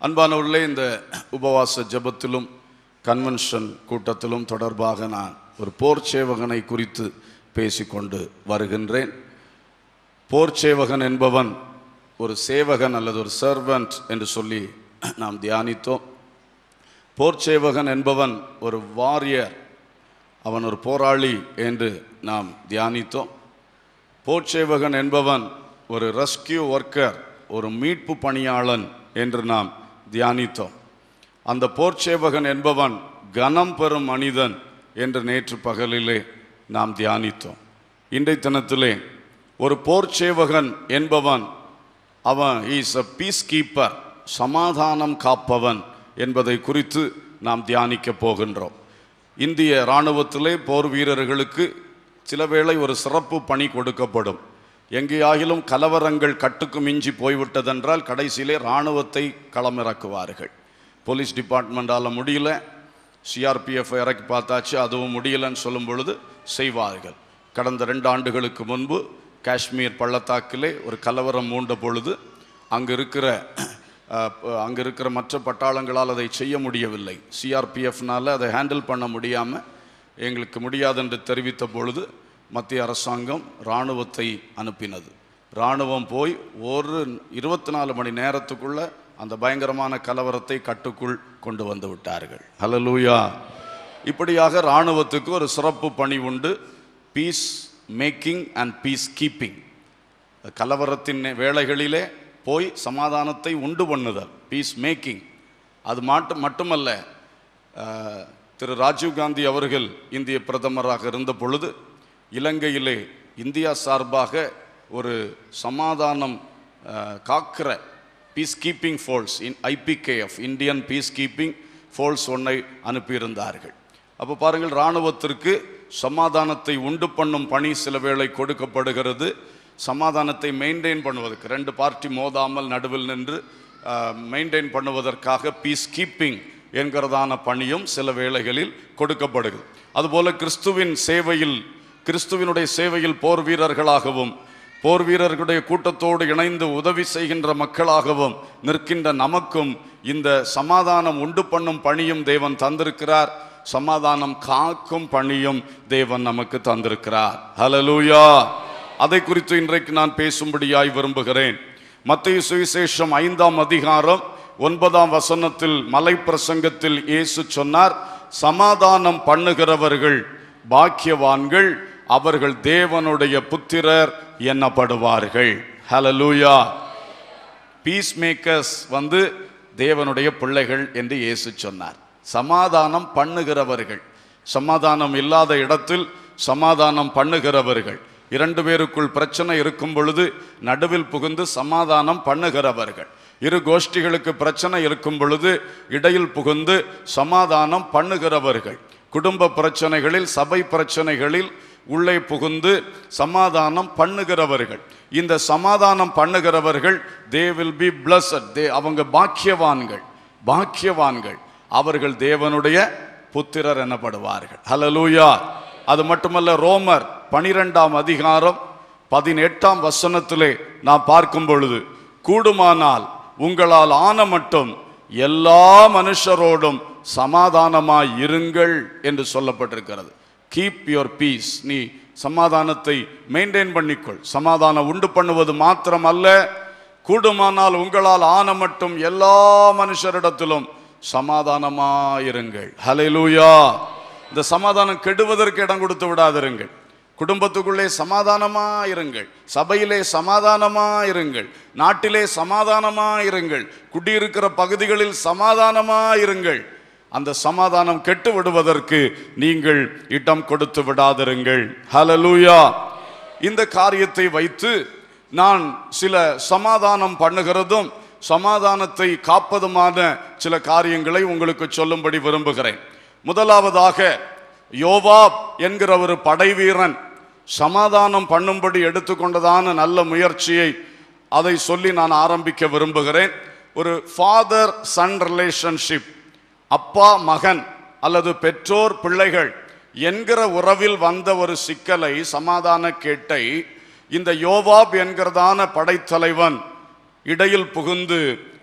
அன்பானவர்களே இந்த உபவாச ஜெபத்திலும் கன்வென்ஷன் கூட்டத்திலும் தொடர்பாக நான் ஒரு போர் சேவகனை குறித்து பேசிக்கொண்டு வருகின்றேன் போர் சேவகன் என்பவன் ஒரு சேவகன் அல்லது ஒரு சர்வன்ட் என்று சொல்லி நாம் தியானித்தோம் போர் சேவகன் என்பவன் ஒரு வாரியர் அவன் ஒரு போராளி என்று நாம் தியானித்தோம் போர்ச்சேவகன் என்பவன் ஒரு ரெஸ்கியூ ஒர்க்கர் ஒரு மீட்பு பணியாளன் என்று நாம் தியானித்தோம் அந்த போர்ச்சேவகன் என்பவன் கனம் பெறும் மனிதன் என்று நேற்று பகலிலே நாம் தியானித்தோம் இன்றைய தினத்திலே ஒரு போர்ச்சேவகன் என்பவன் அவன் இஸ் அ பீஸ் கீப்பர் சமாதானம் காப்பவன் என்பதை குறித்து நாம் தியானிக்க போகின்றோம் இந்திய இராணுவத்திலே போர் வீரர்களுக்கு சில வேளை ஒரு சிறப்பு பணி கொடுக்கப்படும் எங்கேயாகிலும் கலவரங்கள் கட்டுக்கு மிஞ்சி போய்விட்டதென்றால் கடைசியிலே இராணுவத்தை களமிறக்குவார்கள் போலீஸ் டிபார்ட்மெண்டால் முடியல சிஆர்பிஎஃப் இறக்கி பார்த்தாச்சு அதுவும் முடியலன்னு சொல்லும் பொழுது செய்வார்கள் கடந்த ரெண்டு ஆண்டுகளுக்கு முன்பு காஷ்மீர் பள்ளத்தாக்கிலே ஒரு கலவரம் மூண்ட பொழுது அங்கு இருக்கிற அஹ், ப- அங்கு இருக்கிற மற்ற பட்டாளங்களால் அதை செய்ய முடியவில்லை சிஆர்பிஎஃப்னால அதை ஹேண்டில் பண்ண முடியாமல் எங்களுக்கு முடியாது என்று தெரிவித்த பொழுது மத்திய அரசாங்கம் இராணுவத்தை அனுப்பினது இராணுவம் போய் ஒரு இருபத்தி நாலு மணி நேரத்துக்குள்ள அந்த பயங்கரமான கலவரத்தை கட்டுக்குள் கொண்டு வந்து விட்டார்கள் ஹலலூயா இப்படியாக இராணுவத்துக்கு ஒரு சிறப்பு பணி உண்டு peace making and peace keeping கலவரத்தின் வேளைகளிலே போய் சமாதானத்தை உண்டு பண்ணுதல் பீஸ் மேக்கிங் அது மட்டும் மட்டுமல்ல அஹ், திரு ராஜீவ் காந்தி அவர்கள் இந்திய பிரதமராக இருந்த பொழுது இலங்கையிலே இந்தியா சார்பாக ஒரு சமாதானம் அஹ், காக்கிற பீஸ் கீப்பிங் ஃபோர்ஸ் இன் IPKF Indian peace keeping force ஒன்றை அனுப்பியிருந்தார்கள் அப்போ பாருங்கள் இராணுவத்திற்கு சமாதானத்தை உண்டு பண்ணும் பணி சில வேளை கொடுக்கப்படுகிறது சமாதானத்தை மெயின்டைன் பண்ணுவதற்கு ரெண்டு பார்ட்டி மோதாமல் நடுவில் நின்று மெயின்டைன் பண்ணுவதற்காக பீஸ் கீப்பிங் என்கிறதான பணியும் சில வேளைகளில் கொடுக்கப்படுகிறது அதுபோல கிறிஸ்துவின் சேவையில் கிறிஸ்துவினுடைய சேவையில் போர் வீரர்களாகவும் போர் வீரர்களுடைய கூட்டத்தோடு இணைந்து உதவி செய்கின்ற மக்களாகவும் நிற்கின்ற நமக்கும் இந்த சமாதானம் உண்டு பண்ணும் பணியும் தேவன் தந்திருக்கிறார் சமாதானம் காக்கும் பணியும் தேவன் நமக்கு தந்திருக்கிறார் ஹalleluya அதை குறித்து இன்றைக்கு நான் பேசும்படியாய் விரும்புகிறேன் மத்திய சுவிசேஷம் ஐந்தாம் அதிகாரம் ஒன்பதாம் வசனத்தில் மலை பிரசங்கத்தில் இயேசு சொன்னார் சமாதானம் பண்ணுகிறவர்கள் பாக்கியவான்கள் அவர்கள் தேவனுடைய புத்திரர் எண்ணப்படுவார்கள் ஹalleluya பீஸ் மேக்கர்ஸ் வந்து தேவனுடைய பிள்ளைகள் என்று இயேசு சொன்னார் சமாதானம் பண்ணுகிறவர்கள் சமாதானம் இல்லாத இடத்தில் சமாதானம் பண்ணுகிறவர்கள் இரண்டு பேருக்குள் பிரச்சனை இருக்கும் பொழுது நடுவில் புகுந்து சமாதானம் பண்ணுகிறவர்கள் இரு கோஷ்டிகளுக்கு பிரச்சனை இருக்கும் பொழுது இடையில் புகுந்து சமாதானம் பண்ணுகிறவர்கள் குடும்ப பிரச்சனைகளில் சபை பிரச்சனைகளில் உள்ளே புகுந்து சமாதானம் பண்ணுகிறவர்கள் இந்த சமாதானம் பண்ணுகிறவர்கள் they will be blessed they அவங்க பாக்கியவான்கள் பாக்கியவான்கள் அவர்கள் தேவனுடைய புத்திரர் எனப்படுவார்கள் ஹalleluya அது மட்டுமல்ல ரோமர் பனிரெண்டாம் அதிகாரம் பதினெட்டாம் வசனத்திலே நாம் பார்க்கும் பொழுது கூடுமானால் உங்களால் ஆன மட்டும் எல்லா மனுஷரோடும் சமாதானமாய் இருங்கள் என்று சொல்லப்பட்டிருக்கிறது கீப் யுவர் பீஸ் நீ சமாதானத்தை மெயின்டைன் பண்ணிக்கொள் சமாதானம் உண்டு பண்ணுவது மாத்திரம் அல்ல கூடுமானால் உங்களால் ஆன மட்டும் எல்லா மனுஷரிடத்திலும் சமாதானமாயிருங்கள் ஹalleluya இந்த சமாதானம் கெடுவதற்கு இடம் கொடுத்து விடாதிருங்கள் குடும்பத்துக்குள்ளே சமாதானமாயிருங்கள் சபையிலே சமாதானமாயிருங்கள் நாட்டிலே சமாதானமாயிருங்கள் குடியிருக்கிற பகுதிகளில் சமாதானமாயிருங்கள் அந்த சமாதானம் கெட்டு விடுவதற்கு நீங்கள் இடம் கொடுத்து விடாதிருங்கள் ஹalleluya இந்த காரியத்தை வைத்து நான் சில சமாதானம் பண்ணுகிறதும் சமாதானத்தை காப்பதுமான சில காரியங்களை உங்களுக்கு சொல்லும்படி விரும்புகிறேன் முதலாவதாக யோவாப் என்கிற ஒரு படைவீரன் சமாதானம் பண்ணும்படி எடுத்துக்கொண்டதான நல்ல முயற்சியை அதை சொல்லி நான் ஆரம்பிக்க விரும்புகிறேன் ஒரு ஃபாதர் சன் ரிலேஷன்ஷிப் அப்பா மகன் அல்லது பெற்றோர் பிள்ளைகள் என்கிற உறவில் வந்த ஒரு சிக்கலை சமாதான கேட்டை இந்த யோவாப் என்கிறதான படைத்தலைவன் இடையில் புகுந்து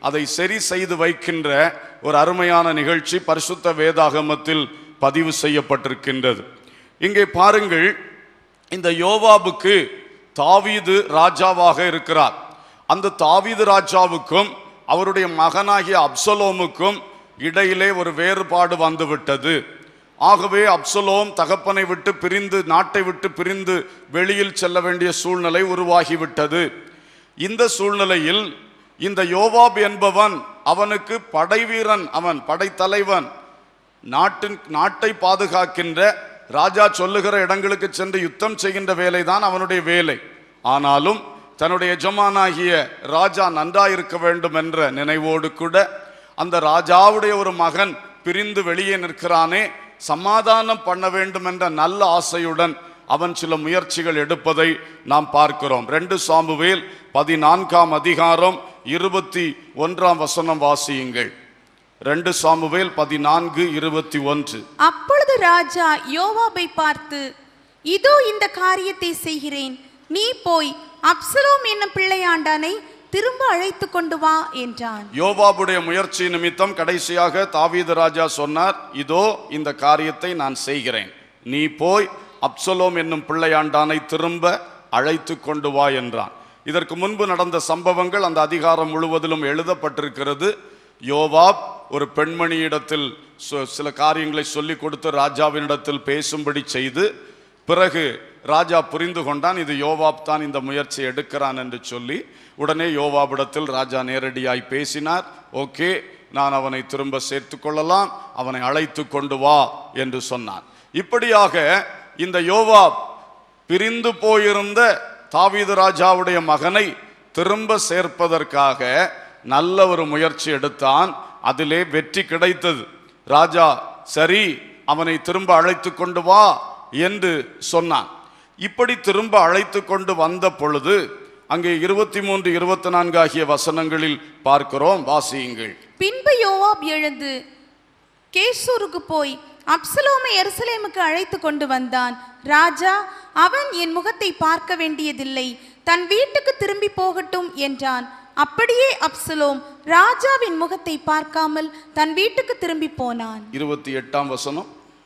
அதை சரி செய்து வைக்கின்ற ஒரு அருமையான நிகழ்ச்சி பரிசுத்த வேதாகமத்தில் பதிவு செய்யப்பட்டிருக்கின்றது இங்கே பாருங்கள் இந்த யோவாபுக்கு தாவீது ராஜாவாக இருக்கிறார் அந்த தாவீது ராஜாவுக்கும் அவருடைய மகனாகிய அப்சலோமுக்கும் இடையிலே ஒரு வேறுபாடு வந்துவிட்டது ஆகவே அப்சலோம் தகப்பனை விட்டு பிரிந்து நாட்டை விட்டு பிரிந்து வெளியில் செல்ல வேண்டிய சூழ்நிலை உருவாகிவிட்டது இந்த சூழ்நிலையில் இந்த யோவாப் என்பவன் அவனுக்கு படைவீரன் அவன் படைத்தலைவன் நாட்டின் நாட்டை பாதுகாக்கின்ற ராஜா சொல்லுகிற இடங்களுக்கு சென்று யுத்தம் செய்கின்ற வேலைதான் அவனுடைய வேலை ஆனாலும் தன்னுடைய எஜமானாகிய ராஜா நன்றாயிருக்க வேண்டும் என்ற நினைவோடு கூட அந்த ராஜாவுடைய ஒரு மகன் பிரிந்து வெளியே நிற்கிறானே சமாதானம் பண்ண வேண்டும் என்ற நல்ல ஆசையுடன் அவன் சில முயற்சிகள் எடுப்பதை நாம் பார்க்கிறோம் ரெண்டு சாமுவேல் பதினான்காம் அதிகாரம் இருபத்தி ஒன்றாம் வசனம் வாசியுங்கள் ரெண்டு சாமுவேல் பதினான்கு இருபத்தி ஒன்று அப்பொழுது ராஜா யோவாபை பார்த்து இதோ இந்த காரியத்தை செய்கிறேன் நீ போய் அப்சலோம் என்னும் பிள்ளையாண்டானை திரும்ப அழைத்து கொண்டு வா என்றான் யோவாபுடைய முயற்சி நிமித்தம் கடைசியாக தாவீது ராஜா சொன்னார் இதோ இந்த காரியத்தை நான் செய்கிறேன் நீ போய் அப்சலோம் என்னும் பிள்ளையாண்டானை திரும்ப அழைத்து கொண்டு வா என்றான் இதற்கு முன்பு நடந்த சம்பவங்கள் அந்த அதிகாரம் முழுவதிலும் எழுதப்பட்டிருக்கிறது யோவாப் ஒரு பெண்மணியிடத்தில் சொ- சில காரியங்களை சொல்லி கொடுத்து ராஜாவினிடத்தில் பேசும்படி செய்து பிறகு ராஜா புரிந்து கொண்டான் இது யோவாப் தான் இந்த முயற்சி எடுக்கிறான் என்று சொல்லி உடனே யோவாபிடத்தில் ராஜா நேரடியாய் பேசினார் ஓகே நான் அவனை திரும்ப சேர்த்து கொள்ளலாம் அவனை அழைத்து கொண்டு வா என்று சொன்னான் இப்படியாக இந்த யோவாப் பிரிந்து போயிருந்த தாவீது ராஜாவுடைய மகனை திரும்ப சேர்ப்பதற்காக நல்ல ஒரு முயற்சி எடுத்தான் அதிலே வெற்றி கிடைத்தது ராஜா சரி அவனை திரும்ப அழைத்து கொண்டு வா என்று சொன்னான் இப்படி திரும்ப அழைத்து கொண்டு வந்த பொழுது அங்கே இருபத்தி மூன்று இருபத்தி நான்கு ஆகிய வசனங்களில் பார்க்கிறோம் வாசியுங்கள் பின்பு யோவாப் எழுந்து கேசூருக்கு போய் அப்சலோமை எருசலேமுக்கு அழைத்து கொண்டு வந்தான் ராஜா அவன் என் முகத்தை பார்க்க வேண்டியதில்லை தன் வீட்டுக்கு திரும்பி போகட்டும் என்றான் அப்படியே அப்சலோம் ராஜாவின் முகத்தை பார்க்காமல் தன் வீட்டுக்கு திரும்பி போனான் இருபத்தி எட்டாம் வசனம்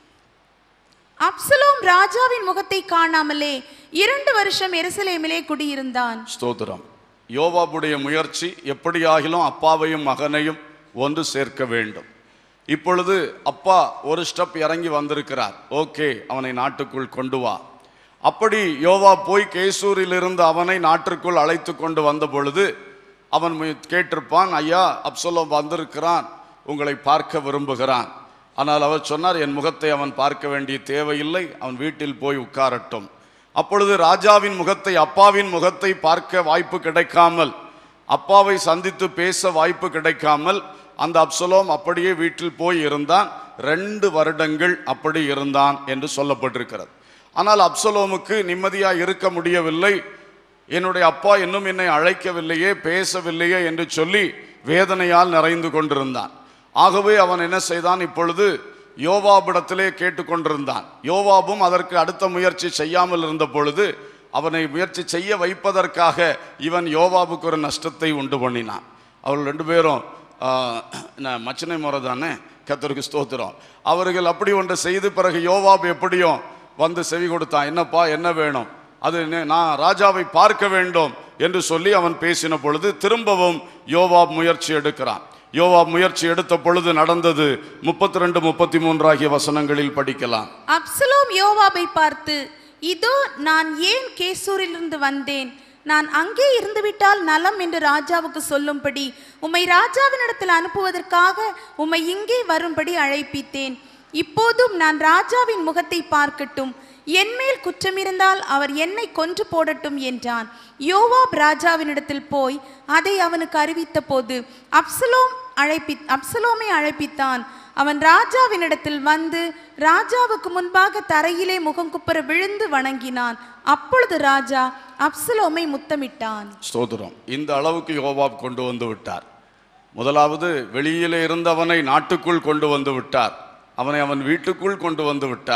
அப்சலோம் ராஜாவின் முகத்தை காணாமலே இரண்டு வருஷம் எருசலேமிலே குடியிருந்தான் ஸ்தோத்திரம் யோவாபுடைய முயற்சி எப்படியாகிலும் அப்பாவையும் மகனையும் ஒன்று சேர்க்க வேண்டும் இப்பொழுது அப்பா ஒரு ஸ்டெப் இறங்கி வந்திருக்கிறார் ஓகே அவனை நாட்டுக்குள் கொண்டு வா அப்படி யோவா போய் கேசூரிலிருந்து அவனை நாட்டிற்குள் அழைத்து கொண்டு வந்த பொழுது அவன் மு- கேட்டிருப்பான் ஐயா அப்சலோம் வந்திருக்கிறான் உங்களை பார்க்க விரும்புகிறான் ஆனால் அவர் சொன்னார் என் முகத்தை அவன் பார்க்க வேண்டிய தேவையில்லை அவன் வீட்டில் போய் உட்காரட்டும் அப்பொழுது ராஜாவின் முகத்தை அப்பாவின் முகத்தை பார்க்க வாய்ப்பு கிடைக்காமல் அப்பாவை சந்தித்து பேச வாய்ப்பு கிடைக்காமல் அந்த அப்சலோம் அப்படியே வீட்டில் போய் இருந்தான் ரெண்டு வருடங்கள் அப்படி இருந்தான் என்று சொல்லப்பட்டிருக்கிறது ஆனால் அப்சலோமுக்கு நிம்மதியாக இருக்க முடியவில்லை என்னுடைய அப்பா இன்னும் என்னை அழைக்கவில்லையே பேசவில்லையே என்று சொல்லி வேதனையால் நிறைந்து கொண்டிருந்தான் ஆகவே அவன் என்ன செய்தான் இப்பொழுது யோவாபிடத்திலே கேட்டுக்கொண்டிருந்தான் யோவாபும் அதற்கு அடுத்த முயற்சி செய்யாமல் இருந்த பொழுது அவனை முயற்சி செய்ய வைப்பதற்காக இவன் யோவாபுக்கு ஒரு நஷ்டத்தை உண்டு பண்ணினான் அவர்கள் ரெண்டு பேரும் ஆஹ், என்ன மச்சனை முறை தானே கத்தருக்கு ஸ்தோத்திரம் அவர்கள் அப்படி ஒன்று செய்து பிறகு யோவாப் எப்படியும் வந்து செவி கொடுத்தான் என்னப்பா என்ன வேணும் அது நே- நான் ராஜாவை பார்க்க வேண்டும் என்று சொல்லி அவன் பேசின பொழுது திரும்பவும் யோவாப் முயற்சி எடுக்கிறான் யோவாப் முயற்சி எடுத்த பொழுது நடந்தது முப்பத்தி ரெண்டு முப்பத்தி மூன்று ஆகிய வசனங்களில் படிக்கலாம் அப்சலோம் யோவாபை பார்த்து இதோ நான் ஏன் கேசூரிலிருந்து வந்தேன் நான் அங்கே இருந்துவிட்டால் நலம் என்று ராஜாவுக்கு சொல்லும்படி உம்மை ராஜாவினிடத்தில் அனுப்புவதற்காக உம்மை இங்கே வரும்படி அழைப்பித்தேன் இப்போதும் நான் ராஜாவின் முகத்தை பார்க்கட்டும் என்மேல் குற்றமிருந்தால் அவர் என்னை கொன்று போடட்டும் என்றான் யோவாப் ராஜாவினிடத்தில் போய் அதை அவனுக்கு அறிவித்த போது அப்சலோம் அழைப்பி அப்சலோமை அழைப்பித்தான் அவன் ராஜாவினிடத்தில் வந்து ராஜாவுக்கு முன்பாக தரையிலே முகங்குப்புற விழுந்து வணங்கினான் அப்பொழுது ராஜா அப்சலோமை முத்தமிட்டான் ஸ்தோத்திரம் இந்த அளவுக்கு யோவாப் கொண்டு வந்து விட்டார் முதலாவது வெளியிலே இருந்தவனை நாட்டுக்குள் கொண்டு வந்து விட்டார் அவனை அவன் வீட்டுக்குள் கொண்டு வந்து விட்டார்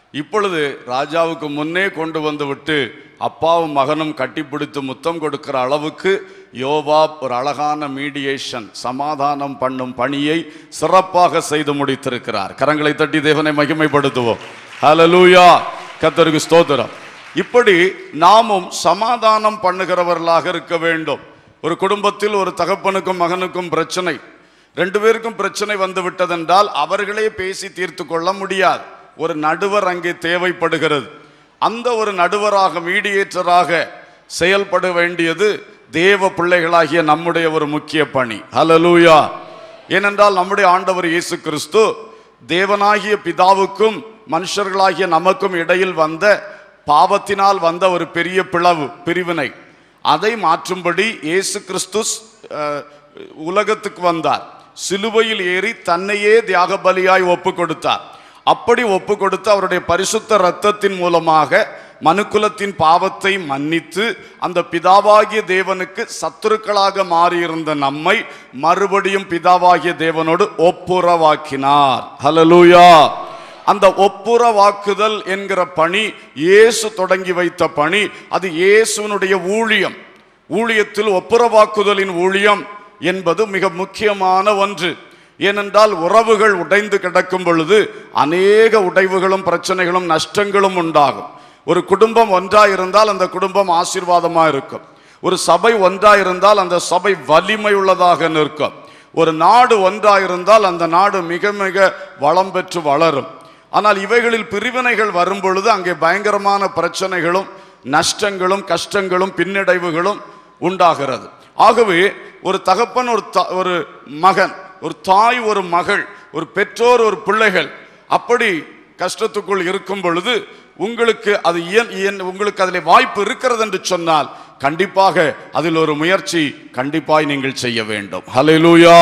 இப்பொழுது ராஜாவுக்கு முன்னே கொண்டு வந்து விட்டு அப்பாவும் மகனும் கட்டிப்பிடித்து முத்தம் கொடுக்கிற அளவுக்கு யோவாப் ஒரு அழகான மீடியேஷன் சமாதானம் பண்ணும் பணியை சிறப்பாக செய்து முடித்திருக்கிறார் கரங்களை தட்டி தேவனை மகிமைப்படுத்துவோம் ஹalleluya கர்த்தருக்கு ஸ்தோத்திரம் இப்படி நாமும் சமாதானம் பண்ணுகிறவர்களாக இருக்க வேண்டும் ஒரு குடும்பத்தில் ஒரு தகப்பனுக்கும் மகனுக்கும் பிரச்சனை ரெண்டு பேருக்கும் பிரச்சனை வந்து விட்டதென்றால் அவர்களே பேசி தீர்த்து கொள்ள முடியாது ஒரு நடுவர் அங்கே தேவைப்படுகிறது அந்த ஒரு நடுவராக மீடியேட்டராக செயல்பட வேண்டியது தேவ பிள்ளைகளாகிய நம்முடைய ஒரு முக்கிய பணி ஹalleluya ஏனென்றால் நம்முடைய ஆண்டவர் இயேசு கிறிஸ்து தேவனாகிய பிதாவுக்கும் மனுஷர்களாகிய நமக்கும் இடையில் வந்த பாவத்தினால் வந்த ஒரு பெரிய பிளவு பிரிவினை அதை மாற்றும்படி இயேசு கிறிஸ்து அஹ், உலகத்துக்கு வந்தார் சிலுவையில் ஏறி தன்னையே தியாக பலியாய் ஒப்பு கொடுத்தார் அப்படி ஒப்பு கொடுத்து அவருடைய பரிசுத்த இரத்தத்தின் மூலமாக மனுக்குலத்தின் பாவத்தை மன்னித்து அந்த பிதாவாகிய தேவனுக்கு சத்துருக்களாக மாறியிருந்த நம்மை மறுபடியும் பிதாவாகிய தேவனோடு ஒப்புரவாக்கினார் ஹalleluya அந்த ஒப்புரவாக்குதல் என்கிற பணி இயேசு தொடங்கி வைத்த பணி அது இயேசுனுடைய ஊழியம் ஊழியத்தில் ஒப்புரவாக்குதலின் ஊழியம் என்பது மிக முக்கியமான ஒன்று ஏனென்றால் உறவுகள் உடைந்து கிடக்கும் பொழுது அநேக உடைவுகளும் பிரச்சனைகளும் நஷ்டங்களும் உண்டாகும் ஒரு குடும்பம் ஒன்றா இருந்தால் அந்த குடும்பம் ஆசீர்வாதமா இருக்கும் ஒரு சபை ஒன்றா இருந்தால் அந்த சபை வலிமை உள்ளதாக நிற்கும் ஒரு நாடு ஒன்றா இருந்தால் அந்த நாடு மிக மிக வளம் பெற்று வளரும் ஆனால் இவைகளில் பிரிவினைகள் வரும் பொழுது அங்கே பயங்கரமான பிரச்சனைகளும் நஷ்டங்களும் கஷ்டங்களும் பின்னடைவுகளும் உண்டாகிறது ஆகவே ஒரு தகப்பன் ஒரு த- ஒரு மகன் ஒரு தாய் ஒரு மகள் ஒரு பெற்றோர் ஒரு பிள்ளைகள் அப்படி கஷ்டத்துக்குள் இருக்கும் பொழுது உங்களுக்கு அது இயன் இயன் உங்களுக்கு அதில் வாய்ப்பு இருக்கிறது என்று சொன்னால் கண்டிப்பாக அதில் ஒரு முயற்சி கண்டிப்பாய் நீங்கள் செய்ய வேண்டும் ஹalleluya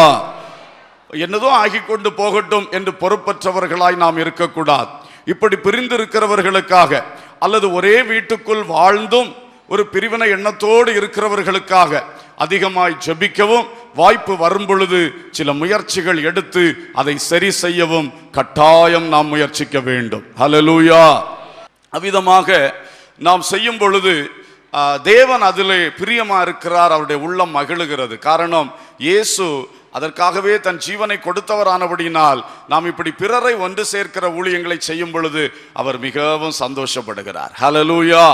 என்னதோ ஆகிக் கொண்டு போகட்டும் என்று பொறுப்பற்றவர்களாய் நாம் இருக்கக்கூடாது இப்படி பிரிந்திருக்கிறவர்களுக்காக அல்லது ஒரே வீட்டுக்குள் வாழ்ந்தும் ஒரு பிரிவினை எண்ணத்தோடு இருக்கிறவர்களுக்காக அதிகமாய் ஜெபிக்கவும் வாய்ப்பு வரும் பொழுது சில முயற்சிகள் எடுத்து அதை சரி செய்யவும் கட்டாயம் நாம் முயற்சிக்க வேண்டும் ஹalleluya அவ்விதமாக நாம் செய்யும் பொழுது ஆ, தேவன் அதிலே பிரியமா இருக்கிறார் அவருடைய உள்ளம் மகிழுகிறது காரணம் இயேசு அதற்காகவே தன் ஜீவனை கொடுத்தவரானபடியினால் நாம் இப்படி பிறரை ஒன்று சேர்க்கிற ஊழியங்களை செய்யும் பொழுது அவர் மிகவும் சந்தோஷப்படுகிறார் ஹalleluya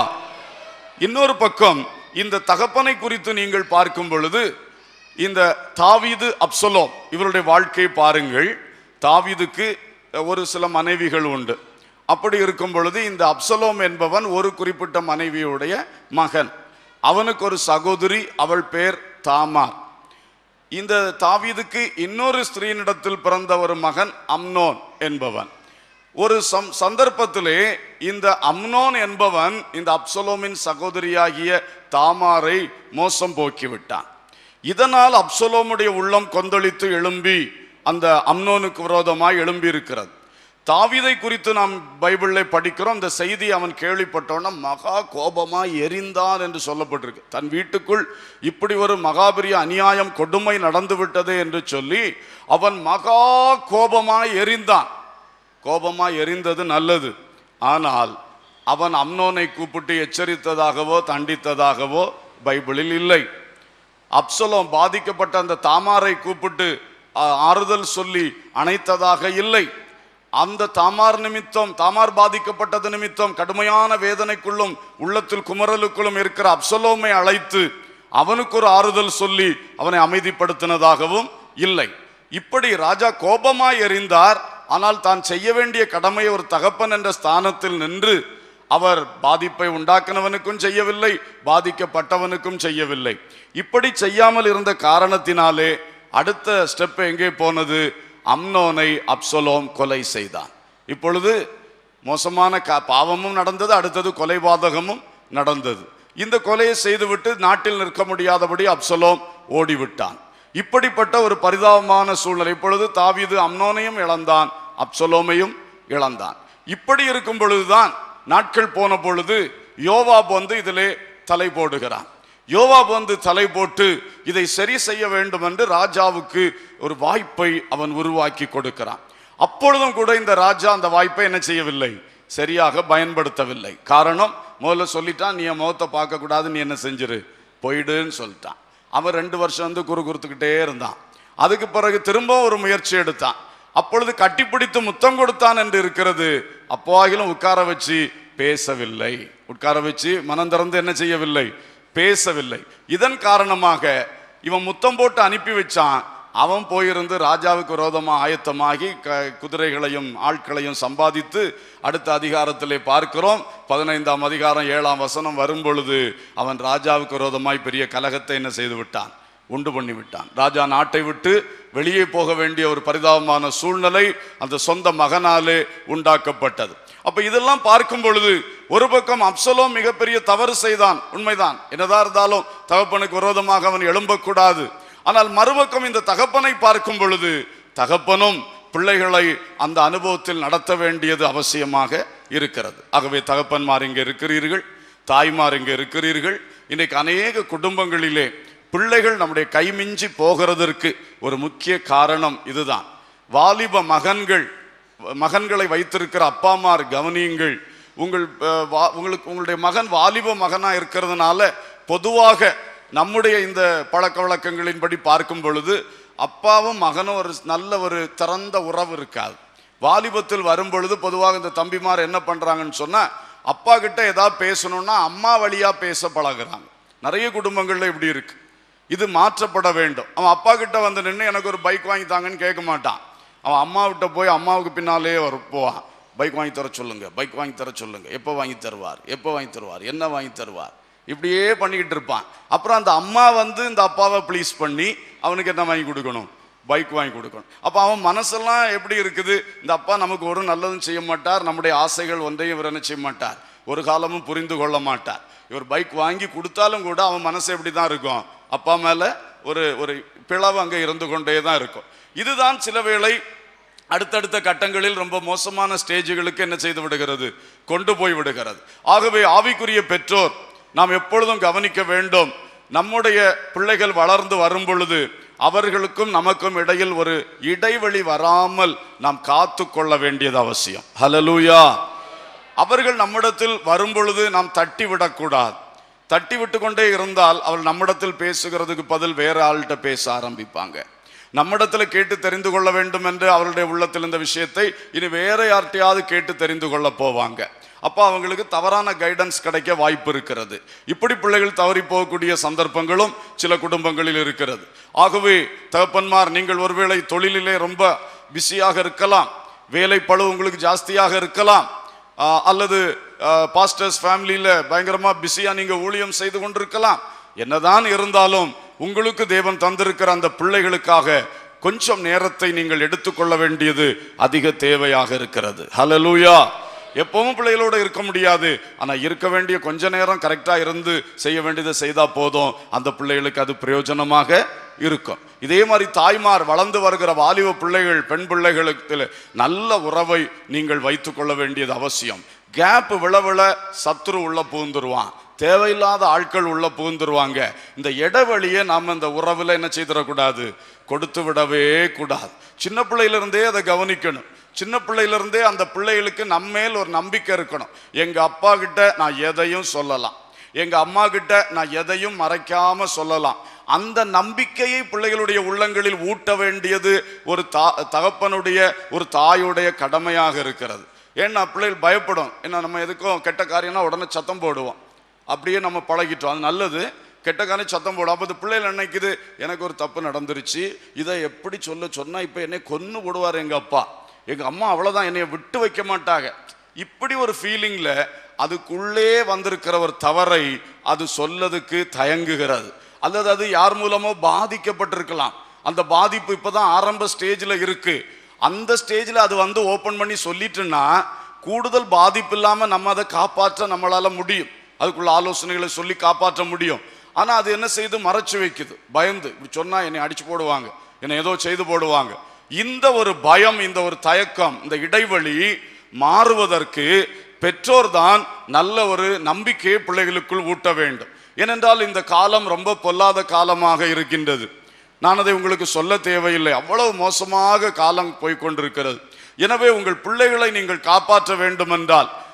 இன்னொரு பக்கம் இந்த தகப்பனை குறித்து நீங்கள் பார்க்கும் பொழுது இந்த தாவீது அப்சலோம் இவருடைய வாழ்க்கையை பாருங்கள் தாவீதுக்கு ஒரு சில மனைவிகள் உண்டு அப்படி இருக்கும் பொழுது இந்த அப்சலோம் என்பவன் ஒரு குறிப்பிட்ட மனைவியுடைய மகன் அவனுக்கு ஒரு சகோதரி அவள் பேர் தாமார் இந்த தாவீதுக்கு இன்னொரு ஸ்திரீனிடத்தில் பிறந்த ஒரு மகன் அம்னோன் என்பவன் ஒரு சம் சந்தர்ப்பத்திலே இந்த அம்னோன் என்பவன் இந்த அப்சலோமின் சகோதரியாகிய தாமாரை மோசம் போக்கிவிட்டான் இதனால் அப்சலோமுடைய உள்ளம் கொந்தளித்து எழும்பி அந்த அம்னோனுக்கு விரோதமாய் எழும்பி இருக்கிறது தாவீதை குறித்து நாம் பைபிளில் படிக்கிறோம் இந்த செய்தி அவன் கேள்விப்பட்டோன்னா மகா கோபமாய் எரிந்தான் என்று சொல்லப்பட்டிருக்கு தன் வீட்டுக்குள் இப்படி ஒரு மகாபெரிய அநியாயம் கொடுமை நடந்து விட்டது என்று சொல்லி அவன் மகா கோபமாய் எரிந்தான் கோபமாய் எரிந்தது நல்லது ஆனால் அவன் அம்னோனை கூப்பிட்டு எச்சரித்ததாகவோ தண்டித்ததாகவோ பைபிளில் இல்லை அப்சலோம் பாதிக்கப்பட்ட அந்த தாமாரை கூப்பிட்டு ஆ, ஆறுதல் சொல்லி அணைத்ததாக இல்லை அந்த தாமார் நிமித்தம் தாமார் பாதிக்கப்பட்டது நிமித்தம் கடுமையான வேதனைக்குள்ளும் உள்ளத்தில் குமரலுக்குள்ளும் இருக்கிற அப்சலோமை அழைத்து அவனுக்கு ஒரு ஆறுதல் சொல்லி அவனை அமைதிப்படுத்தினதாகவும் இல்லை இப்படி ராஜா கோபமாய் எறிந்தார் ஆனால் தான் செய்ய வேண்டிய கடமையை ஒரு தகப்பன் என்ற ஸ்தானத்தில் நின்று அவர் பாதிப்பை உண்டாக்கினவனுக்கும் செய்யவில்லை பாதிக்கப்பட்டவனுக்கும் செய்யவில்லை இப்படி செய்யாமல் இருந்த காரணத்தினாலே அடுத்த ஸ்டெப் எங்கே போனது அம்னோனை அப்சலோம் கொலை செய்தான் இப்பொழுது மோசமான கா பாவமும் நடந்தது அடுத்தது கொலைபாதகமும் நடந்தது இந்த கொலையை செய்துவிட்டு நாட்டில் நிற்க முடியாதபடி அப்சலோம் ஓடிவிட்டான் இப்படிப்பட்ட ஒரு பரிதாபமான சூழ்நிலை இப்பொழுது தாவீது அம்னோனையும் இழந்தான் அப்சலோமையும் இழந்தான் இப்படி இருக்கும் பொழுதுதான் நாட்கள் போன பொழுது யோவாப் வந்து இதிலே தலை போடுகிறான் யோவாப் வந்து தலை போட்டு இதை சரி செய்ய வேண்டும் என்று ராஜாவுக்கு ஒரு வாய்ப்பை அவன் உருவாக்கி கொடுக்கிறான் அப்பொழுதும் கூட இந்த ராஜா அந்த வாய்ப்பை என்ன செய்யவில்லை சரியாக பயன்படுத்தவில்லை காரணம் முதல்ல சொல்லிட்டான் நீ என் முகத்தை பார்க்க கூடாது நீ என்ன செஞ்சிரு போயிடுன்னு சொல்லிட்டான் அவன் ரெண்டு வருஷம் வந்து குறு குறுத்துக்கிட்டே இருந்தான் அதுக்கு பிறகு திரும்ப ஒரு முயற்சி எடுத்தான் அப்பொழுது கட்டிப்பிடித்து முத்தம் கொடுத்தான் என்று இருக்கிறது அப்போகிலும் உட்கார வச்சு பேசவில்லை உட்கார வச்சு மனம் திறந்து என்ன செய்யவில்லை பேசவில்லை இதன் காரணமாக இவன் முத்தம் போட்டு அனுப்பி வச்சான் அவன் போயிருந்து ராஜாவுக்கு விரோதமா ஆயத்தமாகி க குதிரைகளையும் ஆட்களையும் சம்பாதித்து அடுத்த அதிகாரத்திலே பார்க்கிறோம் பதினைந்தாம் அதிகாரம் ஏழாம் வசனம் வரும் பொழுது அவன் ராஜாவுக்கு விரோதமாய் பெரிய கலகத்தை என்ன செய்து விட்டான் உண்டு பண்ணி விட்டான் ராஜா நாட்டை விட்டு வெளியே போக வேண்டிய ஒரு பரிதாபமான சூழ்நிலை அந்த சொந்த மகனாலே உண்டாக்கப்பட்டது அப்ப இதெல்லாம் பார்க்கும் பொழுது ஒரு பக்கம் அப்சலோம் மிகப்பெரிய தவறு செய்தான் உண்மைதான் என்னதான் இருந்தாலும் தகப்பனுக்கு விரோதமாக அவன் எழும்பக்கூடாது ஆனால் மறுபக்கம் இந்த தகப்பனை பார்க்கும் பொழுது தகப்பனும் பிள்ளைகளை அந்த அனுபவத்தில் நடத்த வேண்டியது அவசியமாக இருக்கிறது ஆகவே தகப்பன்மார் இங்கே இருக்கிறீர்கள் தாய்மார் இங்கே இருக்கிறீர்கள் இன்னைக்கு அநேக குடும்பங்களிலே பிள்ளைகள் நம்முடைய கைமிஞ்சி போகிறதற்கு ஒரு முக்கிய காரணம் இதுதான் வாலிப மகன்கள் மகன்களை வைத்திருக்கிற அப்பாமார் கவனியுங்கள் உங்கள் அஹ், வா- உங்களுக்கு உங்களுடைய மகன் வாலிப மகனா இருக்கிறதுனால பொதுவாக நம்முடைய இந்த பழக்க வழக்கங்களின்படி பார்க்கும் பொழுது அப்பாவும் மகனும் ஒரு நல்ல ஒரு திறந்த உறவு இருக்காது வாலிபத்தில் வரும் பொழுது பொதுவாக இந்த தம்பிமார் என்ன பண்றாங்கன்னு சொன்னா அப்பா கிட்ட ஏதாவது பேசணும்னா அம்மா வழியா பேச பழகுறாங்க நிறைய குடும்பங்கள்ல இப்படி இருக்கு இது மாற்றப்பட வேண்டும் அவன் அப்பா கிட்ட வந்து நின்று எனக்கு ஒரு பைக் வாங்கி தாங்கன்னு கேட்க மாட்டான் அவன் அம்மாவிட்ட போய் அம்மாவுக்கு பின்னாலே வர போவான் பைக் வாங்கி தர சொல்லுங்க பைக் வாங்கி தர சொல்லுங்க எப்போ வாங்கி தருவார் எப்போ வாங்கி தருவார் என்ன வாங்கி தருவார் இப்படியே பண்ணிக்கிட்டு இருப்பான் அப்புறம் அந்த அம்மா வந்து இந்த அப்பாவை ப்ளீஸ் பண்ணி அவனுக்கு என்ன வாங்கி கொடுக்கணும் பைக் வாங்கி கொடுக்கணும் அப்போ அவன் மனசெல்லாம் எப்படி இருக்குது இந்த அப்பா நமக்கு ஒரு நல்லதும் செய்ய மாட்டார் நம்முடைய ஆசைகள் ஒன்றையும் இவர் என்ன செய்ய மாட்டார் ஒரு காலமும் புரிந்து கொள்ள மாட்டார் இவர் பைக் வாங்கி கொடுத்தாலும் கூட அவன் மனசு எப்படி தான் இருக்கும் அப்பா மேல ஒரு ஒரு பிளவு அங்கே இருந்து கொண்டே தான் இருக்கும் இதுதான் சில வேளை அடுத்தடுத்த கட்டங்களில் ரொம்ப மோசமான ஸ்டேஜுகளுக்கு என்ன செய்து விடுகிறது கொண்டு போய் விடுகிறது ஆகவே ஆவிக்குரிய பெற்றோர் நாம் எப்பொழுதும் கவனிக்க வேண்டும் நம்முடைய பிள்ளைகள் வளர்ந்து வரும் பொழுது அவர்களுக்கும் நமக்கும் இடையில் ஒரு இடைவெளி வராமல் நாம் காத்து கொள்ள வேண்டியது அவசியம் ஹலலூயா அவர்கள் நம்மிடத்தில் வரும் பொழுது நாம் தட்டி விடக்கூடாது தட்டி விட்டு கொண்டே இருந்தால் அவள் நம்மிடத்தில் பேசுகிறதுக்கு பதில் வேற ஆள்கிட்ட பேச ஆரம்பிப்பாங்க நம்மிடத்தில் கேட்டு தெரிந்து கொள்ள வேண்டும் என்று அவருடைய உள்ளத்தில் இந்த விஷயத்தை இனி வேற யார்கிட்டயாவது கேட்டு தெரிந்து கொள்ள போவாங்க அப்போ அவங்களுக்கு தவறான கைடன்ஸ் கிடைக்க வாய்ப்பு இருக்கிறது இப்படி பிள்ளைகள் தவறி போகக்கூடிய சந்தர்ப்பங்களும் சில குடும்பங்களில் இருக்கிறது ஆகவே தகப்பன்மார் நீங்கள் ஒருவேளை தொழிலிலே ரொம்ப பிஸியாக இருக்கலாம் வேலை பளு உங்களுக்கு ஜாஸ்தியாக இருக்கலாம் ஆஹ் அல்லது பாஸ்டர்ஸ் ஃபேமிலியில் பயங்கரமாக பிஸியாக நீங்கள் ஊழியம் செய்து கொண்டிருக்கலாம் என்னதான் இருந்தாலும் உங்களுக்கு தேவன் தந்திருக்கிற அந்த பிள்ளைகளுக்காக கொஞ்சம் நேரத்தை நீங்கள் எடுத்துக்கொள்ள வேண்டியது அதிக தேவையாக இருக்கிறது ஹalleluya எப்பவும் பிள்ளைகளோட இருக்க முடியாது ஆனா இருக்க வேண்டிய கொஞ்ச நேரம் கரெக்டா இருந்து செய்ய வேண்டியதை செய்தா போதும் அந்த பிள்ளைகளுக்கு அது பிரயோஜனமாக இருக்கும் இதே மாதிரி தாய்மார் வளர்ந்து வருகிற வாலிப பிள்ளைகள் பெண் பிள்ளைகளுக்கு நல்ல உறவை நீங்கள் வைத்துக் கொள்ள வேண்டியது அவசியம் கேப் விழ விழ சத்துரு உள்ள பூந்துருவான் தேவையில்லாத ஆட்கள் உள்ள புகுந்துருவாங்க இந்த இடைவெளியை நாம் இந்த உறவுல என்ன செய்திடக்கூடாது கொடுத்து விடவே கூடாது சின்ன பிள்ளையிலிருந்தே அதை கவனிக்கணும் சின்ன பிள்ளையிலிருந்தே அந்த பிள்ளைகளுக்கு நம்மேல் ஒரு நம்பிக்கை இருக்கணும் எங்க அப்பா கிட்ட நான் எதையும் சொல்லலாம் எங்க அம்மா கிட்ட நான் எதையும் மறைக்காம சொல்லலாம் அந்த நம்பிக்கையை பிள்ளைகளுடைய உள்ளங்களில் ஊட்ட வேண்டியது ஒரு தா தகப்பனுடைய ஒரு தாயுடைய கடமையாக இருக்கிறது ஏன்னா பிள்ளைகள் பயப்படும் ஏன்னா நம்ம எதுக்கும் கெட்ட காரியம்னா உடனே சத்தம் போடுவோம் அப்படியே நம்ம பழகிட்டோம் அது நல்லது கெட்ட காரியம் சத்தம் போடும் அப்போ இந்த பிள்ளைகள் நினைக்குது எனக்கு ஒரு தப்பு நடந்துருச்சு இதை எப்படி சொல்ல சொன்னா இப்போ என்னை கொன்னு போடுவார் எங்க அப்பா எங்க அம்மா அவ்வளவுதான் என்னைய விட்டு வைக்க மாட்டாங்க இப்படி ஒரு ஃபீலிங்ல அதுக்குள்ளே வந்திருக்கிற ஒரு தவறை அது சொல்லதுக்கு தயங்குகிறது அல்லது அது யார் மூலமோ பாதிக்கப்பட்டிருக்கலாம் அந்த பாதிப்பு இப்பதான் ஆரம்ப ஸ்டேஜ்ல இருக்கு அந்த ஸ்டேஜ்ல அது வந்து ஓபன் பண்ணி சொல்லிட்டுன்னா கூடுதல் பாதிப்பு இல்லாம நம்ம அதை காப்பாற்ற நம்மளால முடியும் அதுக்குள்ள ஆலோசனைகளை சொல்லி காப்பாற்ற முடியும் ஆனா அது என்ன செய்து மறைச்சு வைக்குது பயந்து இப்படி சொன்னா என்னை அடிச்சு போடுவாங்க என்னை ஏதோ செய்து போடுவாங்க இந்த ஒரு பயம் இந்த ஒரு தயக்கம் இந்த இடைவெளி மாறுவதற்கு பெற்றோர் தான் நல்ல ஒரு நம்பிக்கையை பிள்ளைகளுக்குள் ஊட்ட வேண்டும் ஏனென்றால் இந்த காலம் ரொம்ப பொல்லாத காலமாக இருக்கின்றது நான் அதை உங்களுக்கு சொல்ல தேவையில்லை அவ்வளவு மோசமாக காலம் போய்க்கொண்டிருக்கிறது எனவே உங்கள் பிள்ளைகளை நீங்கள் காப்பாற்ற வேண்டும் என்றால்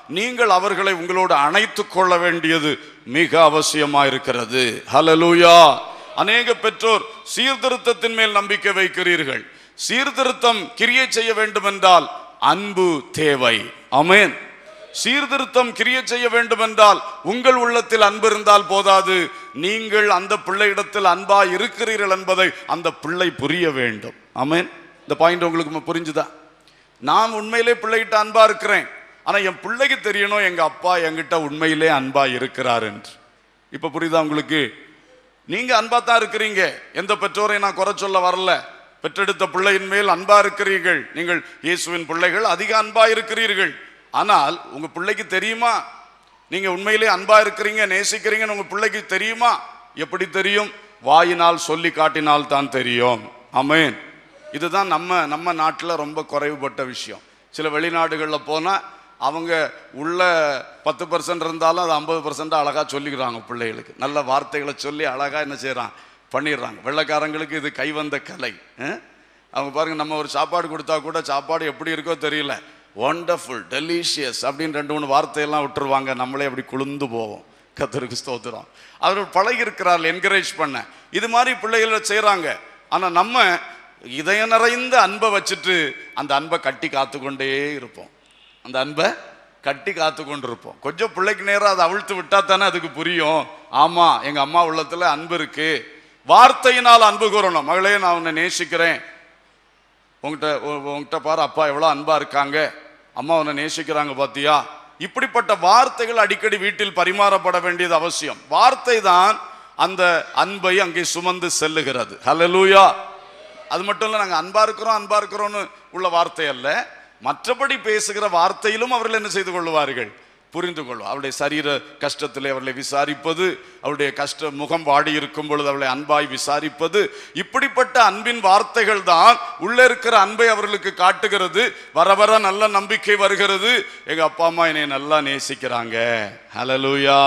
நீங்கள் அவர்களை உங்களோடு அணைத்துக் கொள்ள வேண்டியது மிக அவசியமா இருக்கிறது ஹalleluya அநேக பெற்றோர் சீர்திருத்தத்தின் மேல் நம்பிக்கை வைக்கிறீர்கள் சீர்திருத்தம் கிரியை செய்ய வேண்டும் என்றால் அன்பு தேவை ஆமென் சீர்திருத்தம் கிரியை செய்ய வேண்டும் என்றால் உங்கள் உள்ளத்தில் அன்பு இருந்தால் போதாது நீங்கள் அந்த பிள்ளையிடத்தில் அன்பா இருக்கிறீர்கள் என்பதை அந்த பிள்ளை புரிய வேண்டும் ஆமென் இந்த பாயிண்ட் உங்களுக்கு புரிஞ்சுதா நான் உண்மையிலே பிள்ளைகிட்ட அன்பா இருக்கிறேன் ஆனா என் பிள்ளைக்கு தெரியணும் எங்க அப்பா என்கிட்ட உண்மையிலே அன்பா இருக்கிறார் என்று இப்ப புரியுதா உங்களுக்கு நீங்க அன்பா தான் இருக்கிறீங்க எந்த பெற்றோரை நான் குறை சொல்ல வரல பெற்றெடுத்த பிள்ளையின் மேல் அன்பா இருக்கிறீர்கள் நீங்கள் இயேசுவின் பிள்ளைகள் அதிக அன்பா இருக்கிறீர்கள் ஆனால் உங்க பிள்ளைக்கு தெரியுமா நீங்க உண்மையிலே அன்பா இருக்கிறீங்க நேசிக்கிறீங்கன்னு உங்க பிள்ளைக்கு தெரியுமா எப்படி தெரியும் வாயினால் சொல்லி காட்டினால் தான் தெரியும் ஆமென் இதுதான் நம்ம நம்ம நாட்டில் ரொம்ப குறைவுபட்ட விஷயம் சில வெளிநாடுகளில் போனால் அவங்க உள்ள பத்து பர்சன்ட் இருந்தாலும் அது ஐம்பது பர்சன்ட் அழகாக சொல்லிக்கிறாங்க பிள்ளைகளுக்கு நல்ல வார்த்தைகளை சொல்லி அழகாக என்ன செய்கிறாங்க பண்ணிடுறாங்க வெள்ளைக்காரங்களுக்கு இது கைவந்த கலை அஹ்? அவங்க பாருங்க நம்ம ஒரு சாப்பாடு கொடுத்தா கூட சாப்பாடு எப்படி இருக்கோ தெரியல ஒண்டர்ஃபுல் டெலிஷியஸ் அப்படின்னு ரெண்டு மூணு வார்த்தையெல்லாம் விட்டுருவாங்க நம்மளே அப்படி குளிர்ந்து போவோம் கத்தருக்கு ஸ்தோத்திரம் அவர் பழகி இருக்கிறார்கள் என்கரேஜ் பண்ண இது மாதிரி பிள்ளைகளை செய்கிறாங்க ஆனால் நம்ம இதயம் நிறைந்த அன்பை வச்சுட்டு அந்த அன்பை கட்டி காத்துக்கொண்டே இருப்போம் அந்த அன்பை கட்டி காத்து கொண்டு இருப்போம் கொஞ்சம் பிள்ளைக்கு நேரம் அதை அவிழ்த்து விட்டா தானே அதுக்கு புரியும் ஆமா எங்க அம்மா உள்ளத்துல அன்பு இருக்கு வார்த்தையினால் அன்பு கூறணும் மகளே நான் உன்னை நேசிக்கிறேன் உங்ககிட்ட உ- உங்ககிட்ட பாரு அப்பா எவ்வளோ அன்பா இருக்காங்க அம்மா உன்னை நேசிக்கிறாங்க பாத்தியா இப்படிப்பட்ட வார்த்தைகள் அடிக்கடி வீட்டில் பரிமாறப்பட வேண்டியது அவசியம் வார்த்தை தான் அந்த அன்பை அங்கே சுமந்து செல்லுகிறது ஹalleluya அது மட்டும் இல்லை நாங்கள் அன்பா இருக்கிறோம் அன்பா இருக்கிறோம்னு உள்ள வார்த்தை அல்ல மற்றபடி பேசுகிற வார்த்தையிலும் அவர்கள் என்ன செய்து கொள்வார்கள் புரிந்து கொள்வோம் அவருடைய சரீர கஷ்டத்திலே அவர்களை விசாரிப்பது அவருடைய கஷ்ட முகம் வாடி இருக்கும் பொழுது அவர்களை அன்பாய் விசாரிப்பது இப்படிப்பட்ட அன்பின் வார்த்தைகள் தான் உள்ளே இருக்கிற அன்பை அவர்களுக்கு காட்டுகிறது வர வர நல்ல நம்பிக்கை வருகிறது எங்க அப்பா அம்மா என்னை நல்லா நேசிக்கிறாங்க ஹalleluya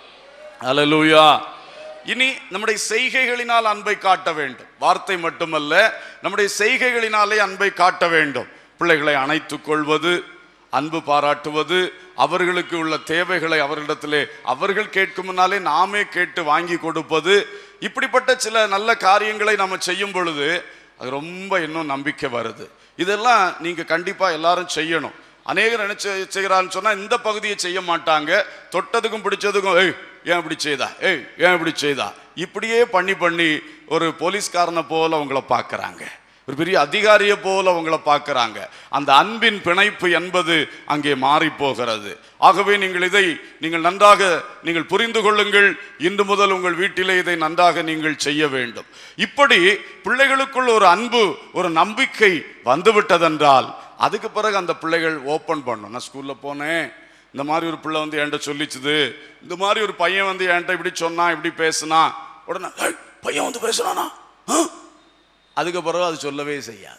ஹalleluya இனி நம்முடைய செய்கைகளினால் அன்பை காட்ட வேண்டும் வார்த்தை மட்டுமல்ல நம்முடைய செய்கைகளினாலே அன்பை காட்ட வேண்டும் பிள்ளைகளை அணைத்துக் கொள்வது அன்பு பாராட்டுவது அவர்களுக்கு உள்ள தேவைகளை அவர்களிடத்திலே அவர்கள் கேட்கும் முன்னாலே நாமே கேட்டு வாங்கி கொடுப்பது இப்படிப்பட்ட சில நல்ல காரியங்களை நம்ம செய்யும் பொழுது அது ரொம்ப இன்னும் நம்பிக்கை வருது இதெல்லாம் நீங்க கண்டிப்பா எல்லாரும் செய்யணும் அநேகர் நினைச்சு செய்கிறான்னு சொன்னா இந்த பகுதியை செய்ய மாட்டாங்க தொட்டதுக்கும் பிடிச்சதுக்கும் ஏய் ஏன் இப்படி செய்தா ஏய் ஏன் இப்படி செய்தா இப்படியே பண்ணி பண்ணி ஒரு போலீஸ்காரனை போல உங்களை பார்க்கறாங்க ஒரு பெரிய அதிகாரியை போல உங்களை பார்க்கறாங்க அந்த அன்பின் பிணைப்பு என்பது அங்கே மாறி போகிறது ஆகவே நீங்கள் இதை நீங்கள் நன்றாக நீங்கள் புரிந்து கொள்ளுங்கள் இன்று முதல் உங்கள் வீட்டிலே இதை நன்றாக நீங்கள் செய்ய வேண்டும் இப்படி பிள்ளைகளுக்குள் ஒரு அன்பு ஒரு நம்பிக்கை வந்துவிட்டதென்றால் அதுக்கு பிறகு அந்த பிள்ளைகள் ஓப்பன் பண்ணும் நான் ஸ்கூல்ல போனேன் இந்த மாதிரி ஒரு பிள்ளை வந்து என்கிட்ட சொல்லிச்சுது இந்த மாதிரி ஒரு பையன் வந்து என்கிட்ட இப்படி சொன்னான் இப்படி பேசினா உடனே "ஏய், பையன் வந்து பேசுறானா ஆ?" அதுக்கு பிறகு அது சொல்லவே செய்யாது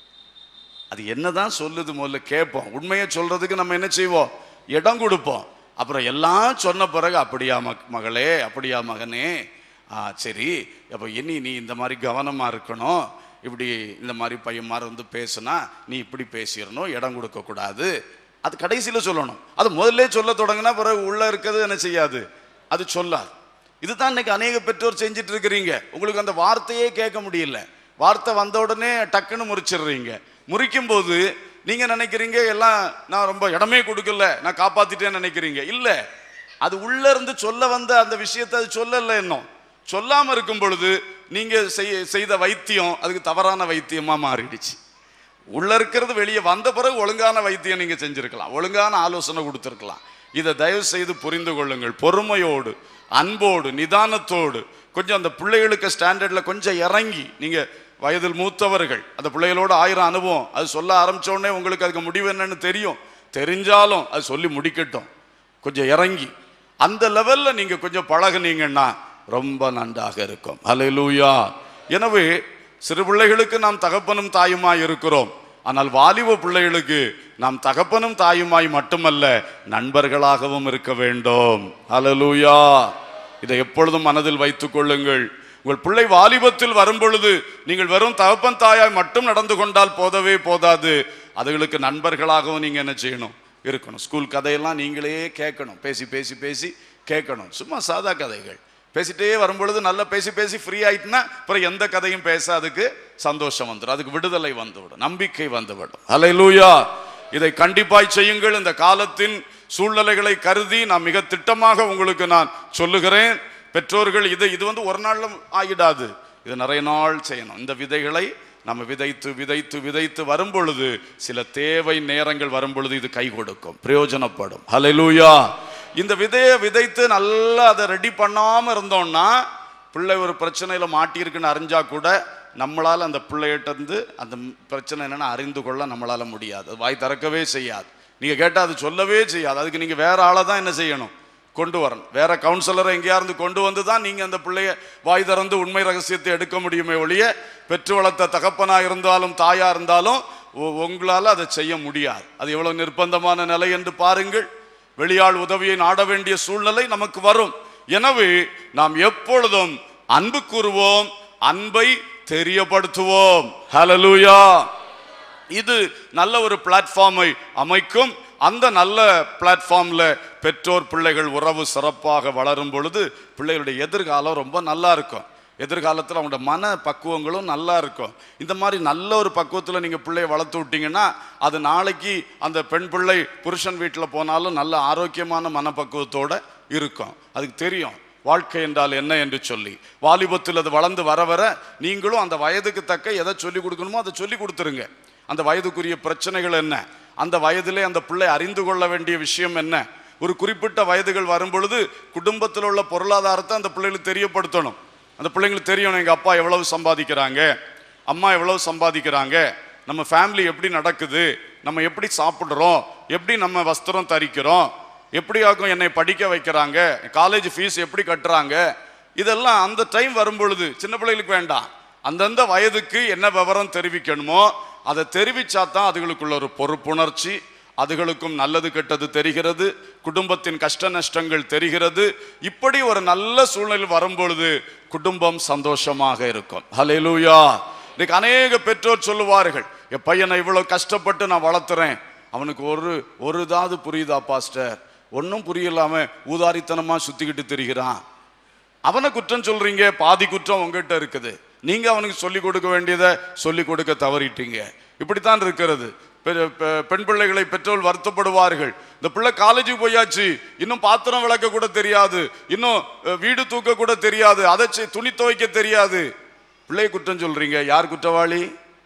அது என்னதான் சொல்லுது முதல்ல கேட்போம் உண்மையை சொல்றதுக்கு நம்ம என்ன செய்வோம் இடம் கொடுப்போம் அப்புறம் எல்லாம் சொன்ன பிறகு அப்படியா மக் மகளே அப்படியா மகனே ஆ சரி அப்போ இனி நீ இந்த மாதிரி கவனமா இருக்கணும் இப்படி இந்த மாதிரி பையன்மார் வந்து பேசுனா நீ இப்படி பேசிடணும் இடம் கொடுக்க கூடாது அது கடைசியில சொல்லணும் அது முதல்ல சொல்ல தொடங்கினா பிறகு உள்ள இருக்கிறது என்ன செய்யாது அது சொல்லாது இதுதான் இன்னைக்கு அநேக பெற்றோர் செஞ்சுட்டு இருக்கிறீங்க உங்களுக்கு அந்த வார்த்தையே கேட்க முடியல வார்த்தை வந்த உடனே டக்குன்னு முறிச்சிடுறீங்க முறிக்கும் போது நீங்க நினைக்கிறீங்க எல்லாம் நான் ரொம்ப இடமே கொடுக்கல நான் காப்பாத்திட்டேன்னு நினைக்கிறீங்க இல்ல அது உள்ள இருந்து சொல்ல வந்த அந்த விஷயத்தை அது சொல்லல இன்னும் சொல்லாம இருக்கும் பொழுது நீங்க செய்- செய்த வைத்தியம் அதுக்கு தவறான வைத்தியமா மாறிடுச்சு உள்ள இருக்கிறது வெளியே வந்த பிறகு ஒழுங்கான வைத்தியம் நீங்க செஞ்சிருக்கலாம் ஒழுங்கான ஆலோசனை கொடுத்திருக்கலாம் இதை தயவு செய்து புரிந்து கொள்ளுங்கள் பொறுமையோடு அன்போடு நிதானத்தோடு கொஞ்சம் அந்த பிள்ளைகளுக்கு ஸ்டாண்டர்ட்ல கொஞ்சம் இறங்கி நீங்க வயதில் மூத்தவர்கள் அந்த பிள்ளைகளோட ஆயிரம் அனுபவம் அது சொல்ல ஆரம்பிச்ச உடனே உங்களுக்கு அதுக்கு முடிவு என்னன்னு தெரியும் தெரிஞ்சாலும் அது சொல்லி முடிக்கட்டும் கொஞ்சம் இறங்கி அந்த லெவல்ல நீங்க கொஞ்சம் பழகுனீங்கன்னா ரொம்ப நன்றாக இருக்கும் ஹalleluya எனவே சிறு பிள்ளைகளுக்கு நாம் தகப்பனும் தாயுமாய் இருக்கிறோம் ஆனால் வாலிப பிள்ளைகளுக்கு நாம் தகப்பனும் தாயுமாய் மட்டுமல்ல நண்பர்களாகவும் இருக்க வேண்டும் ஹalleluya இதை எப்பொழுதும் மனதில் வைத்துக் கொள்ளுங்கள் உங்கள் பிள்ளை வாலிபத்தில் வரும் பொழுது நீங்கள் வெறும் தகப்பன் தாயாய் மட்டும் நடந்து கொண்டால் போதவே போதாது அதுகளுக்கு நண்பர்களாகவும் நீங்க என்ன செய்யணும் இருக்கணும் ஸ்கூல் கதையெல்லாம் நீங்களே கேட்கணும் பேசி பேசி பேசி கேட்கணும் சும்மா சாதா கதைகள் பேசிட்டே வரும்பொழுது நல்லா பேசி பேசி ஃப்ரீ ஆயிட்டுனா அப்புறம் எந்த கதையும் பேச அதுக்கு சந்தோஷம் வந்துடும் அதுக்கு விடுதலை வந்துவிடும் நம்பிக்கை வந்துவிடும் ஹalleluya இதை கண்டிப்பாய் செய்யுங்கள் இந்த காலத்தின் சூழ்நிலைகளை கருதி நான் மிக திட்டமாக உங்களுக்கு நான் சொல்லுகிறேன் பெற்றோர்கள் இது இது வந்து ஒரு நாள்ல ஆகிடாது இது நிறைய நாள் செய்யணும் இந்த விதைகளை நம்ம விதைத்து விதைத்து விதைத்து வரும் பொழுது சில தேவை நேரங்கள் வரும் பொழுது இது கை கொடுக்கும் பிரயோஜனப்படும் ஹalleluya இந்த விதையை விதைத்து நல்லா அதை ரெடி பண்ணாம இருந்தோம்னா பிள்ளை ஒரு பிரச்சனையில மாட்டியிருக்குன்னு அறிஞ்சா கூட நம்மளால அந்த பிள்ளைகிட்ட இருந்து அந்த பிரச்சனை என்னன்னு அறிந்து கொள்ள நம்மளால முடியாது அது வாய் திறக்கவே செய்யாது நீங்க கேட்டா அது சொல்லவே செய்யாது அதுக்கு நீங்க வேற ஆளை தான் என்ன செய்யணும் கொண்டு வரணும் வேற கவுன்சிலரை எங்கேயா இருந்து கொண்டு வந்து தான் நீங்க அந்த பிள்ளைய வாய் திறந்து உண்மை ரகசியத்தை எடுக்க முடியுமே ஒழிய பெற்று வளர்த்த தகப்பனா இருந்தாலும் தாயா இருந்தாலும் உ- உங்களால அதை செய்ய முடியாது அது எவ்வளவு நிர்பந்தமான நிலை என்று பாருங்கள் வெளியாள் உதவியை நாட வேண்டிய சூழ்நிலை நமக்கு வரும் எனவே நாம் எப்பொழுதும் அன்பு கூறுவோம் அன்பை தெரியப்படுத்துவோம் ஹalleluya இது நல்ல ஒரு பிளாட்ஃபார்மை அமைக்கும் அந்த நல்ல பிளாட்ஃபார்ம்ல பெற்றோர் பிள்ளைகள் உறவு சிறப்பாக வளரும் பொழுது பிள்ளைகளுடைய எதிர்காலம் ரொம்ப நல்லா இருக்கும் எதிர்காலத்தில் அவங்களோட மன பக்குவங்களும் நல்லா இருக்கும் இந்த மாதிரி நல்ல ஒரு பக்குவத்தில் நீங்கள் பிள்ளைய வளர்த்து விட்டீங்கன்னா அது நாளைக்கு அந்த பெண் பிள்ளை புருஷன் வீட்டில் போனாலும் நல்ல ஆரோக்கியமான மனப்பக்குவத்தோட இருக்கும் அதுக்கு தெரியும் வாழ்க்கை என்றால் என்ன என்று சொல்லி வாலிபத்தில் அது வளர்ந்து வர வர நீங்களும் அந்த வயதுக்கு தக்க எதை சொல்லி கொடுக்கணுமோ அதை சொல்லி கொடுத்துருங்க அந்த வயதுக்குரிய பிரச்சனைகள் என்ன அந்த வயதிலே அந்த பிள்ளை அறிந்து கொள்ள வேண்டிய விஷயம் என்ன ஒரு குறிப்பிட்ட வயதுகள் வரும் பொழுது குடும்பத்தில் உள்ள பொருளாதாரத்தை அந்த பிள்ளைகளுக்கு தெரியப்படுத்தணும் அந்த பிள்ளைங்களுக்கு தெரியணும் எங்க அப்பா எவ்வளவு சம்பாதிக்கிறாங்க அம்மா எவ்வளவு சம்பாதிக்கிறாங்க நம்ம ஃபேமிலி எப்படி நடக்குது நம்ம எப்படி சாப்பிடுறோம் எப்படி நம்ம வஸ்திரம் தரிக்கிறோம் எப்படியாக்கும் என்னை படிக்க வைக்கிறாங்க காலேஜ் ஃபீஸ் எப்படி கட்டுறாங்க இதெல்லாம் அந்த டைம் வரும் பொழுது சின்ன பிள்ளைகளுக்கு வேண்டாம் அந்தந்த வயதுக்கு என்ன விவரம் தெரிவிக்கணுமோ அதை தெரிவிச்சா தான் அதுகளுக்குள்ள ஒரு பொறுப்புணர்ச்சி அதுகளுக்கும் நல்லது கெட்டது தெரிகிறது குடும்பத்தின் கஷ்ட நஷ்டங்கள் தெரிகிறது இப்படி ஒரு நல்ல சூழ்நிலை வரும்பொழுது குடும்பம் சந்தோஷமாக இருக்கும் ஹalleluya இன்னைக்கு அநேக பெற்றோர் சொல்லுவார்கள் என் பையனை இவ்வளவு கஷ்டப்பட்டு நான் வளர்த்துறேன் அவனுக்கு ஒரு ஒரு இதாவது புரியுதா பாஸ்டர் ஒன்றும் புரியலாம ஊதாரித்தனமா சுத்திக்கிட்டு திரிகிறான் அவனை குற்றம் சொல்றீங்க பாதி குற்றம் உங்ககிட்ட இருக்குது நீங்க அவனுக்கு சொல்லி கொடுக்க வேண்டியதை சொல்லி கொடுக்க தவறிட்டீங்க இப்படித்தான் இருக்கிறது பெ- பெ- பெண் பிள்ளைகளை பெற்றோர் வருத்தப்படுவார்கள் இந்த பிள்ளை காலேஜுக்கு போயாச்சு இன்னும் பாத்திரம் விளக்க கூட தெரியாது இன்னும் அஹ், வீடு தூக்க கூட தெரியாது அதை செய்- துணி துவைக்க தெரியாது பிள்ளையை குற்றம் சொல்றீங்க யார் குற்றவாளி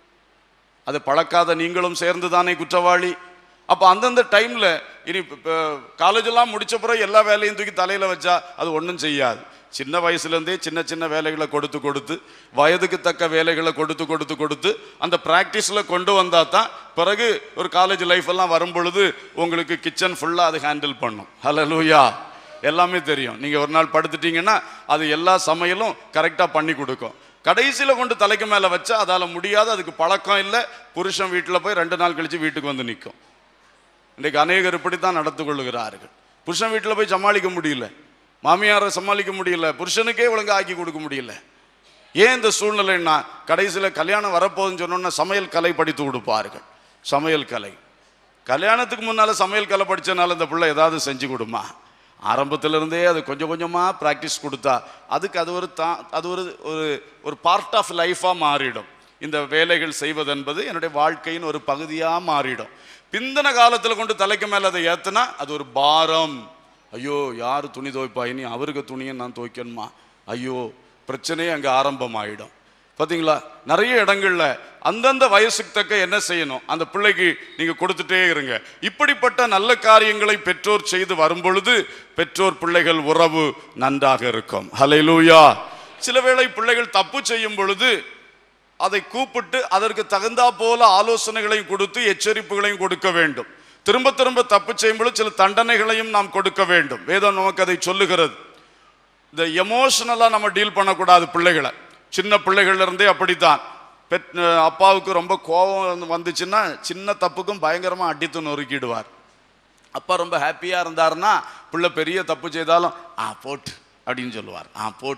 அதை பழக்காத நீங்களும் சேர்ந்து தானே குற்றவாளி அப்போ அந்தந்த டைம்ல இனி காலேஜ் எல்லாம் முடிச்ச பிறகு எல்லா வேலையும் தூக்கி தலையில வச்சா அது ஒன்றும் செய்யாது சின்ன வயசுல இருந்தே சின்ன சின்ன வேலைகளை கொடுத்து கொடுத்து வயதுக்கு தக்க வேலைகளை கொடுத்து கொடுத்து கொடுத்து அந்த பிராக்டிஸ்ல கொண்டு வந்தா தான் பிறகு ஒரு காலேஜ் லைஃப் எல்லாம் வரும் பொழுது உங்களுக்கு கிச்சன் ஃபுல்லா அது ஹேண்டில் பண்ணும் ஹalleluya எல்லாமே தெரியும் நீங்க ஒரு நாள் படுத்துட்டீங்கன்னா அது எல்லா சமையலும் கரெக்டா பண்ணி கொடுக்கும் கடைசியில கொண்டு தலைக்கு மேல வச்சா அதால முடியாது அதுக்கு பழக்கம் இல்லை புருஷன் வீட்டுல போய் ரெண்டு நாள் கழிச்சு வீட்டுக்கு வந்து நிற்கும் இன்றைக்கு அநேகர் இப்படித்தான் நடந்து கொள்ளுகிறார்கள் புருஷன் வீட்டுல போய் சமாளிக்க முடியல மாமியாரை சமாளிக்க முடியல புருஷனுக்கே ஒழுங்கா ஆக்கி கொடுக்க முடியல ஏன் இந்த சூழ்நிலைன்னா கடைசியில கல்யாணம் வரப்போகுதுன்னு சொன்னோன்னா சமையல் கலை படித்து கொடுப்பார்கள் சமையல் கலை கல்யாணத்துக்கு முன்னால சமையல் கலை படிச்சனால இந்த பிள்ளை ஏதாவது செஞ்சு கொடுமா ஆரம்பத்துல இருந்தே அது கொஞ்சம் கொஞ்சமா பிராக்டிஸ் கொடுத்தா அதுக்கு அது ஒரு தா அது ஒரு ஒரு ஒரு பார்ட் ஆஃப் லைஃபா மாறிடும் இந்த வேலைகள் செய்வது என்பது என்னுடைய வாழ்க்கையின் ஒரு பகுதியா மாறிடும் பிந்தின காலத்துல கொண்டு தலைக்கு மேல அதை ஏத்துனா அது ஒரு பாரம் ஐயோ யார் துணி துவைப்பா இனி அவருக்கு துணியை நான் துவைக்கணுமா ஐயோ பிரச்சனையே அங்க ஆரம்பமாயிடும் பாத்தீங்களா நிறைய இடங்கள்ல அந்தந்த வயசுக்கு தக்க என்ன செய்யணும் அந்த பிள்ளைக்கு நீங்க கொடுத்துட்டே இருங்க இப்படிப்பட்ட நல்ல காரியங்களை பெற்றோர் செய்து வரும் பொழுது பெற்றோர் பிள்ளைகள் உறவு நன்றாக இருக்கும் ஹalleluya சில வேளை பிள்ளைகள் தப்பு செய்யும் பொழுது அதை கூப்பிட்டு அதற்கு தகுந்தா போல ஆலோசனைகளையும் கொடுத்து எச்சரிப்புகளையும் கொடுக்க வேண்டும் திரும்ப திரும்ப தப்பு செய்யும் பொழுது சில தண்டனைகளையும் நாம் கொடுக்க வேண்டும் வேதம் நமக்கு அதை சொல்லுகிறது இந்த எமோஷனலாக நம்ம டீல் பண்ணக்கூடாது பிள்ளைகளை சின்ன பிள்ளைகள்ல இருந்தே அப்படித்தான் பெட் அப்பாவுக்கு ரொம்ப கோபம் வந்து- வந்துச்சுன்னா சின்ன தப்புக்கும் பயங்கரமாக அடித்து நொறுக்கிடுவார் அப்பா ரொம்ப ஹாப்பியாக இருந்தாருன்னா பிள்ளை பெரிய தப்பு செய்தாலும் ஆ போட்டு அப்படின்னு சொல்லுவார் ஆ போட்டு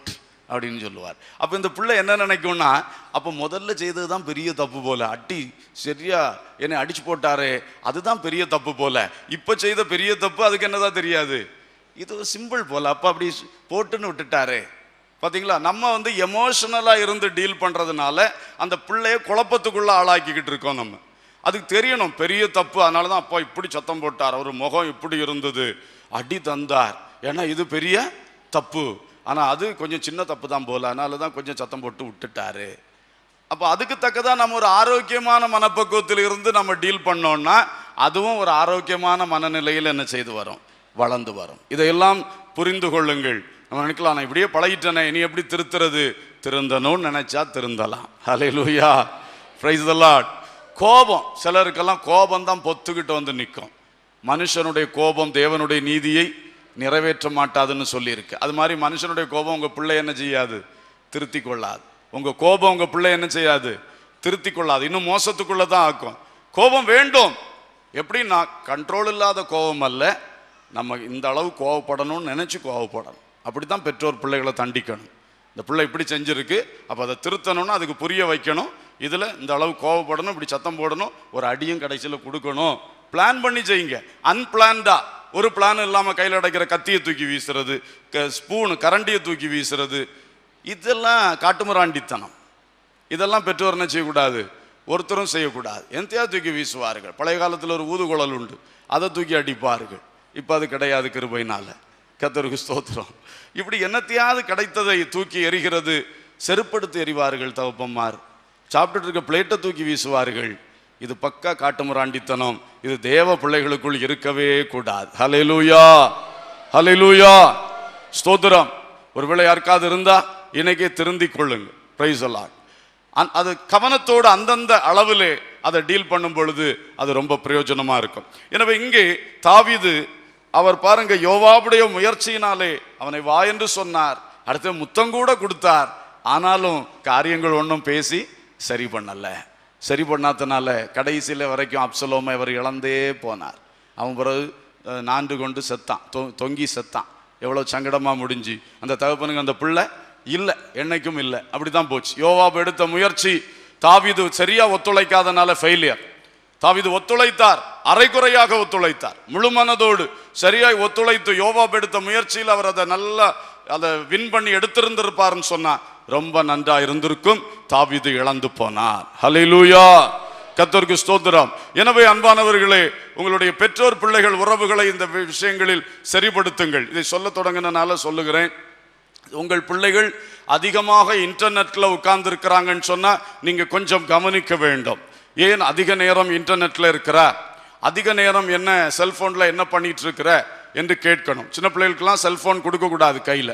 அப்படின்னு சொல்லுவார் அப்போ இந்த பிள்ளை என்ன நினைக்கும்னா அப்போ முதல்ல செய்தது தான் பெரிய தப்பு போல அடி சரியா என்னை அடிச்சு போட்டாரே அதுதான் பெரிய தப்பு போல இப்போ செய்த பெரிய தப்பு அதுக்கு என்னதான் தெரியாது இது ஒரு சிம்பிள் போல அப்போ அப்படி போட்டுன்னு விட்டுட்டாரே பாத்தீங்களா நம்ம வந்து எமோஷனலாக இருந்து டீல் பண்ணுறதுனால அந்த பிள்ளைய குழப்பத்துக்குள்ள ஆளாக்கிக்கிட்டு இருக்கோம் நம்ம அதுக்கு தெரியணும் பெரிய தப்பு அதனால தான் அப்பா இப்படி சத்தம் போட்டார் அவர் முகம் இப்படி இருந்தது அடி தந்தார் ஏன்னா இது பெரிய தப்பு ஆனால் அது கொஞ்சம் சின்ன தப்பு தான் போல அதனால தான் கொஞ்சம் சத்தம் போட்டு விட்டுட்டாரு அப்போ அதுக்கு தக்கதா நம்ம ஒரு ஆரோக்கியமான மனப்பக்குவத்தில் இருந்து நம்ம டீல் பண்ணோம்னா அதுவும் ஒரு ஆரோக்கியமான மனநிலையில் என்ன செய்து வரும் வளர்ந்து வரும் இதையெல்லாம் புரிந்து கொள்ளுங்கள் நம்ம நினைக்கலாம் நான் இப்படியே பழகிட்டேனே இனி எப்படி திருத்துறது திருந்தணும்னு நினைச்சா திருந்தலாம் ஹலே லூயா பிரைஸ் லார்ட் கோபம் சிலருக்கெல்லாம் கோபம் தான் பொத்துக்கிட்டு வந்து நிற்கும் மனுஷனுடைய கோபம் தேவனுடைய நீதியை நிறைவேற்ற மாட்டாதுன்னு சொல்லியிருக்கு அது மாதிரி மனுஷனுடைய கோபம் உங்க பிள்ளை என்ன செய்யாது திருத்தி கொள்ளாது உங்க கோபம் உங்க பிள்ளை என்ன செய்யாது திருத்தி கொள்ளாது இன்னும் மோசத்துக்குள்ள தான் ஆக்கும் கோபம் வேண்டும் எப்படின்னா கண்ட்ரோல் இல்லாத கோபம் அல்ல நம்ம இந்த அளவு கோவப்படணும்னு நினைச்சு கோவப்படணும் அப்படித்தான் பெற்றோர் பிள்ளைகளை தண்டிக்கணும் இந்த பிள்ளை இப்படி செஞ்சிருக்கு அப்போ அதை திருத்தணும்னா அதுக்கு புரிய வைக்கணும் இதில் இந்த அளவு கோவப்படணும் இப்படி சத்தம் போடணும் ஒரு அடியும் கடைசியில் கொடுக்கணும் பிளான் பண்ணி செய்யுங்க அன்பிளான்டா ஒரு பிளான் இல்லாமல் கையில் அடைக்கிற கத்தியை தூக்கி வீசுறது ஸ்பூனு கரண்டியை தூக்கி வீசுறது இதெல்லாம் காட்டுமிராண்டித்தனம் இதெல்லாம் பெற்றோர் என்ன செய்யக்கூடாது ஒருத்தரும் செய்யக்கூடாது எந்தையா தூக்கி வீசுவார்கள் பழைய காலத்தில் ஒரு ஊதுகுழல் உண்டு அதை தூக்கி அடிப்பார்கள் இப்போ அது கிடையாது கிருபைனால கத்தருக்கு ஸ்தோத்திரம் இப்படி என்னத்தையாவது கிடைத்ததை தூக்கி எறிகிறது செருப்படுத்தி எறிவார்கள் தவப்பம்மார் சாப்பிட்டுட்டு இருக்க பிளேட்டை தூக்கி வீசுவார்கள் இது பக்கா காட்டுமிராண்டித்தனம் இது தேவ பிள்ளைகளுக்குள் இருக்கவே கூடாது ஹalleluya ஹalleluya ஸ்தோத்திரம் ஒருவேளை யாருக்காவது இருந்தா இன்னைக்கே திருந்திக் கொள்ளுங்க பிரைஸ் அல்லாட் அது கவனத்தோடு அந்தந்த அளவிலே அதை டீல் பண்ணும் பொழுது அது ரொம்ப பிரயோஜனமா இருக்கும் எனவே இங்கே தாவீது அவர் பாருங்க யோவாவுடைய முயற்சியினாலே அவனை வா என்று சொன்னார் அடுத்து முத்தம் கூட கொடுத்தார் ஆனாலும் காரியங்கள் ஒன்றும் பேசி சரி பண்ணல சரி பண்ணாதனால கடைசியில வரைக்கும் அப்சலோமை அவர் இழந்தே போனார் அவன் பிறகு அஹ், நான்கு கொண்டு செத்தான் தொ- தொங்கி செத்தான் எவ்வளவு சங்கடமா முடிஞ்சு அந்த தகப்பனுக்கு அந்த பிள்ளை இல்லை என்னைக்கும் இல்லை அப்படிதான் போச்சு யோவாப் எடுத்த முயற்சி தாவீது சரியா ஒத்துழைக்காதனால ஃபெயிலியர் தாவீது ஒத்துழைத்தார் அரைகுறையாக ஒத்துழைத்தார் முழு மனதோடு சரியாய் ஒத்துழைத்து யோவாப் எடுத்த முயற்சியில் அவர் அதை நல்லா அதை வின் பண்ணி எடுத்திருந்திருப்பாருன்னு சொன்னா ரொம்ப நன்றா இருந்திருக்கும் தாவீது இழந்து போனார் ஹalleluya கத்தருக்கு ஸ்தோத்திரம் எனவே அன்பானவர்களே உங்களுடைய பெற்றோர் பிள்ளைகள் உறவுகளை இந்த வி- விஷயங்களில் சரிப்படுத்துங்கள் இதை சொல்ல தொடங்கினால சொல்லுகிறேன் உங்கள் பிள்ளைகள் அதிகமாக இன்டர்நெட்ல உட்கார்ந்து இருக்கிறாங்கன்னு சொன்னா நீங்க கொஞ்சம் கவனிக்க வேண்டும் ஏன் அதிக நேரம் இன்டர்நெட்ல இருக்கிற அதிக நேரம் என்ன செல்போன்ல என்ன பண்ணிட்டு இருக்கிற என்று கேட்கணும் சின்ன பிள்ளைகளுக்கெல்லாம் செல்போன் கொடுக்க கூடாது கையில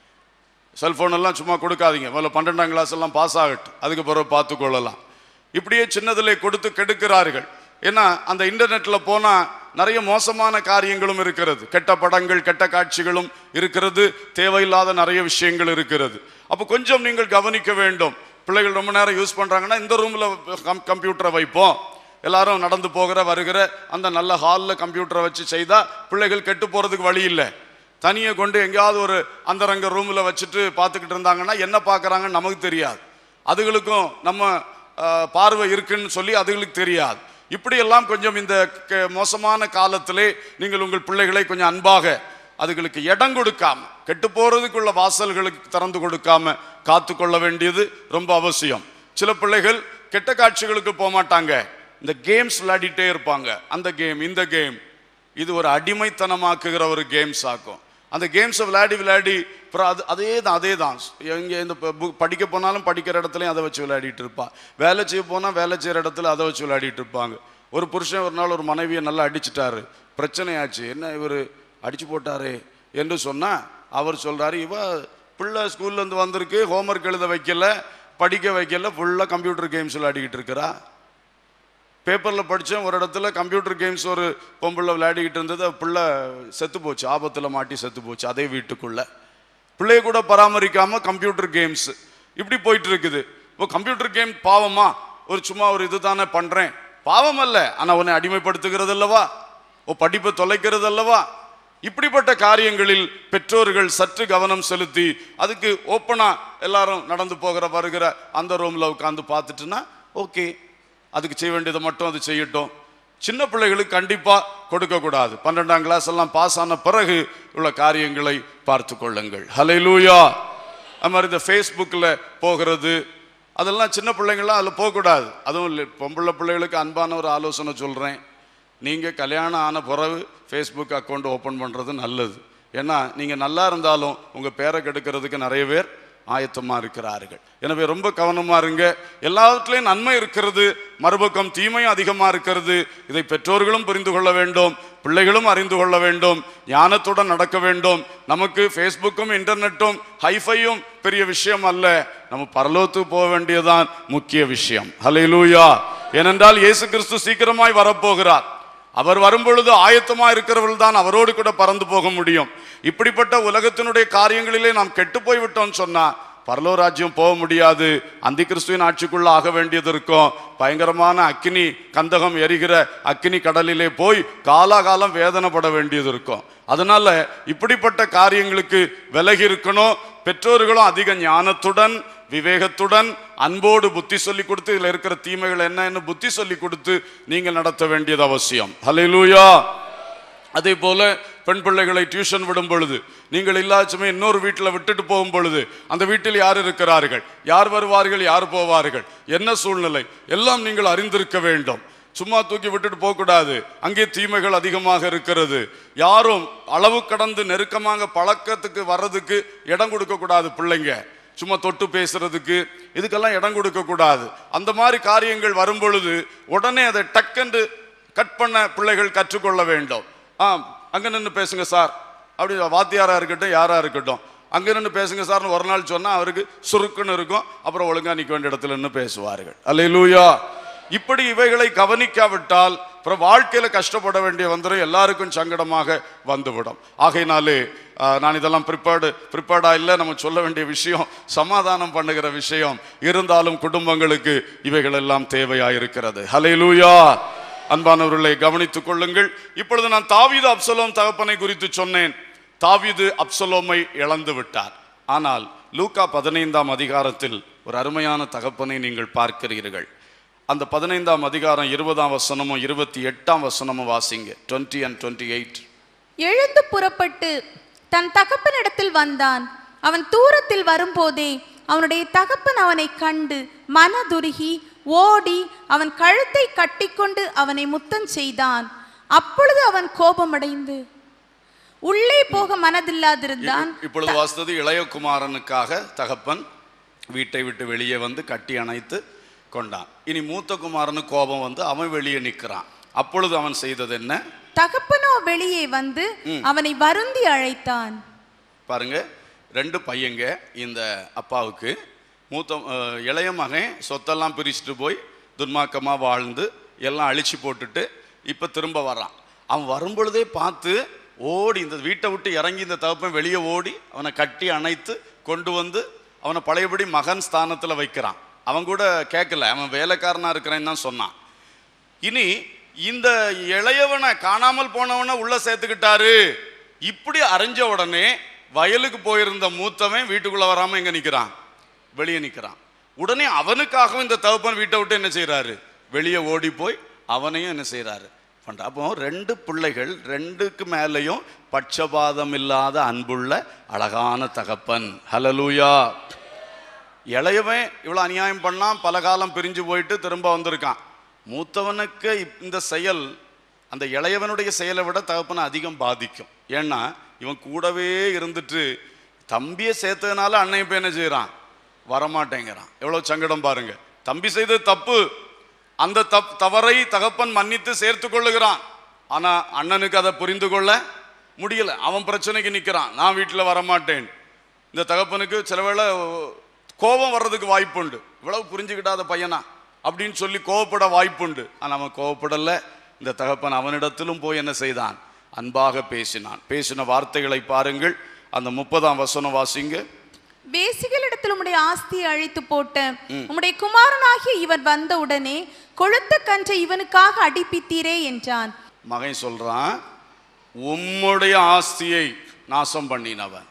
செல்போன் எல்லாம் சும்மா கொடுக்காதீங்க முதல்ல பன்னெண்டாம் கிளாஸ் எல்லாம் பாஸ் ஆகட்டும் அதுக்கு பிறகு பார்த்து கொள்ளலாம் இப்படியே சின்னதிலே கொடுத்து கெடுக்கிறார்கள் ஏன்னா அந்த இன்டர்நெட்ல போனா நிறைய மோசமான காரியங்களும் இருக்கிறது கெட்ட படங்கள் கெட்ட காட்சிகளும் இருக்கிறது தேவையில்லாத நிறைய விஷயங்கள் இருக்கிறது அப்போ கொஞ்சம் நீங்கள் கவனிக்க வேண்டும் பிள்ளைகள் ரொம்ப நேரம் யூஸ் பண்றாங்கன்னா இந்த ரூம்ல கம்ப்யூட்டரை வைப்போம் எல்லாரும் நடந்து போகிற வருகிற அந்த நல்ல ஹாலில் கம்ப்யூட்டரை வச்சு செய்தா பிள்ளைகள் கெட்டு போறதுக்கு வழி இல்லை தனியை கொண்டு எங்கேயாவது ஒரு அந்தரங்க ரூமில் வச்சுட்டு பார்த்துக்கிட்டு இருந்தாங்கன்னா என்ன பார்க்குறாங்கன்னு நமக்கு தெரியாது அதுகளுக்கும் நம்ம அஹ், பார்வை இருக்குன்னு சொல்லி அதுகளுக்கு தெரியாது இப்படியெல்லாம் கொஞ்சம் இந்த க- மோசமான காலத்திலே நீங்கள் உங்கள் பிள்ளைகளை கொஞ்சம் அன்பாக அதுகளுக்கு இடம் கொடுக்காம கெட்டு போறதுக்குள்ள வாசல்களுக்கு திறந்து கொடுக்காம காத்து கொள்ள வேண்டியது ரொம்ப அவசியம் சில பிள்ளைகள் கெட்ட காட்சிகளுக்கு போக மாட்டாங்க இந்த கேம்ஸ் விளையாடிட்டே இருப்பாங்க அந்த கேம் இந்த கேம் இது ஒரு அடிமைத்தனமாக்குகிற ஒரு கேம்ஸ் ஆக்கும் அந்த கேம்ஸை விளையாடி விளையாடி அப்புறம் அது அதே தான் அதே தான் எங்கே இந்த ப- புக் படிக்க போனாலும் படிக்கிற இடத்துலையும் அதை வச்சு விளையாடிட்டு இருப்பா வேலை செய்ய போனால் வேலை செய்கிற இடத்துல அதை வச்சு விளையாடிட்டு இருப்பாங்க ஒரு புருஷன் ஒரு நாள் ஒரு மனைவியை நல்லா அடிச்சிட்டாரு பிரச்சனையாச்சு என்ன இவர் அடிச்சு போட்டாரே என்று சொன்னா அவர் சொல்றாரு இவ பிள்ளை ஸ்கூல்ல இருந்து வந்திருக்கு ஹோம்ஒர்க் எழுத வைக்கல படிக்க வைக்கல ஃபுல்லாக கம்ப்யூட்டர் கேம்ஸ் விளையாடிக்கிட்டு இருக்கிறா பேப்பரில் படித்தேன் ஒரு இடத்துல கம்ப்யூட்டர் கேம்ஸ் ஒரு பொம்பளை விளையாடிக்கிட்டு இருந்தது அவ பிள்ளை செத்து போச்சு ஆபத்தில் மாட்டி செத்து போச்சு அதே வீட்டுக்குள்ள பிள்ளைய கூட பராமரிக்காம கம்ப்யூட்டர் கேம்ஸ் இப்படி போயிட்டு இருக்குது இப்போ கம்ப்யூட்டர் கேம் பாவமா ஒரு சும்மா ஒரு இது தானே பண்ணுறேன் பாவம் அல்ல ஆனால் உன்னை அடிமைப்படுத்துகிறது அல்லவா ஓ படிப்பை தொலைக்கிறது அல்லவா இப்படிப்பட்ட காரியங்களில் பெற்றோர்கள் சற்று கவனம் செலுத்தி அதுக்கு ஓப்பனா எல்லாரும் நடந்து போகிற வருகிற அந்த ரூம்ல உட்காந்து பார்த்துட்டுனா ஓகே அதுக்கு செய்ய வேண்டியதை மட்டும் அது செய்யட்டும் சின்ன பிள்ளைகளுக்கு கண்டிப்பா கொடுக்க கூடாது பன்னெண்டாம் கிளாஸ் எல்லாம் பாஸ் ஆன பிறகு உள்ள காரியங்களை பார்த்து கொள்ளுங்கள் ஹலே லூயா அது மாதிரி இந்த ஃபேஸ்புக்கில் போகிறது அதெல்லாம் சின்ன பிள்ளைங்கள்லாம் அதில் போகக்கூடாது அதுவும் இல்லை பொம்பளை பிள்ளைகளுக்கு அன்பான ஒரு ஆலோசனை சொல்கிறேன் நீங்கள் கல்யாணம் ஆன பிறகு ஃபேஸ்புக் அக்கௌண்ட் ஓப்பன் பண்ணுறது நல்லது ஏன்னா நீங்கள் நல்லா இருந்தாலும் உங்கள் பேரை கெடுக்கிறதுக்கு நிறைய பேர் ஆயத்தமாக இருக்கிறார்கள் எனவே ரொம்ப கவனமாக இருங்க எல்லாத்துலேயும் நன்மை இருக்கிறது மறுபக்கம் தீமையும் அதிகமாக இருக்கிறது இதை பெற்றோர்களும் புரிந்து கொள்ள வேண்டும் பிள்ளைகளும் அறிந்து கொள்ள வேண்டும் ஞானத்துடன் நடக்க வேண்டும் நமக்கு ஃபேஸ்புக்கும் இன்டர்நெட்டும் ஹைஃபையும் பெரிய விஷயம் அல்ல நம்ம பரலோகத்துக்கு போக வேண்டியதுதான் முக்கிய விஷயம் ஹalleluya ஏனென்றால் இயேசு கிறிஸ்து சீக்கிரமாய் வரப்போகிறார் அவர் வரும்பொழுது ஆயத்தமா இருக்கிறவர்கள் தான் அவரோடு கூட பறந்து போக முடியும் இப்படிப்பட்ட உலகத்தினுடைய காரியங்களிலே நாம் கெட்டு போய் விட்டோம்னு சொன்னா பரலோ ராஜ்யம் போக முடியாது அந்தி கிறிஸ்துவின் ஆட்சிக்குள்ள ஆக வேண்டியது இருக்கும் பயங்கரமான அக்கினி கந்தகம் எரிகிற அக்கினி கடலிலே போய் காலாகாலம் வேதனைப்பட வேண்டியது இருக்கும் அதனால இப்படிப்பட்ட காரியங்களுக்கு விலகி இருக்கணும் பெற்றோர்களும் அதிக ஞானத்துடன் விவேகத்துடன் அன்போடு புத்தி சொல்லி கொடுத்து இதுல இருக்கிற தீமைகள் என்னன்னு புத்தி சொல்லி கொடுத்து நீங்கள் நடத்த வேண்டியது அவசியம் ஹalleluya அதே போல பெண் பிள்ளைகளை டியூஷன் விடும் பொழுது நீங்கள் இல்லாத சமயம் இன்னொரு வீட்டில் விட்டுட்டு போகும் பொழுது அந்த வீட்டில் யார் இருக்கிறார்கள் யார் வருவார்கள் யார் போவார்கள் என்ன சூழ்நிலை எல்லாம் நீங்கள் அறிந்திருக்க வேண்டும் சும்மா தூக்கி விட்டுட்டு போகக்கூடாது அங்கே தீமைகள் அதிகமாக இருக்கிறது யாரும் அளவு கடந்து நெருக்கமாக பழக்கத்துக்கு வர்றதுக்கு இடம் கொடுக்க கூடாது பிள்ளைங்க சும்மா தொட்டு பேசுறதுக்கு இதுக்கெல்லாம் இடம் கொடுக்க கூடாது அந்த மாதிரி காரியங்கள் வரும் பொழுது உடனே அதை டக்கென்று கட் பண்ண பிள்ளைகள் கற்றுக்கொள்ள வேண்டும் ஆ அங்க நின்று பேசுங்க சார் அப்படி வாத்தியாரா இருக்கட்டும் யாரா இருக்கட்டும் அங்க நின்று பேசுங்க சார்னு ஒரு நாள் சொன்னா அவருக்கு சுருக்குன்னு இருக்கும் அப்புறம் ஒழுங்கா நிக்க வேண்டிய இடத்துல நின்று பேசுவார்கள் அல்லேலூயா இப்படி இவைகளை கவனிக்காவிட்டால் அப்புறம் வாழ்க்கையில கஷ்டப்பட வேண்டிய வந்துடும் எல்லாருக்கும் சங்கடமாக வந்துவிடும் ஆகையினாலே ஆஹ், நான் இதெல்லாம் ப்ரிப்பேர்டு ப்ரிப்பேர்டா இல்லை நம்ம சொல்ல வேண்டிய விஷயம் சமாதானம் பண்ணுகிற விஷயம் இருந்தாலும் குடும்பங்களுக்கு இவைகள் எல்லாம் தேவையாயிருக்கிறது ஹalleluya அன்பானவர்களை கவனித்துக் கொள்ளுங்கள் இப்பொழுது நான் தாவீது அப்சலோம் தகப்பனை குறித்து சொன்னேன் தாவீது அப்சலோமை இழந்து விட்டார் ஆனால் லூக்கா பதினைந்தாம் அதிகாரத்தில் ஒரு அருமையான தகப்பனை நீங்கள் பார்க்கிறீர்கள் அந்த பதினைந்தாம் அதிகாரம் இருபதாம் வசனமும் இருபத்தி எட்டாம் வசனமும் வாசிங்க டுவெண்ட்டி அண்ட் டுவெண்ட்டி எயிட் எழுந்து புறப்பட்டு தன் தகப்பனிடத்தில் வந்தான் அவன் தூரத்தில் வரும்போதே அவனுடைய தகப்பன் அவனை கண்டு மனதுருகி ஓடி அவன் கழுத்தை கட்டிக்கொண்டு அவனை முத்தம் செய்தான் அப்பொழுது அவன் கோபமடைந்து உள்ளே போக மனதில்லாதிருந்தான் இப்பொழுது வாசித்தது இளையகுமாரனுக்காக தகப்பன் வீட்டை விட்டு வெளியே வந்து கட்டி அணைத்து கொண்டான் இனி மூத்த குமாரனுக்கு கோபம் வந்து அவன் வெளியே நிற்கிறான் அப்பொழுது அவன் செய்தது என்ன தகப்பனோ வெளியே வந்து அவனை வருந்தி அழைத்தான் பாருங்க ரெண்டு பையங்க இந்த அப்பாவுக்கு மூத்த அஹ், இளைய மகன் சொத்தெல்லாம் பிரிச்சுட்டு போய் துன்மாக்கமாக வாழ்ந்து எல்லாம் அழிச்சு போட்டுட்டு இப்போ திரும்ப வர்றான் அவன் வரும்பொழுதே பார்த்து ஓடி இந்த வீட்டை விட்டு இறங்கி இந்த தகப்பன் வெளியே ஓடி அவனை கட்டி அணைத்து கொண்டு வந்து அவனை பழையபடி மகன் ஸ்தானத்தில் வைக்கிறான் அவன் கூட கேட்கல அவன் வேலைக்காரனா இருக்கிறேன்னு தான் சொன்னான் இனி இந்த இளையவனை காணாமல் போனவனை உள்ள சேர்த்துக்கிட்டாரு இப்படி அறிஞ்ச உடனே வயலுக்கு போயிருந்த மூத்தவன் வீட்டுக்குள்ள வராம எங்க நிக்கிறான் வெளியே நிக்கிறான் உடனே அவனுக்காகவும் இந்த தகப்பன் வீட்டை விட்டு என்ன செய்றாரு வெளியே ஓடி போய் அவனையும் என்ன செய்றாரு பண்ற அப்போ ரெண்டு பிள்ளைகள் ரெண்டுக்கு மேலேயும் பட்சபாதம் இல்லாத அன்புள்ள அழகான தகப்பன் ஹலலூயா இளையவன் இவ்வளோ அநியாயம் பண்ணான் பல காலம் பிரிஞ்சு போயிட்டு திரும்ப வந்திருக்கான் மூத்தவனுக்கு இப்- இந்த செயல் அந்த இளையவனுடைய செயலை விட தகப்பனை அதிகம் பாதிக்கும் ஏன்னா இவன் கூடவே இருந்துட்டு தம்பியை சேர்த்ததுனால அண்ணன் இப்போ என்ன செய்கிறான் வரமாட்டேங்கிறான் எவ்வளோ சங்கடம் பாருங்க தம்பி செய்தது தப்பு அந்த தப் தவறை தகப்பன் மன்னித்து சேர்த்து கொள்ளுகிறான் ஆனா அண்ணனுக்கு அதை புரிந்து கொள்ள முடியல அவன் பிரச்சனைக்கு நிற்கிறான் நான் வீட்டில் வரமாட்டேன் இந்த தகப்பனுக்கு சில வேளை கோபம் வர்றதுக்கு வாய்ப்புண்டு இவ்வளவு புரிஞ்சுக்கிட்டாத பையனா அப்படின்னு சொல்லி கோவப்பட வாய்ப்புண்டு ஆனால் அவன் கோவப்படல இந்த தகப்பன் அவனிடத்திலும் போய் என்ன செய்தான் அன்பாக பேசினான் பேசின வார்த்தைகளை பாருங்கள் அந்த முப்பதாம் வசனம் வாசிங்க வேசிகளிடத்தில் உம்முடைய ஆஸ்தியை அழித்து போட்ட உம்முடைய குமாரனாகிய இவன் வந்த உடனே கொழுத்த கன்றை இவனுக்காக அடிப்பித்தீரே என்றான் மகன் சொல்றான் உம்முடைய ஆஸ்தியை நாசம் பண்ணினவன்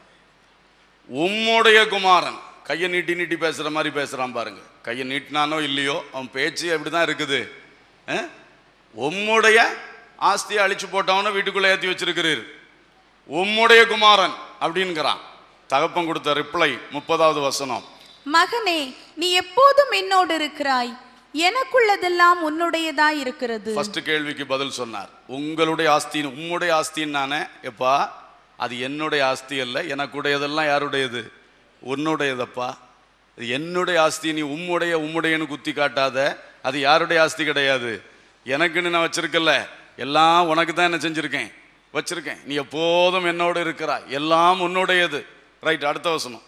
உம்முடைய குமாரன் கையை நீட்டி நீட்டி பேசுற மாதிரி பேசுறான் பாருங்க கையை நீட்டினானோ இல்லையோ அவன் பேச்சு அப்படிதான் இருக்குது அஹ்? உம்முடைய ஆஸ்தியை அழிச்சு போட்டவன வீட்டுக்குள்ள ஏத்தி வச்சிருக்கிறீர் உம்முடைய குமாரன் அப்படின்கிறான் தகப்பன் கொடுத்த ரிப்ளை முப்பதாவது வசனம் மகனே நீ எப்போதும் என்னோடு இருக்கிறாய் எனக்குள்ளதெல்லாம் உன்னுடையதாய் இருக்கிறது ஃபர்ஸ்ட் கேள்விக்கு பதில் சொன்னார் உங்களுடைய ஆஸ்தி உம்முடைய ஆஸ்தின்னு நானே எப்பா அது என்னுடைய ஆஸ்தி அல்ல எனக்குடையதெல்லாம் யாருடையது உன்னுடையதப்பா இது என்னுடைய ஆஸ்தி நீ உம்முடைய உம்முடையன்னு குத்தி காட்டாத அது யாருடைய ஆஸ்தி கிடையாது எனக்குன்னு நான் வச்சிருக்கல எல்லாம் உனக்கு தான் என்ன செஞ்சிருக்கேன் வச்சிருக்கேன் நீ எப்போதும் என்னோடு இருக்கிறாய் எல்லாம் உன்னுடையது ரைட் அடுத்த வசனம்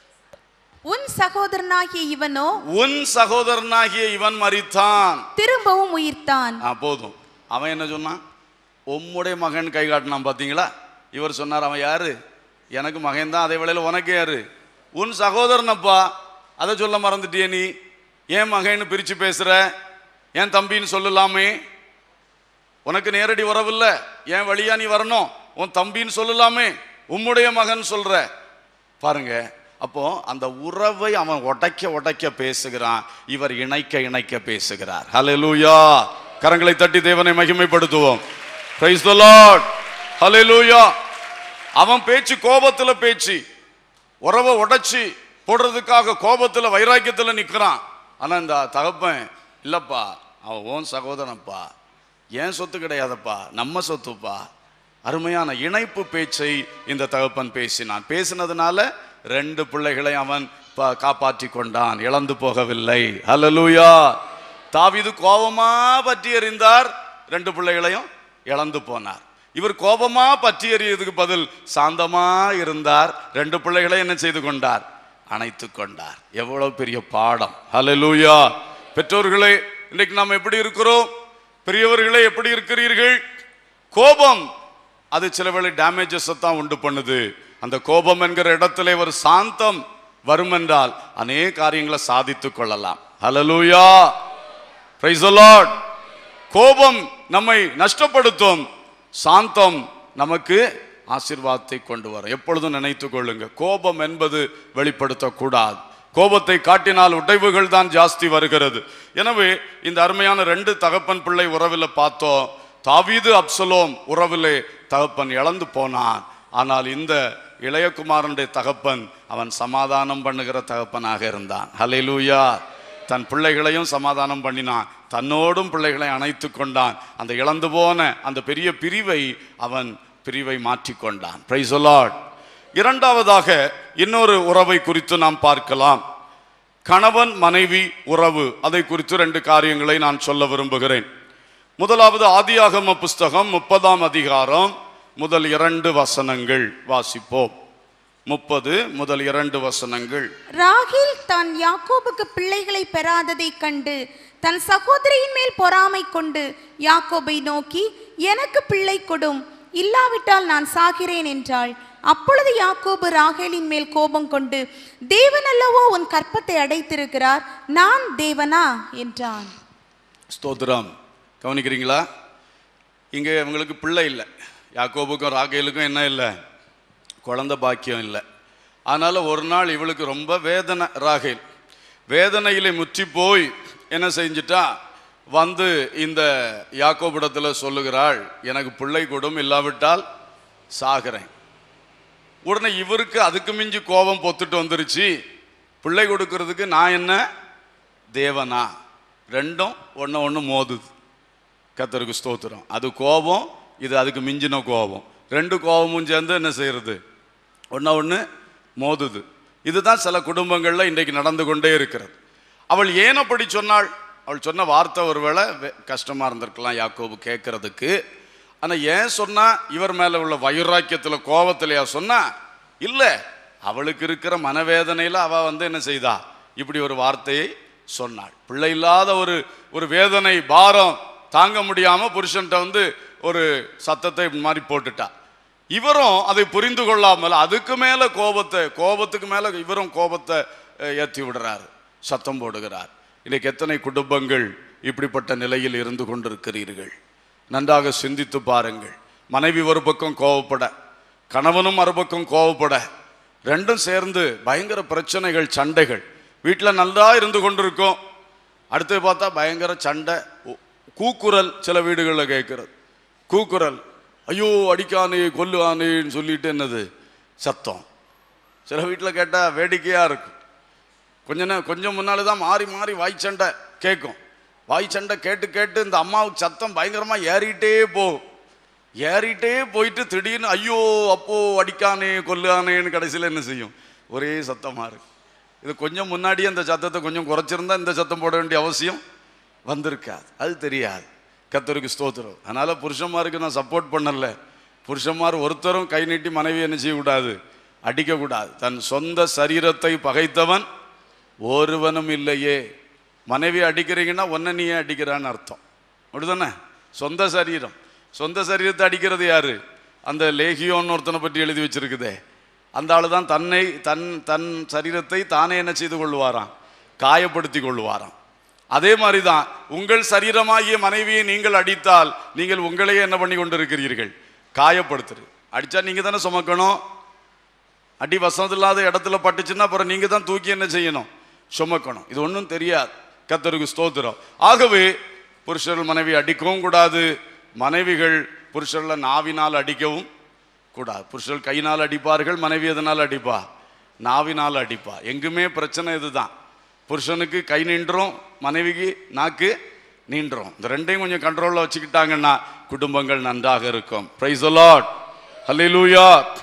உன் சகோதரனாகிய இவனோ உன் சகோதரனாகிய இவன் மரித்தான் திரும்பவும் உயிர்த்தான் ஆ போதும் அவன் என்ன சொன்னான் உம்முடைய மகன் கை காட்டினான் பார்த்தீங்களா இவர் சொன்னார் அவன் யாரு எனக்கு மகன் தான் அதே வேளையில் உனக்கு யாரு உன் சகோதரனப்பா அதை சொல்ல மறந்துட்டியே நீ ஏன் மகன்னு பிரிச்சு பேசுற ஏன் தம்பின்னு சொல்லலாமே உனக்கு நேரடி உறவில்ல ஏன் வழியா நீ வரணும் உன் தம்பின்னு சொல்லலாமே உம்முடைய மகன் சொல்ற பாருங்க அப்போ அந்த உறவை அவன் உடைக்க உடைக்க பேசுகிறான் இவர் இணைக்க இணைக்க பேசுகிறார் ஹalleluya கரங்களை தட்டி தேவனை மகிமைப்படுத்துவோம் praise the lord ஹalleluya அவன் பேச்சு கோபத்துல பேச்சு உறவை உடைச்சி போடுறதுக்காக கோபத்துல வைராக்கியத்துல நிக்கிறான் ஆனா இந்த தகப்பன் இல்லப்பா அவன் ஓன் சகோதரன்ப்பா ஏன் சொத்து கிடையாதப்பா நம்ம சொத்துப்பா அருமையான இணைப்பு பேச்சை இந்த தகப்பன் பேசினான் பேசினதுனால ரெண்டு பிள்ளைகளை அவன் ப- காப்பாற்றி கொண்டான் இழந்து போகவில்லை ஹalleluya தாவீது கோபமா பற்றி எறிந்தார் ரெண்டு பிள்ளைகளையும் இழந்து போனார் இவர் கோபமா பற்றி எறியதுக்கு பதில் சாந்தமா இருந்தார் ரெண்டு பிள்ளைகளை என்ன செய்து கொண்டார் அணைத்து கொண்டார் எவ்வளவு பெரிய பாடம் ஹalleluya பெற்றோர்களே இன்னைக்கு நாம் எப்படி இருக்கிறோம் பெரியவர்களே எப்படி இருக்கிறீர்கள் கோபம் அது சில வேளை டேமேஜஸ் தான் உண்டு பண்ணுது அந்த கோபம் என்கிற இடத்திலே ஒரு சாந்தம் வரும் என்றால் அநேக காரியங்களை சாதித்துக் கொள்ளலாம் ஹalleluya praise the lord கோபம் நம்மை நஷ்டப்படுத்தும் சாந்தம் நமக்கு ஆசீர்வாதத்தை கொண்டு வரும் எப்பொழுதும் நினைத்துக் கொள்ளுங்க கோபம் என்பது வெளிப்படுத்தக்கூடாது கோபத்தை காட்டினால் உடைவுகள் தான் ஜாஸ்தி வருகிறது எனவே இந்த அருமையான ரெண்டு தகப்பன் பிள்ளை உறவில் பார்த்தோம் தாவீது அப்சலோம் உறவிலே தகப்பன் இழந்து போனான் ஆனால் இந்த இளையகுமாரனுடைய தகப்பன் அவன் சமாதானம் பண்ணுகிற தகப்பனாக இருந்தான் ஹalleluya தன் பிள்ளைகளையும் சமாதானம் பண்ணினான் தன்னோடும் பிள்ளைகளை அணைத்து கொண்டான் அந்த இழந்து போன அந்த பெரிய பிரிவை அவன் பிரிவை மாற்றிக்கொண்டான் பிரைஸ் இரண்டாவதாக இன்னொரு உறவை குறித்து நாம் பார்க்கலாம் கணவன் மனைவி உறவு அதை குறித்து ரெண்டு காரியங்களை நான் சொல்ல விரும்புகிறேன் முதலாவது ஆதியாகம புஸ்தகம் முப்பதாம் அதிகாரம் முதல் இரண்டு வசனங்கள் வாசிப்போம் முப்பது முதல் இரண்டு வசனங்கள் ராகேல் தான் யாக்கோபுக்கு பிள்ளைகளை பெறாததைக் கண்டு தன் சகோதரியின் மேல் பொறாமை கொண்டு யாக்கோபை நோக்கி எனக்கு பிள்ளை கொடும் இல்லாவிட்டால் நான் சாகிறேன் என்றாள் அப்பொழுது யாக்கோபு ராகேலின் மேல் கோபம் கொண்டு தேவன் அல்லவோ உன் கற்பத்தை அடைத்திருக்கிறார் நான் தேவனா என்றான் ஸ்தோத்திரம் கவனிக்கிறீங்களா இங்கே இவங்களுக்கு பிள்ளை இல்லை யாக்கோபுக்கும் ராகேலுக்கும் என்ன இல்லை குழந்தை பாக்கியம் இல்லை அதனால ஒரு நாள் இவளுக்கு ரொம்ப வேதனை ராகேல் வேதனையிலே முற்றி போய் என்ன செஞ்சிட்டா வந்து இந்த யாக்கோபிடத்தில் சொல்லுகிறாள் எனக்கு பிள்ளை கொடும் இல்லாவிட்டால் சாகிறேன் உடனே இவருக்கு அதுக்கு மிஞ்சி கோபம் பொத்துட்டு வந்துருச்சு பிள்ளை கொடுக்கறதுக்கு நான் என்ன தேவனா ரெண்டும் ஒன்று ஒன்று மோதுது கத்தருக்கு ஸ்தோத்திரம் அது கோபம் இது அதுக்கு மிஞ்சின கோபம் ரெண்டு கோபமும் சேர்ந்து என்ன செய்யறது ஒன்று ஒன்று மோதுது இதுதான் சில குடும்பங்களில் இன்றைக்கு நடந்து கொண்டே இருக்கிறது அவள் ஏன் அப்படி சொன்னாள் அவள் சொன்ன வார்த்தை ஒருவேளை வே- கஷ்டமா இருந்திருக்கலாம் யாக்கோபு கேட்கறதுக்கு ஆனால் ஏன் சொன்னா இவர் மேலே உள்ள வைராக்கியத்தில் கோபத்திலையா சொன்னா இல்லை அவளுக்கு இருக்கிற மனவேதனையில் அவள் வந்து என்ன செய்தா இப்படி ஒரு வார்த்தையை சொன்னாள் பிள்ளை இல்லாத ஒரு ஒரு வேதனை பாரம் தாங்க முடியாம புருஷன்ட்ட வந்து ஒரு சத்தத்தை இப்படி மாதிரி போட்டுட்டா இவரும் அதை புரிந்து கொள்ளாமல் அதுக்கு மேல கோபத்தை கோபத்துக்கு மேல இவரும் கோபத்தை அஹ், ஏத்தி விடுறார் சத்தம் போடுகிறார் இன்னைக்கு எத்தனை குடும்பங்கள் இப்படிப்பட்ட நிலையில் இருந்து கொண்டிருக்கிறீர்கள் நன்றாக சிந்தித்து பாருங்கள் மனைவி ஒரு பக்கம் கோவப்பட கணவனும் மறுபக்கம் கோவப்பட ரெண்டும் சேர்ந்து பயங்கர பிரச்சனைகள் சண்டைகள் வீட்டில் நல்லா இருந்து கொண்டிருக்கோம் அடுத்து பார்த்தா பயங்கர சண்டை உ- கூக்குரல் சில வீடுகளில் கேட்கிறது கூக்குரல் ஐயோ அடிக்கானே கொல்லுவானேன்னு சொல்லிட்டு என்னது சத்தம் சில வீட்டில் கேட்டால் வேடிக்கையாக இருக்கும் கொஞ்ச நே கொஞ்சம் முன்னால தான் மாறி மாறி வாய் சண்டை கேட்கும் வாய் சண்டை கேட்டு கேட்டு இந்த அம்மாவுக்கு சத்தம் பயங்கரமாக ஏறிட்டே போகும் ஏறிட்டே போயிட்டு திடீர்னு ஐயோ அப்போ அடிக்கானே கொல்லுவானேன்னு கடைசியில் என்ன செய்யும் ஒரே சத்தமாக இருக்கு இது கொஞ்சம் முன்னாடியே அந்த சத்தத்தை கொஞ்சம் குறைச்சிருந்தா இந்த சத்தம் போட வேண்டிய அவசியம் வந்திருக்காது அது தெரியாது கத்தருக்கு ஸ்தோத்திரம் அதனால புருஷன்மாருக்கு நான் சப்போர்ட் பண்ணல புருஷன்மார் ஒருத்தரும் கை நீட்டி மனைவி என்ன செய்யக்கூடாது அடிக்கக்கூடாது தன் சொந்த சரீரத்தை பகைத்தவன் ஒருவனும் இல்லையே மனைவி அடிக்கிறீங்கன்னா ஒன்ன நீயே அடிக்கிறான்னு அர்த்தம் அப்படிதானே சொந்த சரீரம் சொந்த சரீரத்தை அடிக்கிறது யாரு அந்த லேகியோன்னு ஒருத்தனை பற்றி எழுதி வச்சிருக்குதே அந்த ஆளு தான் தன்னை தன் தன் சரீரத்தை தானே என்ன செய்து கொள்வாராம் காயப்படுத்தி கொள்வாராம் அதே மாதிரி தான் உங்கள் சரீரமாகிய மனைவியை நீங்கள் அடித்தால் நீங்கள் உங்களையே என்ன பண்ணி கொண்டிருக்கிறீர்கள் காயப்படுத்துரு அடிச்சா நீங்க தானே சுமக்கணும் அடி வசதி இல்லாத இடத்துல பட்டுச்சுன்னா அப்புறம் நீங்க தான் தூக்கி என்ன செய்யணும் சுமக்கணும் இது ஒன்றும் தெரியாது கத்தருக்கு ஸ்தோத்திரம் ஆகவே புருஷர்கள் மனைவி அடிக்கவும் கூடாது மனைவிகள் புருஷர்களை நாவினால் அடிக்கவும் கூடாது புருஷர்கள் கையினால் அடிப்பார்கள் மனைவி எதனால் அடிப்பா நாவினால் அடிப்பா எங்குமே பிரச்சனை இதுதான் புருஷனுக்கு கை நின்றும் மனைவிக்கு நாக்கு நீண்டுரும் இந்த ரெண்டையும் கொஞ்சம் கண்ட்ரோலில் வச்சுக்கிட்டாங்கன்னா குடும்பங்கள் நன்றாக இருக்கும் பிரைஸ் லார்ட் ஹalleluya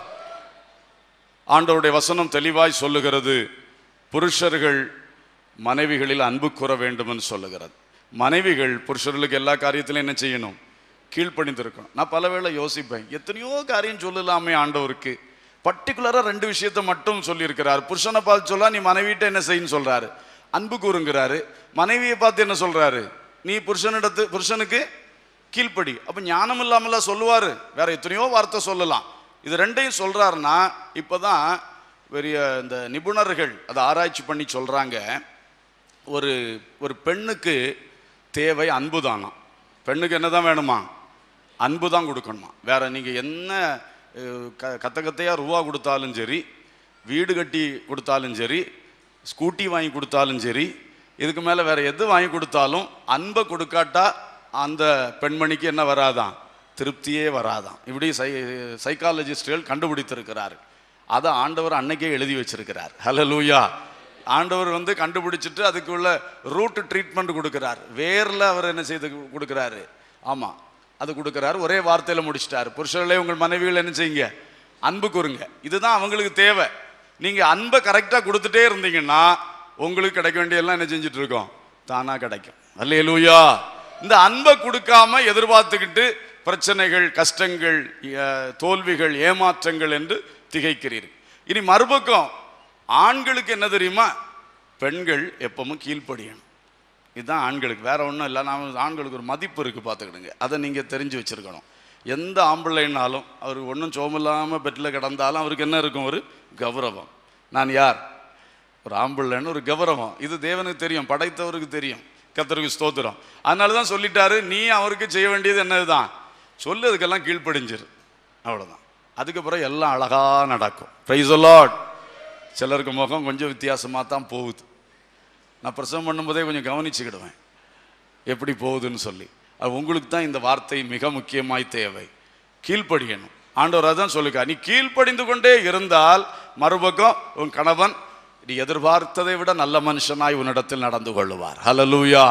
ஆண்டவருடைய வசனம் தெளிவாய் சொல்லுகிறது புருஷர்கள் மனைவிகளில் அன்பு கூற வேண்டும் என்று சொல்லுகிறது மனைவிகள் புருஷர்களுக்கு எல்லா காரியத்திலும் என்ன செய்யணும் கீழ்ப்பணிந்திருக்கணும் நான் பல வேளை யோசிப்பேன் எத்தனையோ காரியம் சொல்லலாமே ஆண்டவருக்கு பர்டிகுலராக ரெண்டு விஷயத்தை மட்டும் சொல்லியிருக்கிறார் புருஷனை பார்த்து சொல்ல நீ மனைவிட்ட என்ன செய்யணும் சொல்றாரு அன்பு கூறுங்கிறாரு மனைவியை பார்த்து என்ன சொல்றாரு நீ புருஷனிடத்து புருஷனுக்கு கீழ்ப்படி அப்ப ஞானம் இல்லாமல சொல்லுவாரு வேற எத்தனையோ வார்த்தை சொல்லலாம் இது ரெண்டையும் சொல்றாருன்னா இப்பதான் பெரிய இந்த நிபுணர்கள் அதை ஆராய்ச்சி பண்ணி சொல்றாங்க ஒரு ஒரு பெண்ணுக்கு தேவை அன்பு தானாம் பெண்ணுக்கு என்னதான் வேணுமா அன்பு தான் கொடுக்கணுமா வேற நீங்க என்ன அஹ், க கத்த கத்தையா ரூபா கொடுத்தாலும் சரி வீடு கட்டி கொடுத்தாலும் சரி ஸ்கூட்டி வாங்கி கொடுத்தாலும் சரி இதுக்கு மேலே வேற எது வாங்கி கொடுத்தாலும் அன்பை கொடுக்காட்டா அந்த பெண்மணிக்கு என்ன வராதான் திருப்தியே வராதாம் இப்படி சை சைக்காலஜிஸ்டுகள் கண்டுபிடித்திருக்கிறார் அதை ஆண்டவர் அன்னைக்கே எழுதி வச்சிருக்கிறார் ஹalleluya ஆண்டவர் வந்து கண்டுபிடிச்சிட்டு அதுக்குள்ள ரூட் ட்ரீட்மெண்ட் கொடுக்கிறார் வேர்ல அவர் என்ன செய்து கொடுக்கிறாரு ஆமா அது கொடுக்கிறாரு ஒரே வார்த்தையில முடிச்சிட்டாரு புருஷர்களே உங்கள் மனைவிகள் என்ன செய்யுங்க அன்பு கூறுங்க இதுதான் அவங்களுக்கு தேவை நீங்க அன்பை கரெக்டா கொடுத்துட்டே இருந்தீங்கன்னா உங்களுக்கு கிடைக்க வேண்டிய எல்லாம் என்ன செஞ்சுட்டு இருக்கோம் தானா கிடைக்கும் அல்லேலூயா இந்த அன்பை கொடுக்காம எதிர்பார்த்துக்கிட்டு பிரச்சனைகள் கஷ்டங்கள் அஹ், தோல்விகள் ஏமாற்றங்கள் என்று திகைக்கிறீர்கள் இனி மறுபக்கம் ஆண்களுக்கு என்ன தெரியுமா பெண்கள் எப்பவும் கீழ்ப்படியணும் இதுதான் ஆண்களுக்கு வேற ஒன்றும் இல்லை நான் ஆண்களுக்கு ஒரு மதிப்பு இருக்கு பார்த்துக்கிடுங்க அதை நீங்கள் தெரிஞ்சு வச்சிருக்கணும் எந்த ஆம்பளைனாலும் அவர் ஒன்றும் சோமில்லாமல் பெட்டில் கிடந்தாலும் அவருக்கு என்ன இருக்கும் ஒரு கௌரவம் நான் யார் ஒரு ஆம்பளைன்னு ஒரு கௌரவம் இது தேவனுக்கு தெரியும் படைத்தவருக்கு தெரியும் கத்தருக்கு ஸ்தோத்திரம் அதனால தான் சொல்லிட்டாரு நீ அவருக்கு செய்ய வேண்டியது என்னதுதான் சொல்லு அதுக்கெல்லாம் கீழ்ப்படிஞ்சிரு அவ்வளவுதான் அதுக்கப்புறம் எல்லாம் அழகா நடக்கும் பிரைஸ் லார்ட் சிலருக்கு முகம் கொஞ்சம் வித்தியாசமாக தான் போகுது நான் பிரசவம் பண்ணும்போதே கொஞ்சம் கவனிச்சுக்கிடுவேன் எப்படி போகுதுன்னு சொல்லி அது உங்களுக்கு தான் இந்த வார்த்தை மிக முக்கியமாய் தேவை கீழ்ப்படியணும் ஆண்டவர் அதான் சொல்லுங்க நீ கீழ்ப்படிந்து கொண்டே இருந்தால் மறுபக்கம் உன் கணவன் நீ எதிர்பார்த்ததை விட நல்ல மனுஷனாய் உன்னிடத்தில் நடந்து கொள்ளுவார் ஹalleluya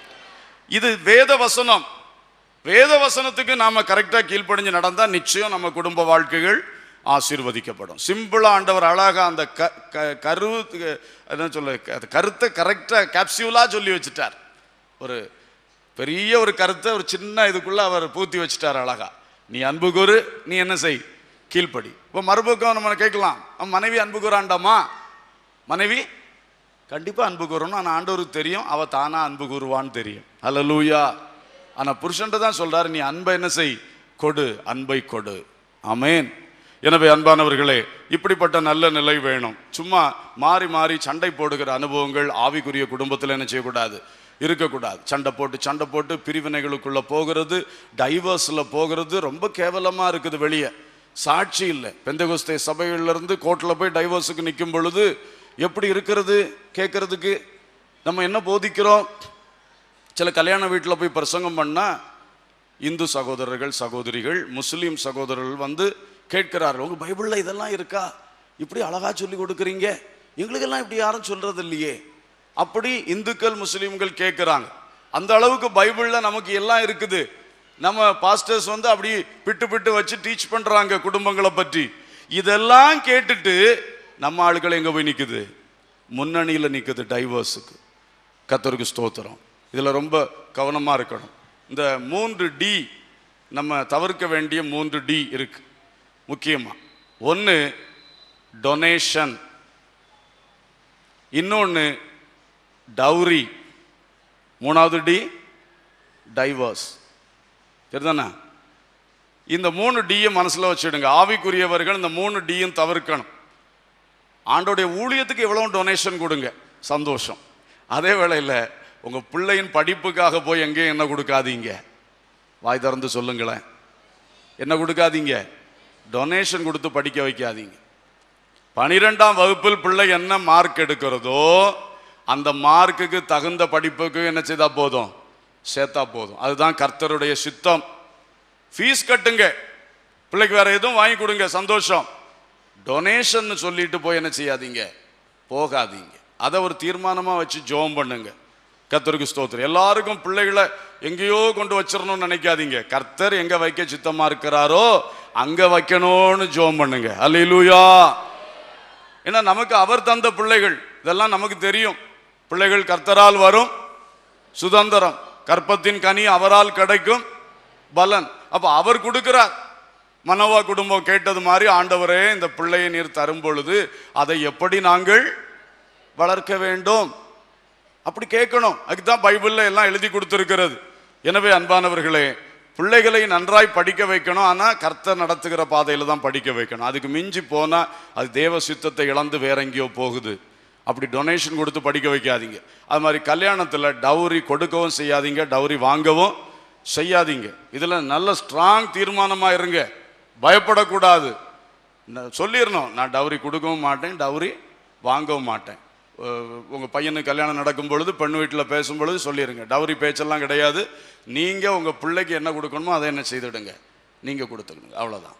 இது வேத வசனம் வேத வசனத்துக்கு நாம கரெக்டா கீழ்ப்படிஞ்சு நடந்தா நிச்சயம் நம்ம குடும்ப வாழ்க்கைகள் ஆசீர்வதிக்கப்படும் சிம்பிளா ஆண்டவர் அழகா அந்த க க- கரு என்ன சொல்ல அது கருத்தை கரெக்டா கேப்சியூலா சொல்லி வச்சுட்டார் ஒரு பெரிய ஒரு கருத்தை ஒரு சின்ன இதுக்குள்ள அவர் பூத்தி வச்சுட்டார் அழகா நீ அன்பு கூறு நீ என்ன செய் கீழ்ப்படி இப்போ மறுபக்கம் நம்ம கேட்கலாம் அவன் மனைவி அன்பு கூறாண்டாமா மனைவி கண்டிப்பா அன்பு கூறணும் ஆனா ஆண்டவருக்கு தெரியும் அவ தானா அன்பு கூறுவான்னு தெரியும் அல்லலூயா ஆனா புருஷன்ட்ட தான் சொல்றாரு நீ அன்பை என்ன செய் கொடு அன்பை கொடு ஆமென் எனவே அன்பானவர்களே இப்படிப்பட்ட நல்ல நிலை வேணும் சும்மா மாறி மாறி சண்டை போடுகிற அனுபவங்கள் ஆவிக்குரிய குடும்பத்தில் என்ன செய்யக்கூடாது இருக்கக்கூடாது சண்டை போட்டு சண்டை போட்டு பிரிவினைகளுக்குள்ள போகிறது டைவர்ஸ்ல போகிறது ரொம்ப கேவலமா இருக்குது வெளியே சாட்சி இல்லை பெந்தகோஸ்தே சபைகள்ல இருந்து கோர்ட்டில் போய் டைவர்ஸுக்கு நிற்கும் பொழுது எப்படி இருக்கிறது கேட்கறதுக்கு நம்ம என்ன போதிக்கிறோம் சில கல்யாண வீட்டில் போய் பிரசங்கம் பண்ணா இந்து சகோதரர்கள் சகோதரிகள் முஸ்லீம் சகோதரர்கள் வந்து கேட்கிறார்கள் உங்க பைபிள்ல இதெல்லாம் இருக்கா இப்படி அழகா சொல்லி கொடுக்குறீங்க எங்களுக்கெல்லாம் இப்படி யாரும் சொல்றது இல்லையே அப்படி இந்துக்கள் முஸ்லீம்கள் கேட்குறாங்க அந்த அளவுக்கு பைபிள்ல நமக்கு எல்லாம் இருக்குது நம்ம பாஸ்டர்ஸ் வந்து அப்படி பிட்டு பிட்டு வச்சு டீச் பண்றாங்க குடும்பங்களை பற்றி இதெல்லாம் கேட்டுட்டு நம்ம ஆளுகள் எங்க போய் நிக்குது முன்னணியில் நிக்குது டைவர்ஸுக்கு கத்தருக்கு ஸ்தோத்திரம் இதில் ரொம்ப கவனமாக இருக்கணும் இந்த மூன்று டி நம்ம தவிர்க்க வேண்டிய மூன்று டி இருக்கு முக்கியமாக ஒன்று டொனேஷன் இன்னொன்று டவுரி மூணாவது டி டைவர்ஸ் சரிதானே இந்த மூணு டியும் மனசில் வச்சுடுங்க ஆவிக்குரியவர்கள் இந்த மூணு டியும் தவிர்க்கணும் ஆண்டோடைய ஊழியத்துக்கு எவ்வளோ டொனேஷன் கொடுங்க சந்தோஷம் அதே வேளையில் உங்கள் பிள்ளையின் படிப்புக்காக போய் எங்கேயும் என்ன கொடுக்காதீங்க வாய் திறந்து சொல்லுங்களேன் என்ன கொடுக்காதீங்க டொனேஷன் கொடுத்து படிக்க வைக்காதீங்க பனிரெண்டாம் வகுப்பில் பிள்ளை என்ன மார்க் எடுக்கிறதோ அந்த மார்க்குக்கு தகுந்த படிப்புக்கு என்ன செய்தா போதும் சேர்த்தா போதும் அதுதான் கர்த்தருடைய சித்தம் ஃபீஸ் கட்டுங்க பிள்ளைக்கு வேற எதுவும் வாங்கி கொடுங்க சந்தோஷம் டொனேஷன் சொல்லிட்டு போய் என்ன செய்யாதீங்க போகாதீங்க அதை ஒரு தீர்மானமா வச்சு ஜோம் பண்ணுங்க கர்த்தருக்கு ஸ்தோத்திரம் எல்லாருக்கும் பிள்ளைகளை எங்கேயோ கொண்டு வச்சிடணும்னு நினைக்காதீங்க கர்த்தர் எங்க வைக்க சித்தமா இருக்கிறாரோ அங்க வைக்கணும்னு ஜோம் பண்ணுங்க அல்லேலூயா ஏன்னா நமக்கு அவர் தந்த பிள்ளைகள் இதெல்லாம் நமக்கு தெரியும் பிள்ளைகள் கர்த்தரால் வரும் சுதந்திரம் கற்பத்தின் கனி அவரால் கிடைக்கும் பலன் அப்ப அவர் கொடுக்கிறார் மனோவா குடும்பம் கேட்டது மாதிரி ஆண்டவரே இந்த பிள்ளையை நீர் தரும் பொழுது அதை எப்படி நாங்கள் வளர்க்க வேண்டும் அப்படி கேட்கணும் அதுதான் பைபிள்ல எல்லாம் எழுதி கொடுத்திருக்கிறது எனவே அன்பானவர்களே பிள்ளைகளை நன்றாய் படிக்க வைக்கணும் ஆனா கர்த்தர் நடத்துகிற பாதையில தான் படிக்க வைக்கணும் அதுக்கு மிஞ்சி போனா அது தேவ சித்தத்தை இழந்து வேற எங்கேயோ போகுது அப்படி டொனேஷன் கொடுத்து படிக்க வைக்காதீங்க அது மாதிரி கல்யாணத்துல டவுரி கொடுக்கவும் செய்யாதீங்க டவுரி வாங்கவும் செய்யாதீங்க இதுல நல்ல ஸ்ட்ராங் தீர்மானமா இருங்க பயப்படக்கூடாது ந- சொல்லிடணும் நான் டவுரி கொடுக்கவும் மாட்டேன் டவுரி வாங்கவும் மாட்டேன் அஹ் உங்க பையனுக்கு கல்யாணம் நடக்கும் பொழுது பெண் வீட்டில் பேசும் பொழுது சொல்லிடுங்க டவுரி பேச்செல்லாம் கிடையாது நீங்க உங்க பிள்ளைக்கு என்ன கொடுக்கணுமோ அதை என்ன செய்துடுங்க நீங்க கொடுத்துக்கணுங்க அவ்வளவுதான்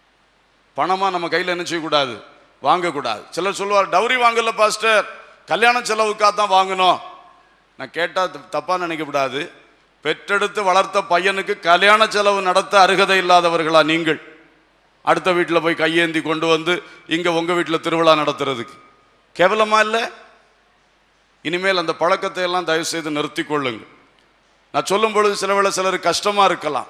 பணமா நம்ம கையில் என்ன செய்யக்கூடாது வாங்கக்கூடாது சிலர் சொல்லுவார் டவுரி வாங்கல பாஸ்டர் கல்யாண செலவுக்காக தான் வாங்கணும் நான் கேட்டா த- தப்பா நினைக்கக்கூடாது பெற்றெடுத்து வளர்த்த பையனுக்கு கல்யாண செலவு நடத்த அருகதை இல்லாதவர்களா நீங்கள் அடுத்த வீட்டில் போய் கையேந்தி கொண்டு வந்து இங்க உங்க வீட்டில் திருவிழா நடத்துறதுக்கு கேவலமா இல்லை இனிமேல் அந்த பழக்கத்தை எல்லாம் தயவு செய்து நிறுத்தி கொள்ளுங்க நான் சொல்லும் பொழுது சில வேளை சிலருக்கு கஷ்டமா இருக்கலாம்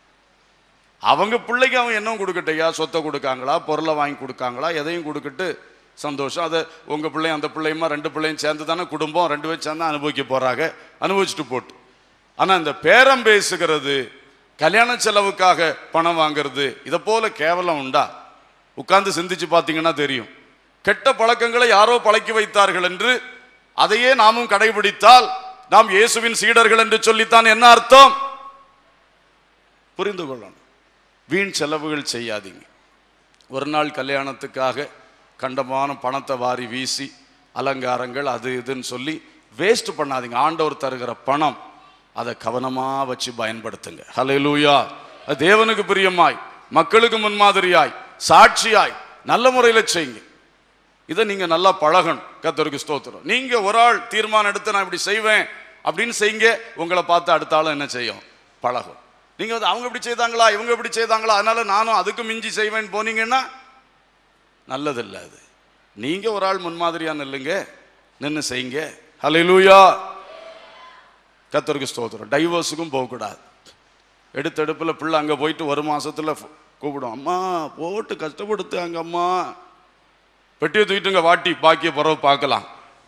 அவங்க பிள்ளைக்கு அவன் என்ன கொடுக்கட்டையா சொத்தை கொடுக்காங்களா பொருளை வாங்கி கொடுக்காங்களா எதையும் கொடுக்கட்டு சந்தோஷம் அதை உங்க பிள்ளையும் அந்த பிள்ளையுமா ரெண்டு பிள்ளையும் சேர்ந்து தானே குடும்பம் ரெண்டு பேரும் சேர்ந்து அனுபவிக்க போறாங்க அனுபவிச்சுட்டு போட்டு ஆனா இந்த பேரம் பேசுகிறது கல்யாண செலவுக்காக பணம் வாங்குறது இதை போல கேவலம் உண்டா உட்கார்ந்து சிந்திச்சு பார்த்தீங்கன்னா தெரியும் கெட்ட பழக்கங்களை யாரோ பழக்கி வைத்தார்கள் என்று அதையே நாமும் கடைபிடித்தால் நாம் இயேசுவின் சீடர்கள் என்று சொல்லித்தான் என்ன அர்த்தம் புரிந்து கொள்ளணும் வீண் செலவுகள் செய்யாதீங்க ஒரு நாள் கல்யாணத்துக்காக கண்டமான பணத்தை வாரி வீசி அலங்காரங்கள் அது இதுன்னு சொல்லி வேஸ்ட் பண்ணாதீங்க ஆண்டவர் தருகிற பணம் அதை கவனமா வச்சு பயன்படுத்துங்க ஹalleluya அது தேவனுக்கு பிரியமாய் மக்களுக்கு முன்மாதிரியாய் சாட்சியாய் நல்ல முறையில் செய்யுங்க இதை நீங்க நல்லா பழகணும் கத்தருக்கு ஸ்தோத்திரம் நீங்க ஒரு ஆள் தீர்மானம் எடுத்து நான் இப்படி செய்வேன் அப்படின்னு செய்யுங்க உங்களை பார்த்து அடுத்த ஆளும் என்ன செய்யும் பழகும் நீங்க வந்து அவங்க இப்படி செய்தாங்களா இவங்க இப்படி செய்தாங்களா அதனால நானும் அதுக்கு மிஞ்சி செய்வேன் போனீங்கன்னா நல்லதில்லை அது நீங்க ஒரு ஆள் முன்மாதிரியா நில்லுங்க நின்று செய்யுங்க ஹalleluya கத்தருக்கு ஸ்தோத்திரம் டைவர்ஸுக்கும் போகக்கூடாது எடுத்தெடுப்பில் பிள்ளை அங்கே போயிட்டு ஒரு மாசத்துல ஃப- கூப்பிடும் அம்மா போட்டு கஷ்டப்படுத்து அங்க அம்மா பெட்டியை தூக்கிட்டுங்க வாட்டி பாக்கிய பிறகு பார்க்கலாம்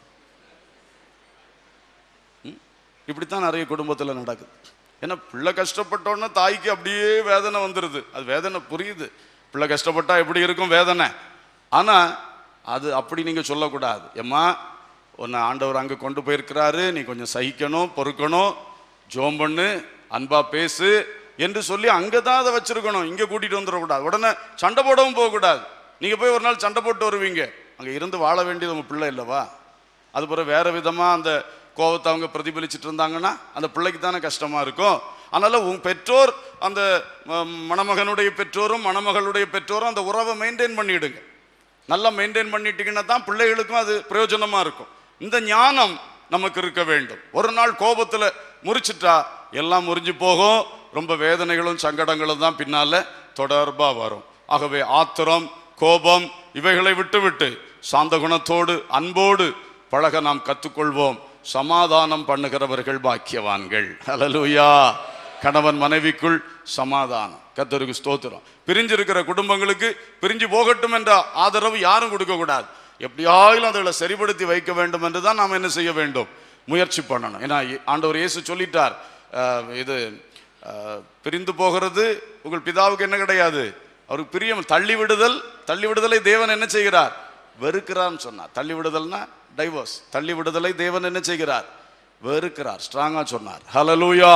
ம்? இப்படித்தான் நிறைய குடும்பத்தில் நடக்குது ஏன்னா பிள்ளை கஷ்டப்பட்டோன்னா தாய்க்கு அப்படியே வேதனை வந்துடுது அது வேதனை புரியுது பிள்ளை கஷ்டப்பட்டா எப்படி இருக்கும் வேதனை ஆனா அது அப்படி நீங்க சொல்லக்கூடாது எம்மா உன்னை ஆண்டவர் அங்கே கொண்டு போயிருக்கிறாரு நீ கொஞ்சம் சகிக்கணும் பொறுக்கணும் ஜோம் பண்ணு அன்பா பேசு என்று சொல்லி அங்கே தான் அதை வச்சிருக்கணும் இங்கே கூட்டிட்டு வந்துடக்கூடாது உடனே சண்டை போடவும் போகக்கூடாது நீங்கள் போய் ஒரு நாள் சண்டை போட்டு வருவீங்க அங்கே இருந்து வாழ வேண்டியது உங்கள் பிள்ளை இல்லவா அது பிறகு வேற விதமாக அந்த கோபத்தை அவங்க பிரதிபலிச்சிட்டு இருந்தாங்கன்னா அந்த பிள்ளைக்கு தானே கஷ்டமாக இருக்கும் அதனால் உன் பெற்றோர் அந்த ம- மணமகனுடைய பெற்றோரும் மணமகளுடைய பெற்றோரும் அந்த உறவை மெயின்டைன் பண்ணிடுங்க நல்லா மெயின்டைன் பண்ணிட்டீங்கன்னா தான் பிள்ளைகளுக்கும் அது பிரயோஜனமாக இருக்கும் இந்த ஞானம் நமக்கு இருக்க வேண்டும் ஒரு நாள் கோபத்தில் முறிச்சிட்டா எல்லாம் முறிஞ்சு போகும் ரொம்ப வேதனைகளும் சங்கடங்களும் தான் பின்னால தொடர்பாக வரும் ஆகவே ஆத்திரம் கோபம் இவைகளை விட்டுவிட்டு சாந்த குணத்தோடு அன்போடு பழக நாம் கற்றுக்கொள்வோம் சமாதானம் பண்ணுகிறவர்கள் பாக்கியவான்கள் ஹalleluya கணவன் மனைவிக்குள் சமாதானம் கத்தருக்கு ஸ்தோத்திரம் பிரிஞ்சிருக்கிற குடும்பங்களுக்கு பிரிஞ்சு போகட்டும் என்ற ஆதரவு யாரும் கொடுக்க கூடாது எப்படியாயிலும் அதுகளை சரிப்படுத்தி வைக்க வேண்டும் என்று தான் நாம் என்ன செய்ய வேண்டும் முயற்சி பண்ணணும் ஏன்னா இ- ஆண்டவர் இயேசு சொல்லிட்டார் அஹ், இது அஹ், பிரிந்து போகிறது உங்கள் பிதாவுக்கு என்ன கிடையாது அவருக்கு பிரியம் தள்ளி விடுதல் தள்ளி விடுதலை தேவன் என்ன செய்கிறார் வெறுக்கிறார்னு சொன்னார் தள்ளி விடுதல்னா டைவர்ஸ் தள்ளி விடுதலை தேவன் என்ன செய்கிறார் வெறுக்கிறார் ஸ்ட்ராங்கா சொன்னார் ஹalleluya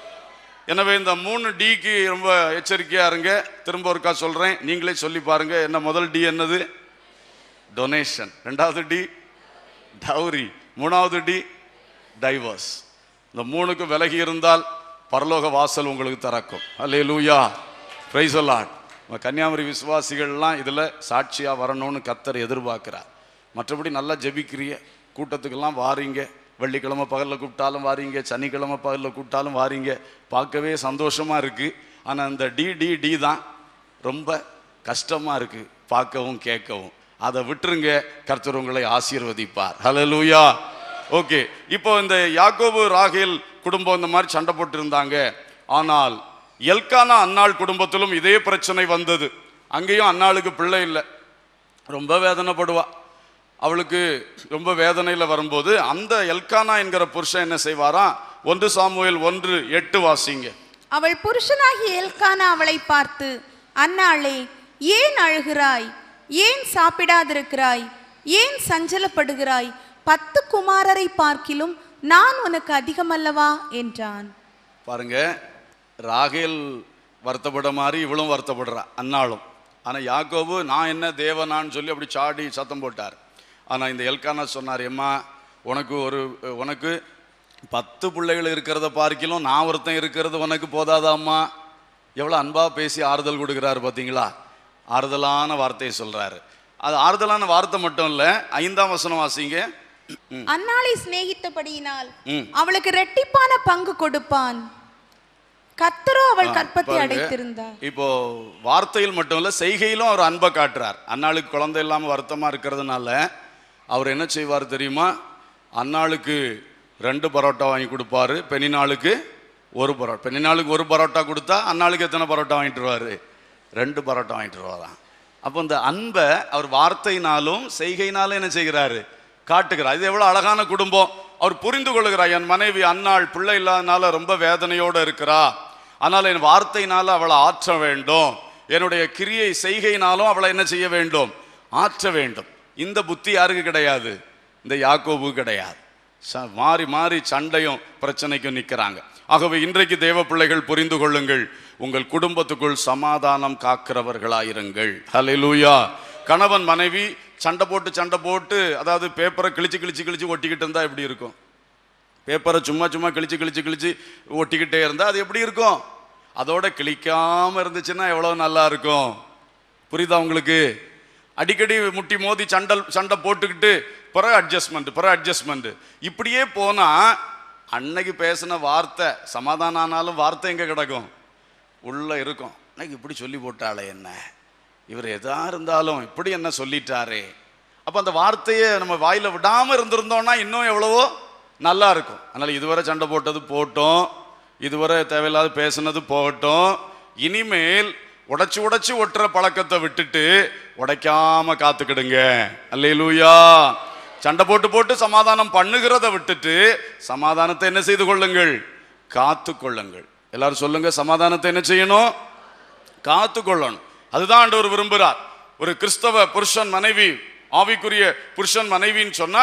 எனவே இந்த மூணு டிக்கு ரொம்ப எச்சரிக்கையா இருங்க திரும்ப ஒருக்கா சொல்றேன் நீங்களே சொல்லி பாருங்க என்ன முதல் டி என்னது டொனேஷன் ரெண்டாவது டி டவுரி மூணாவது டி டைவர்ஸ் இந்த மூணுக்கு விலகி இருந்தால் பரலோக வாசல் உங்களுக்கு திறக்கும் அல்லே லூயா பிரைஸ் நம்ம கன்னியாகுமரி விசுவாசிகள்லாம் இதில் சாட்சியாக வரணும்னு கத்தர் எதிர்பார்க்கிறார் மற்றபடி நல்லா ஜெபிக்கிறிய கூட்டத்துக்கெல்லாம் வாரீங்க வெள்ளிக்கிழமை பகலில் கூப்பிட்டாலும் வாரீங்க சனிக்கிழமை பகலில் கூப்பிட்டாலும் வாரீங்க பார்க்கவே சந்தோஷமாக இருக்குது ஆனால் இந்த டி டி டி தான் ரொம்ப கஷ்டமா இருக்கு பார்க்கவும் கேட்கவும் அதை விட்டுருங்க கர்த்தர் உங்களை ஆசீர்வதிப்பார் ஹalleluya ஓகே இப்போ இந்த யாக்கோபு ராகேல் குடும்பம் இந்த மாதிரி சண்டை போட்டு இருந்தாங்க ஆனால் எல்கானா அன்னாள் குடும்பத்திலும் இதே பிரச்சனை வந்தது அங்கேயும் அன்னாளுக்கு பிள்ளை இல்லை ரொம்ப வேதனைப்படுவா அவளுக்கு ரொம்ப வேதனையில் வரும்போது அந்த எல்கானா என்கிற புருஷன் என்ன செய்வாராம் ஒன்று சாமுவேல் ஒன்று எட்டு வாசிங்க அவள் புருஷனாகிய எல்கானா அவளை பார்த்து அன்னாளே ஏன் அழுகிறாய் ஏன் சாப்பிடாதிருக்கிறாய் ஏன் சஞ்சலப்படுகிறாய் பத்து குமாரரை பார்க்கிலும் நான் உனக்கு அதிகமல்லவா என்றான் பாருங்க ராகேல் வருத்தப்பட மாதிரி இவளும் வருத்தப்படுறா அன்னாளும் ஆனால் யாக்கோபு நான் என்ன தேவனான்னு சொல்லி அப்படி சாடி சத்தம் போட்டார் ஆனால் இந்த எல்கானா சொன்னார் எம்மா உனக்கு ஒரு உனக்கு பத்து பிள்ளைகள் இருக்கிறத பார்க்கிலும் நான் ஒருத்தன் இருக்கிறது உனக்கு போதாதாம்மா எவ்வளோ அன்பாக பேசி ஆறுதல் கொடுக்குறாரு பார்த்தீங்களா ஆறுதலான வார்த்தையை சொல்கிறாரு அது ஆறுதலான வார்த்தை மட்டும் இல்லை ஐந்தாம் வசனம் வாசிங்க அன்னாளை சிநேகித்தபடியினால் ம். அவளுக்கு ரெட்டிப்பான பங்கு கொடுப்பான் கத்தரோ அவள் கற்பத்தை பாருங்க. அடைத்திருந்தார் இப்போ வார்த்தையில் மட்டும் இல்ல செய்கையிலும் அவர் அன்பை காட்டுறார் அன்னாளுக்கு குழந்தை இல்லாம வருத்தமா இருக்கிறதுனால அவர் என்ன செய்வார் தெரியுமா அன்னாளுக்கு ரெண்டு பரோட்டா வாங்கி கொடுப்பாரு பெண்ணினாளுக்கு ஒரு பரோட்டா பெண்ணினாளுக்கு ஒரு பரோட்டா கொடுத்தா அன்னாளுக்கு எத்தனை பரோட்டா வாங்கிட்டு வருவாரு ரெண்டு பரோட்டா வாங்கிட்டு வருவாராம் அப்போ இந்த அன்பை அவர் வார்த்தையினாலும் செய்கையினாலும் என்ன செய்கிறாரு காட்டுகிறார் இது எவ்வளவு அழகான குடும்பம் அவர் புரிந்து கொள்கிறார் என் மனைவி அன்னாள் பிள்ளை இல்லாதனால ரொம்ப வேதனையோடு இருக்கிறா ஆனால் என் வார்த்தையினால அவளை ஆற்ற வேண்டும் என்னுடைய கிரியை செய்கையினாலும் அவளை என்ன செய்ய வேண்டும் ஆற்ற வேண்டும் இந்த புத்தி யாருக்கு கிடையாது இந்த யாக்கோபு கிடையாது ச- மாறி மாறி சண்டையும் பிரச்சனைக்கும் நிற்கிறாங்க ஆகவே இன்றைக்கு தேவ பிள்ளைகள் புரிந்து கொள்ளுங்கள் உங்கள் குடும்பத்துக்குள் சமாதானம் காக்கிறவர்களாயிருங்கள் ஹalleluya கணவன் மனைவி சண்டை போட்டு சண்டை போட்டு அதாவது பேப்பரை கிழிச்சு கிழிச்சு கிழிச்சு ஒட்டிக்கிட்டு இருந்தா எப்படி இருக்கும் பேப்பரை சும்மா சும்மா கிழிச்சு கிழிச்சு கிழிச்சு ஒட்டிக்கிட்டே இருந்தா அது எப்படி இருக்கும் அதோட கிழிக்காம இருந்துச்சுன்னா எவ்வளவு நல்லா இருக்கும் புரியுதா உங்களுக்கு அடிக்கடி முட்டி மோதி சண்டல் சண்டை போட்டுக்கிட்டு பிறகு அட்ஜஸ்ட்மெண்ட் பிறகு அட்ஜஸ்ட்மெண்ட் இப்படியே போனா அன்னைக்கு பேசின வார்த்தை சமாதானம் ஆனாலும் வார்த்தை எங்க கிடக்கும் உள்ள இருக்கும் அன்னைக்கு இப்படி சொல்லி போட்டாளே என்ன இவர் எதா இருந்தாலும் இப்படி என்ன சொல்லிட்டாரே அப்ப அந்த வார்த்தையை நம்ம வாயில விடாம இருந்திருந்தோம்னா இன்னும் எவ்வளவோ நல்லா இருக்கும் அதனால இதுவரை சண்டை போட்டது போட்டோம் இதுவரை தேவையில்லாத பேசுனது போகட்டும் இனிமேல் உடைச்சு உடைச்சு ஒட்டுற பழக்கத்தை விட்டுட்டு உடைக்காம காத்துக்கிடுங்க அல்லேலூயா சண்டை போட்டு போட்டு சமாதானம் பண்ணுகிறத விட்டுட்டு சமாதானத்தை என்ன செய்து கொள்ளுங்கள் காத்து கொள்ளுங்கள் எல்லாரும் சொல்லுங்க சமாதானத்தை என்ன செய்யணும் காத்து கொள்ளணும் அதுதான் ஆண்டவர் விரும்புகிறார் ஒரு கிறிஸ்தவ புருஷன் மனைவி ஆவிக்குரிய புருஷன் மனைவின்னு சொன்னா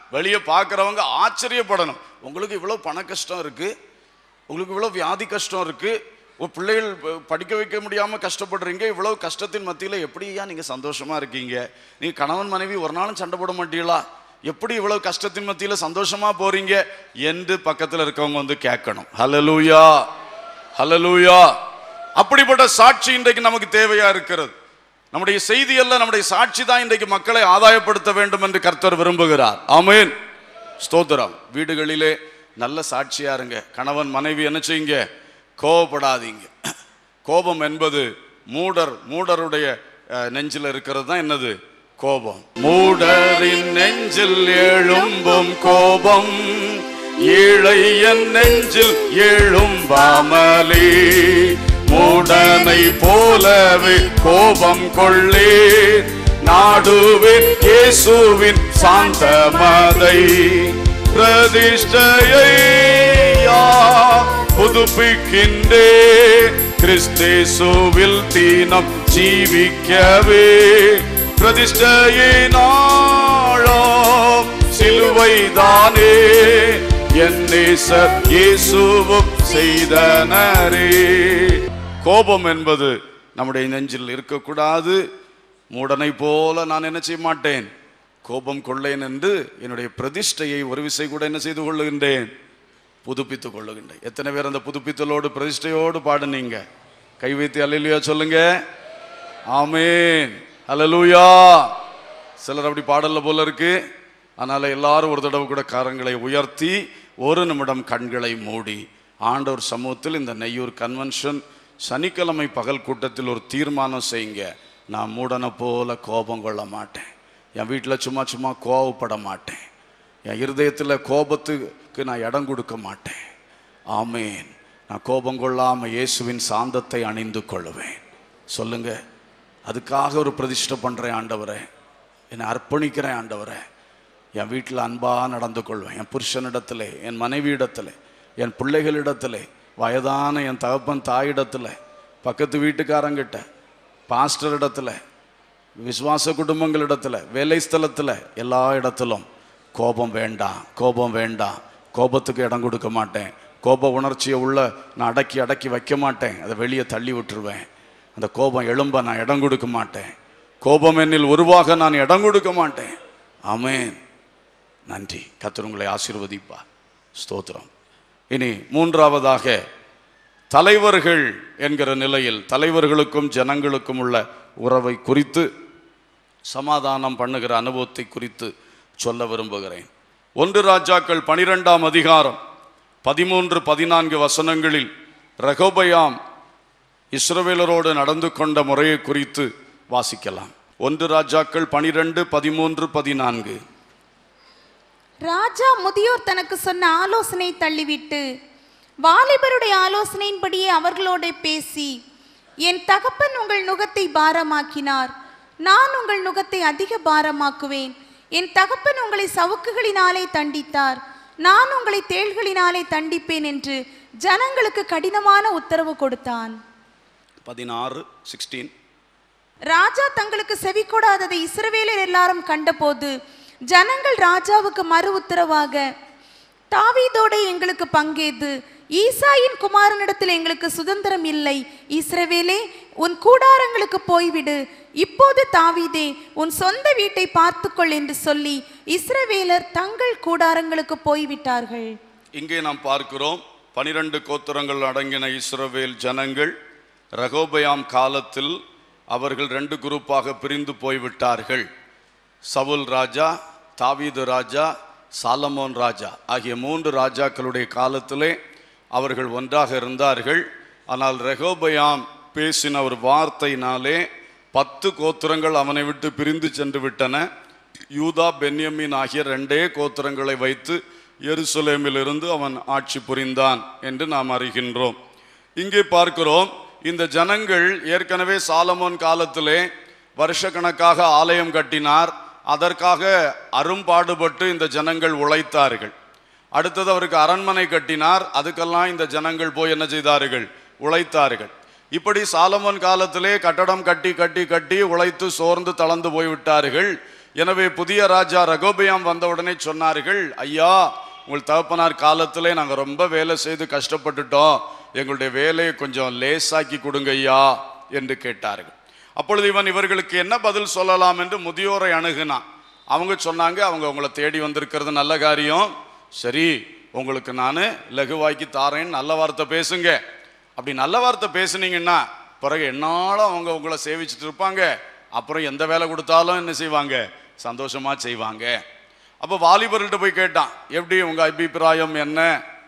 வெளியே பார்க்குறவங்க ஆச்சரியப்படணும் உங்களுக்கு இவ்வளோ பண கஷ்டம் இருக்கு உங்களுக்கு இவ்வளோ வியாதி கஷ்டம் இருக்கு உங்க பிள்ளைகள் ப- படிக்க வைக்க முடியாம கஷ்டப்படுறீங்க இவ்வளவு கஷ்டத்தின் மத்தியில எப்படியா நீங்க சந்தோஷமா இருக்கீங்க நீங்க கணவன் மனைவி ஒரு நாளும் சண்டை போட மாட்டீங்களா எப்படி இவ்வளவு கஷ்டத்தின் மத்தியில சந்தோஷமா போறீங்க என்று பக்கத்துல இருக்கவங்க வந்து கேட்கணும் ஹalleluya ஹalleluya அப்படிப்பட்ட சாட்சி இன்றைக்கு நமக்கு தேவையா இருக்கிறது நம்முடைய செய்தி அல்ல நம்முடைய சாட்சி தான் இன்றைக்கு மக்களை ஆதாயப்படுத்த வேண்டும் என்று கர்த்தர் விரும்புகிறார் ஆமென் ஸ்தோத்திரம் வீடுகளிலே நல்ல சாட்சியா இருங்க கணவன் மனைவி என்ன செய்யுங்க கோபப்படாதீங்க கோபம் என்பது மூடர் மூடருடைய அஹ், நெஞ்சில் இருக்கிறது தான் என்னது கோபம் மூடரின் நெஞ்சில் எழும்பும் கோபம் ஏழையன் நெஞ்சில் எழும்பாமலே மூடனை போலவே கோபம் கொள்ளே நாடுவின் இயேசுவின் சாந்தமதை பிரதிஷ்டையை யார் புதுப்பிக்கின்றே கிறிஸ்தேசுவில் தீனம் ஜீவிக்கவே பிரதிஷ்டையினாலும் சிலுவைதானே என் நேசர் இயேசுவும் செய்தனரே கோபம் என்பது நம்முடைய நெஞ்சில் இருக்கக்கூடாது மூடனை போல நான் என்ன செய்ய மாட்டேன் கோபம் கொள்ளேன் என்று என்னுடைய பிரதிஷ்டையை ஒரு விசை கூட என்ன செய்து கொள்ளுகின்றேன் புதுப்பித்துக் கொள்ளுகின்றேன் எத்தனை பேர் அந்த புதுப்பித்தலோடு பிரதிஷ்டையோடு பாடுனீங்க கை வைத்து அல்லையா சொல்லுங்க ஆமேன் அல்லேலூயா சிலர் அப்படி பாடல்ல போல இருக்கு அதனால எல்லாரும் ஒரு தடவை கூட கரங்களை உயர்த்தி ஒரு நிமிடம் கண்களை மூடி ஆண்டவர் சமூகத்தில் இந்த நெய்யூர் கன்வென்ஷன் சனிக்கிழமை பகல் கூட்டத்தில் ஒரு தீர்மானம் செய்யுங்க நான் மூடனை போல கோபம் கொள்ள மாட்டேன் என் வீட்டில் சும்மா சும்மா கோவப்பட மாட்டேன் என் இருதயத்தில் கோபத்துக்கு நான் இடம் கொடுக்க மாட்டேன் ஆமேன் நான் கோபம் கொள்ளாம இயேசுவின் சாந்தத்தை அணிந்து கொள்ளுவேன் சொல்லுங்க அதுக்காக ஒரு பிரதிஷ்டை பண்றேன் ஆண்டவரே என்னை அர்ப்பணிக்கிறேன் ஆண்டவரே என் வீட்டில் அன்பாக நடந்து கொள்வேன் என் புருஷனிடத்துல என் மனைவியிடத்துல என் பிள்ளைகளிடத்துல வயதான என் தகப்பன் தாயிடத்துல பக்கத்து வீட்டுக்காரங்கிட்ட பாஸ்டர் இடத்துல விசுவாச குடும்பங்களிடத்துல வேலை ஸ்தலத்துல எல்லா இடத்திலும் கோபம் வேண்டாம் கோபம் வேண்டாம் கோபத்துக்கு இடம் கொடுக்க மாட்டேன் கோப உணர்ச்சியை உள்ள நான் அடக்கி அடக்கி வைக்க மாட்டேன் அதை வெளியே தள்ளி விட்டுருவேன் அந்த கோபம் எழும்ப நான் இடம் கொடுக்க மாட்டேன் கோபம் என்னில் உருவாக நான் இடம் கொடுக்க மாட்டேன் ஆமென் நன்றி கர்த்தர் உங்களை ஆசீர்வதிப்பா ஸ்தோத்திரம் இனி மூன்றாவதாக தலைவர்கள் என்கிற நிலையில் தலைவர்களுக்கும் ஜனங்களுக்கும் உள்ள உறவை குறித்து சமாதானம் பண்ணுகிற அனுபவத்தை குறித்து சொல்ல விரும்புகிறேன் ஒன்று ராஜாக்கள் பனிரெண்டாம் அதிகாரம் பதிமூன்று பதினான்கு வசனங்களில் ரகோபயாம் இஸ்ரவேலரோடு நடந்து கொண்ட முறையை குறித்து வாசிக்கலாம் ஒன்று ராஜாக்கள் பனிரெண்டு பதிமூன்று பதினான்கு ராஜா முதியோர் தனக்கு சொன்ன ஆலோசனை தள்ளிவிட்டு வாலிபருடைய ஆலோசனையின்படியே அவர்களோட பேசி என் தகப்பன் உங்கள் நுகத்தை பாரமாக்கினார் நான் உங்கள் நுகத்தை அதிக பாரமாக்குவேன் என் தகப்பன் உங்களை சவுக்குகளினாலே தண்டித்தார் நான் உங்களை தேள்களினாலே தண்டிப்பேன் என்று ஜனங்களுக்கு கடினமான உத்தரவு கொடுத்தான் பதினாறு சிக்ஸ்டீன் ராஜா தங்களுக்கு செவி கொடாததை இஸ்ரவேலர் எல்லாரும் கண்டபோது ஜனங்கள் ராஜாவுக்கு மறு உத்தரவாக தாவீதோட எங்களுக்கு பங்கேது ஈசாயின் குமாரனிடத்தில் எங்களுக்கு சுதந்திரம் இல்லை இஸ்ரவேலே உன் கூடாரங்களுக்கு போய்விடு இப்போது தாவீதே உன் சொந்த வீட்டை பார்த்துக்கொள் என்று சொல்லி இஸ்ரவேலர் தங்கள் கூடாரங்களுக்கு போய்விட்டார்கள் இங்கே நாம் பார்க்கிறோம் பனிரெண்டு கோத்திரங்கள் அடங்கின இஸ்ரவேல் ஜனங்கள் ரகோபயாம் காலத்தில் அவர்கள் ரெண்டு குரூப்பாக பிரிந்து போய்விட்டார்கள் சவுல் ராஜா தாவீது ராஜா சாலமோன் ராஜா ஆகிய மூன்று ராஜாக்களுடைய காலத்திலே அவர்கள் ஒன்றாக இருந்தார்கள் ஆனால் ரெகோபயாம் பேசின ஒரு வார்த்தையினாலே பத்து கோத்திரங்கள் அவனை விட்டு பிரிந்து சென்று விட்டன யூதா பென்யமீன் ஆகிய ரெண்டே கோத்திரங்களை வைத்து எருசலேமிலிருந்து அவன் ஆட்சி புரிந்தான் என்று நாம் அறிகின்றோம் இங்கே பார்க்கிறோம் இந்த ஜனங்கள் ஏற்கனவே சாலமோன் காலத்திலே வருஷக்கணக்காக ஆலயம் கட்டினார் அதற்காக அரும்பாடுபட்டு இந்த ஜனங்கள் உழைத்தார்கள் அடுத்தது அவருக்கு அரண்மனை கட்டினார் அதுக்கெல்லாம் இந்த ஜனங்கள் போய் என்ன செய்தார்கள் உழைத்தார்கள் இப்படி சாலமோன் காலத்திலே கட்டடம் கட்டி கட்டி கட்டி உழைத்து சோர்ந்து தளர்ந்து போய்விட்டார்கள் எனவே புதிய ராஜா ரகோபயாம் வந்த உடனே சொன்னார்கள் ஐயா உங்கள் தகப்பனார் காலத்திலே நாங்கள் ரொம்ப வேலை செய்து கஷ்டப்பட்டுட்டோம் எங்களுடைய வேலையை கொஞ்சம் லேசாக்கி கொடுங்க ஐயா என்று கேட்டார்கள் அப்பொழுது இவன் இவர்களுக்கு என்ன பதில் சொல்லலாம் என்று முதியோரை அணுகுனான் அவங்க சொன்னாங்க அவங்க உங்களை தேடி வந்திருக்கிறது நல்ல காரியம் சரி உங்களுக்கு நான் லகுவாக்கி தாரேன்னு நல்ல வார்த்தை பேசுங்க அப்படி நல்ல வார்த்தை பேசுனீங்கன்னா பிறகு என்னாலும் அவங்க உங்களை சேவிச்சுட்டு இருப்பாங்க அப்புறம் எந்த வேலை கொடுத்தாலும் என்ன செய்வாங்க சந்தோஷமா செய்வாங்க அப்போ வாலிபர்கள்ட்ட போய் கேட்டான் எப்படி உங்க அபிப்பிராயம் என்ன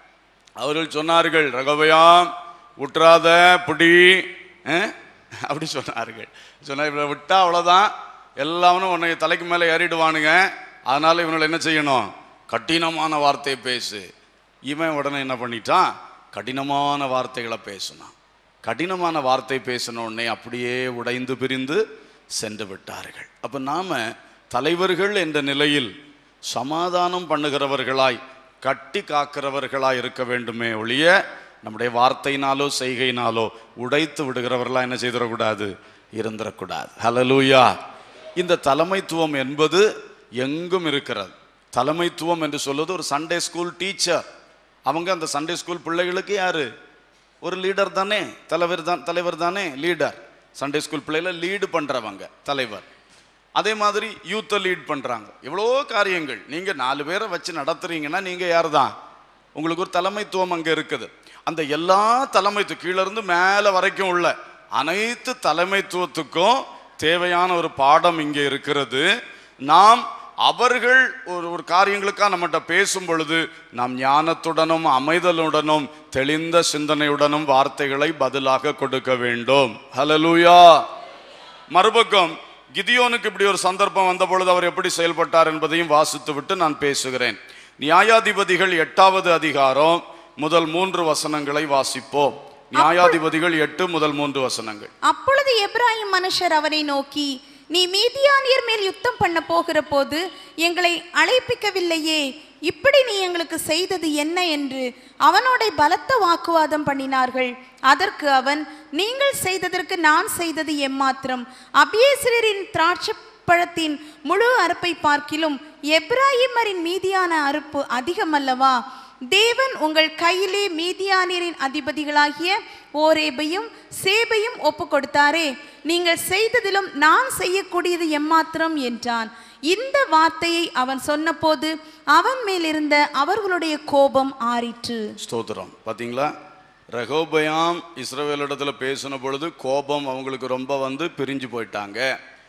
அவர்கள் சொன்னார்கள் ரகவயாம் விட்டுறாத புடி அஹ், அப்படி சொன்னார்கள் சொன்னா இவனை விட்டா அவ்வளோதான் எல்லாவனும் உன்னை தலைக்கு மேலே ஏறிடுவானுங்க அதனால இவங்களை என்ன செய்யணும் கடினமான வார்த்தையை பேசு இவன் உடனே என்ன பண்ணிட்டான் கடினமான வார்த்தைகளை பேசினான் கடினமான வார்த்தை பேசின உடனே அப்படியே உடைந்து பிரிந்து சென்று விட்டார்கள் அப்ப நாம தலைவர்கள் என்ற நிலையில் சமாதானம் பண்ணுகிறவர்களாய் கட்டி காக்கிறவர்களாய் இருக்க வேண்டுமே ஒழிய நம்முடைய வார்த்தையினாலோ செய்கையினாலோ உடைத்து விடுகிறவர்களா என்ன செய்திடக்கூடாது இருந்திடக்கூடாது ஹலலூயா இந்த தலைமைத்துவம் என்பது எங்கும் இருக்கிறது தலைமைத்துவம் என்று சொல்வது ஒரு சண்டே ஸ்கூல் டீச்சர் அவங்க அந்த சண்டே ஸ்கூல் பிள்ளைகளுக்கு யாரு ஒரு லீடர் தானே தலைவர் தான் தலைவர் தானே லீடர் சண்டே ஸ்கூல் பிள்ளைகளை லீடு பண்றவங்க தலைவர் அதே மாதிரி யூத்தை லீட் பண்றாங்க எவ்வளோ காரியங்கள் நீங்க நாலு பேரை வச்சு நடத்துறீங்கன்னா நீங்க யார் தான் உங்களுக்கு ஒரு தலைமைத்துவம் அங்க இருக்குது அந்த எல்லா தலைமைத்து கீழ இருந்து மேலே வரைக்கும் உள்ள அனைத்து தலைமைத்துவத்துக்கும் தேவையான ஒரு பாடம் இங்கே இருக்கிறது நாம் அவர்கள் ஒரு ஒரு காரியங்களுக்காக நம்மகிட்ட பேசும் பொழுது நாம் ஞானத்துடனும் அமைதலுடனும் தெளிந்த சிந்தனையுடனும் வார்த்தைகளை பதிலாக கொடுக்க வேண்டும் ஹலலூயா மறுபக்கம் கிதியோனுக்கு இப்படி ஒரு சந்தர்ப்பம் வந்த பொழுது அவர் எப்படி செயல்பட்டார் என்பதையும் வாசித்து விட்டு நான் பேசுகிறேன் நியாயாதிபதிகள் எட்டாவது அதிகாரம் முதல் மூன்று வசனங்களை வாசிப்போம் நியாயாதிபதிகள் எட்டு முதல் மூன்று வசனங்கள் அப்பொழுது எப்ராஹிம் மனுஷர் அவனை நோக்கி நீ மீதியானியர் மேல் யுத்தம் பண்ண போகிற போது எங்களை அழைப்பிக்கவில்லையே இப்படி நீ எங்களுக்கு செய்தது என்ன என்று அவனோட பலத்த வாக்குவாதம் பண்ணினார்கள் அதற்கு அவன் நீங்கள் செய்ததற்கு நான் செய்தது எம்மாத்திரம் அபியேசரின் திராட்சை பழத்தின் முழு அறுப்பை பார்க்கிலும் எப்ராஹிமரின் மீதியான அறுப்பு அதிகமல்லவா தேவன் உங்கள் கையிலே மீதியானியரின் அதிபதிகளாகிய ஓரேபையும் சேபையும் ஒப்பு கொடுத்தாரே நீங்கள் செய்ததிலும் நான் செய்யக்கூடியது எம்மாத்திரம் என்றான் இந்த வார்த்தையை அவன் சொன்னபோது அவன் மேலிருந்த அவர்களுடைய கோபம் ஆறிற்று ஸ்தோத்திரம் பாத்தீங்களா ரெகோபயாம் இஸ்ரவேலிடத்துல பேசின பொழுது கோபம் அவங்களுக்கு ரொம்ப வந்து பிரிஞ்சு போயிட்டாங்க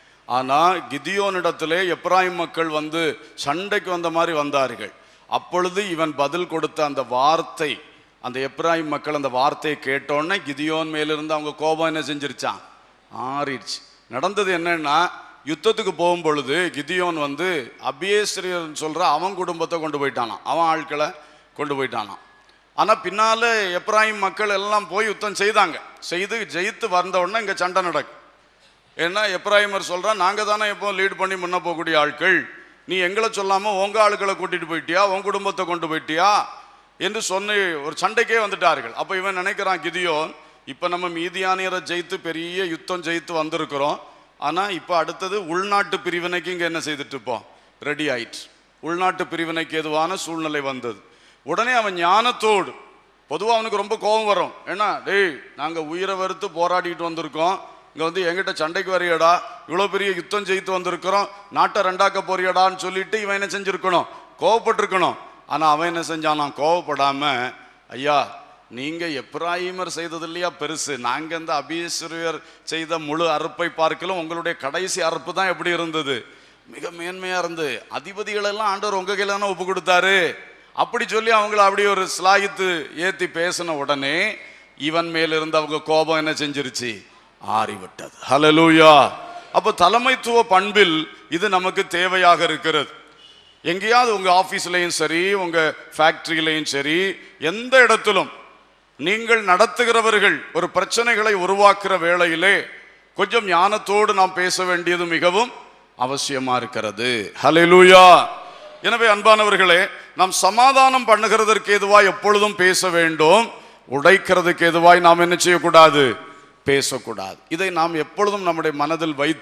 ஆனா கிதியோனிடத்திலே எப்ராயிம் மக்கள் வந்து சண்டைக்கு வந்த மாதிரி வந்தார்கள் அப்பொழுது இவன் பதில் கொடுத்த அந்த வார்த்தை அந்த எப்ராயிம் மக்கள் அந்த வார்த்தையை கேட்டோன்னே கிதியோன் மேலிருந்து அவங்க கோபம் என்ன செஞ்சிருச்சான் ஆறிடுச்சு நடந்தது என்னன்னா யுத்தத்துக்கு போகும் பொழுது கிதியோன் வந்து அபியேஸ்வரியன் சொல்ற அவன் குடும்பத்தை கொண்டு போயிட்டானாம் அவன் ஆட்களை கொண்டு போயிட்டானாம் ஆனா பின்னால எப்ராஹிம் மக்கள் எல்லாம் போய் யுத்தம் செய்தாங்க செய்து ஜெயித்து வந்த உடனே இங்க சண்டை நடக்கும் ஏன்னா எப்ராஹிமர் சொல்றான் நாங்க தானே எப்போ லீட் பண்ணி முன்ன போகக்கூடிய ஆட்கள் நீ எங்களை சொல்லாம உங்க ஆட்களை கூட்டிட்டு போயிட்டியா உன் குடும்பத்தை கொண்டு போயிட்டியா என்று சொன்ன ஒரு சண்டைக்கே வந்துட்டார்கள் அப்ப இவன் நினைக்கிறான் கிதியோன் இப்ப நம்ம மீதியானியரை ஜெயித்து பெரிய யுத்தம் ஜெயித்து வந்திருக்கிறோம் ஆனா இப்ப அடுத்தது உள்நாட்டு பிரிவினைக்கு இங்க என்ன செய்துட்டு இருப்போம் ரெடி ஆயிட்டு உள்நாட்டு பிரிவினைக்கு எதுவான சூழ்நிலை வந்தது உடனே அவன் ஞானத்தோடு பொதுவாக அவனுக்கு ரொம்ப கோபம் வரும் ஏன்னா டேய் நாங்கள் உயிரை வெறுத்து போராடிட்டு வந்திருக்கோம் இங்கே வந்து எங்கிட்ட சண்டைக்கு வரையடா இவ்வளோ பெரிய யுத்தம் ஜெயித்து வந்திருக்கிறோம் நாட்டை ரெண்டாக்க போறியடான்னு சொல்லிட்டு இவன் என்ன செஞ்சிருக்கணும் கோவப்பட்டிருக்கணும் ஆனால் அவன் என்ன செஞ்சானாம் கோவப்படாம ஐயா நீங்க எப்ராஹிமர் செய்தது இல்லையா பெருசு நாங்க இந்த அபீஸ்வரியர் செய்த முழு அறுப்பை பார்க்கலும் உங்களுடைய கடைசி அறுப்பு தான் எப்படி இருந்தது மிக மேன்மையா இருந்து அதிபதிகள் எல்லாம் ஆண்டவர் உங்க கையில தானே ஒப்பு கொடுத்தாரு அப்படி சொல்லி அவங்கள அப்படி ஒரு ஸ்லாகித்து ஏத்தி பேசின உடனே இவன் மேல இருந்து அவங்க கோபம் என்ன செஞ்சிருச்சு ஆறிவிட்டது ஹalleluya அப்போ தலைமைத்துவ பண்பில் இது நமக்கு தேவையாக இருக்கிறது எங்கேயாவது உங்க ஆபீஸ்லயும் சரி உங்க ஃபேக்டரியிலையும் சரி எந்த இடத்திலும் நீங்கள் நடத்துகிறவர்கள் ஒரு பிரச்சனைகளை உருவாக்குற வேளையிலே கொஞ்சம் ஞானத்தோடு நாம் பேச வேண்டியது மிகவும் அவசியமா இருக்கிறது ஹalleluya எனவே அன்பானவர்களே நாம் சமாதானம் பண்ணுகிறதற்கு எதுவாய் எப்பொழுதும் பேச வேண்டும் உடைக்கிறதுக்கு எதுவாய் நாம் என்ன செய்யக்கூடாது பேசக்கூடாது இதை நாம் எப்பொழுதும் நம்முடைய மனதில் வைத்து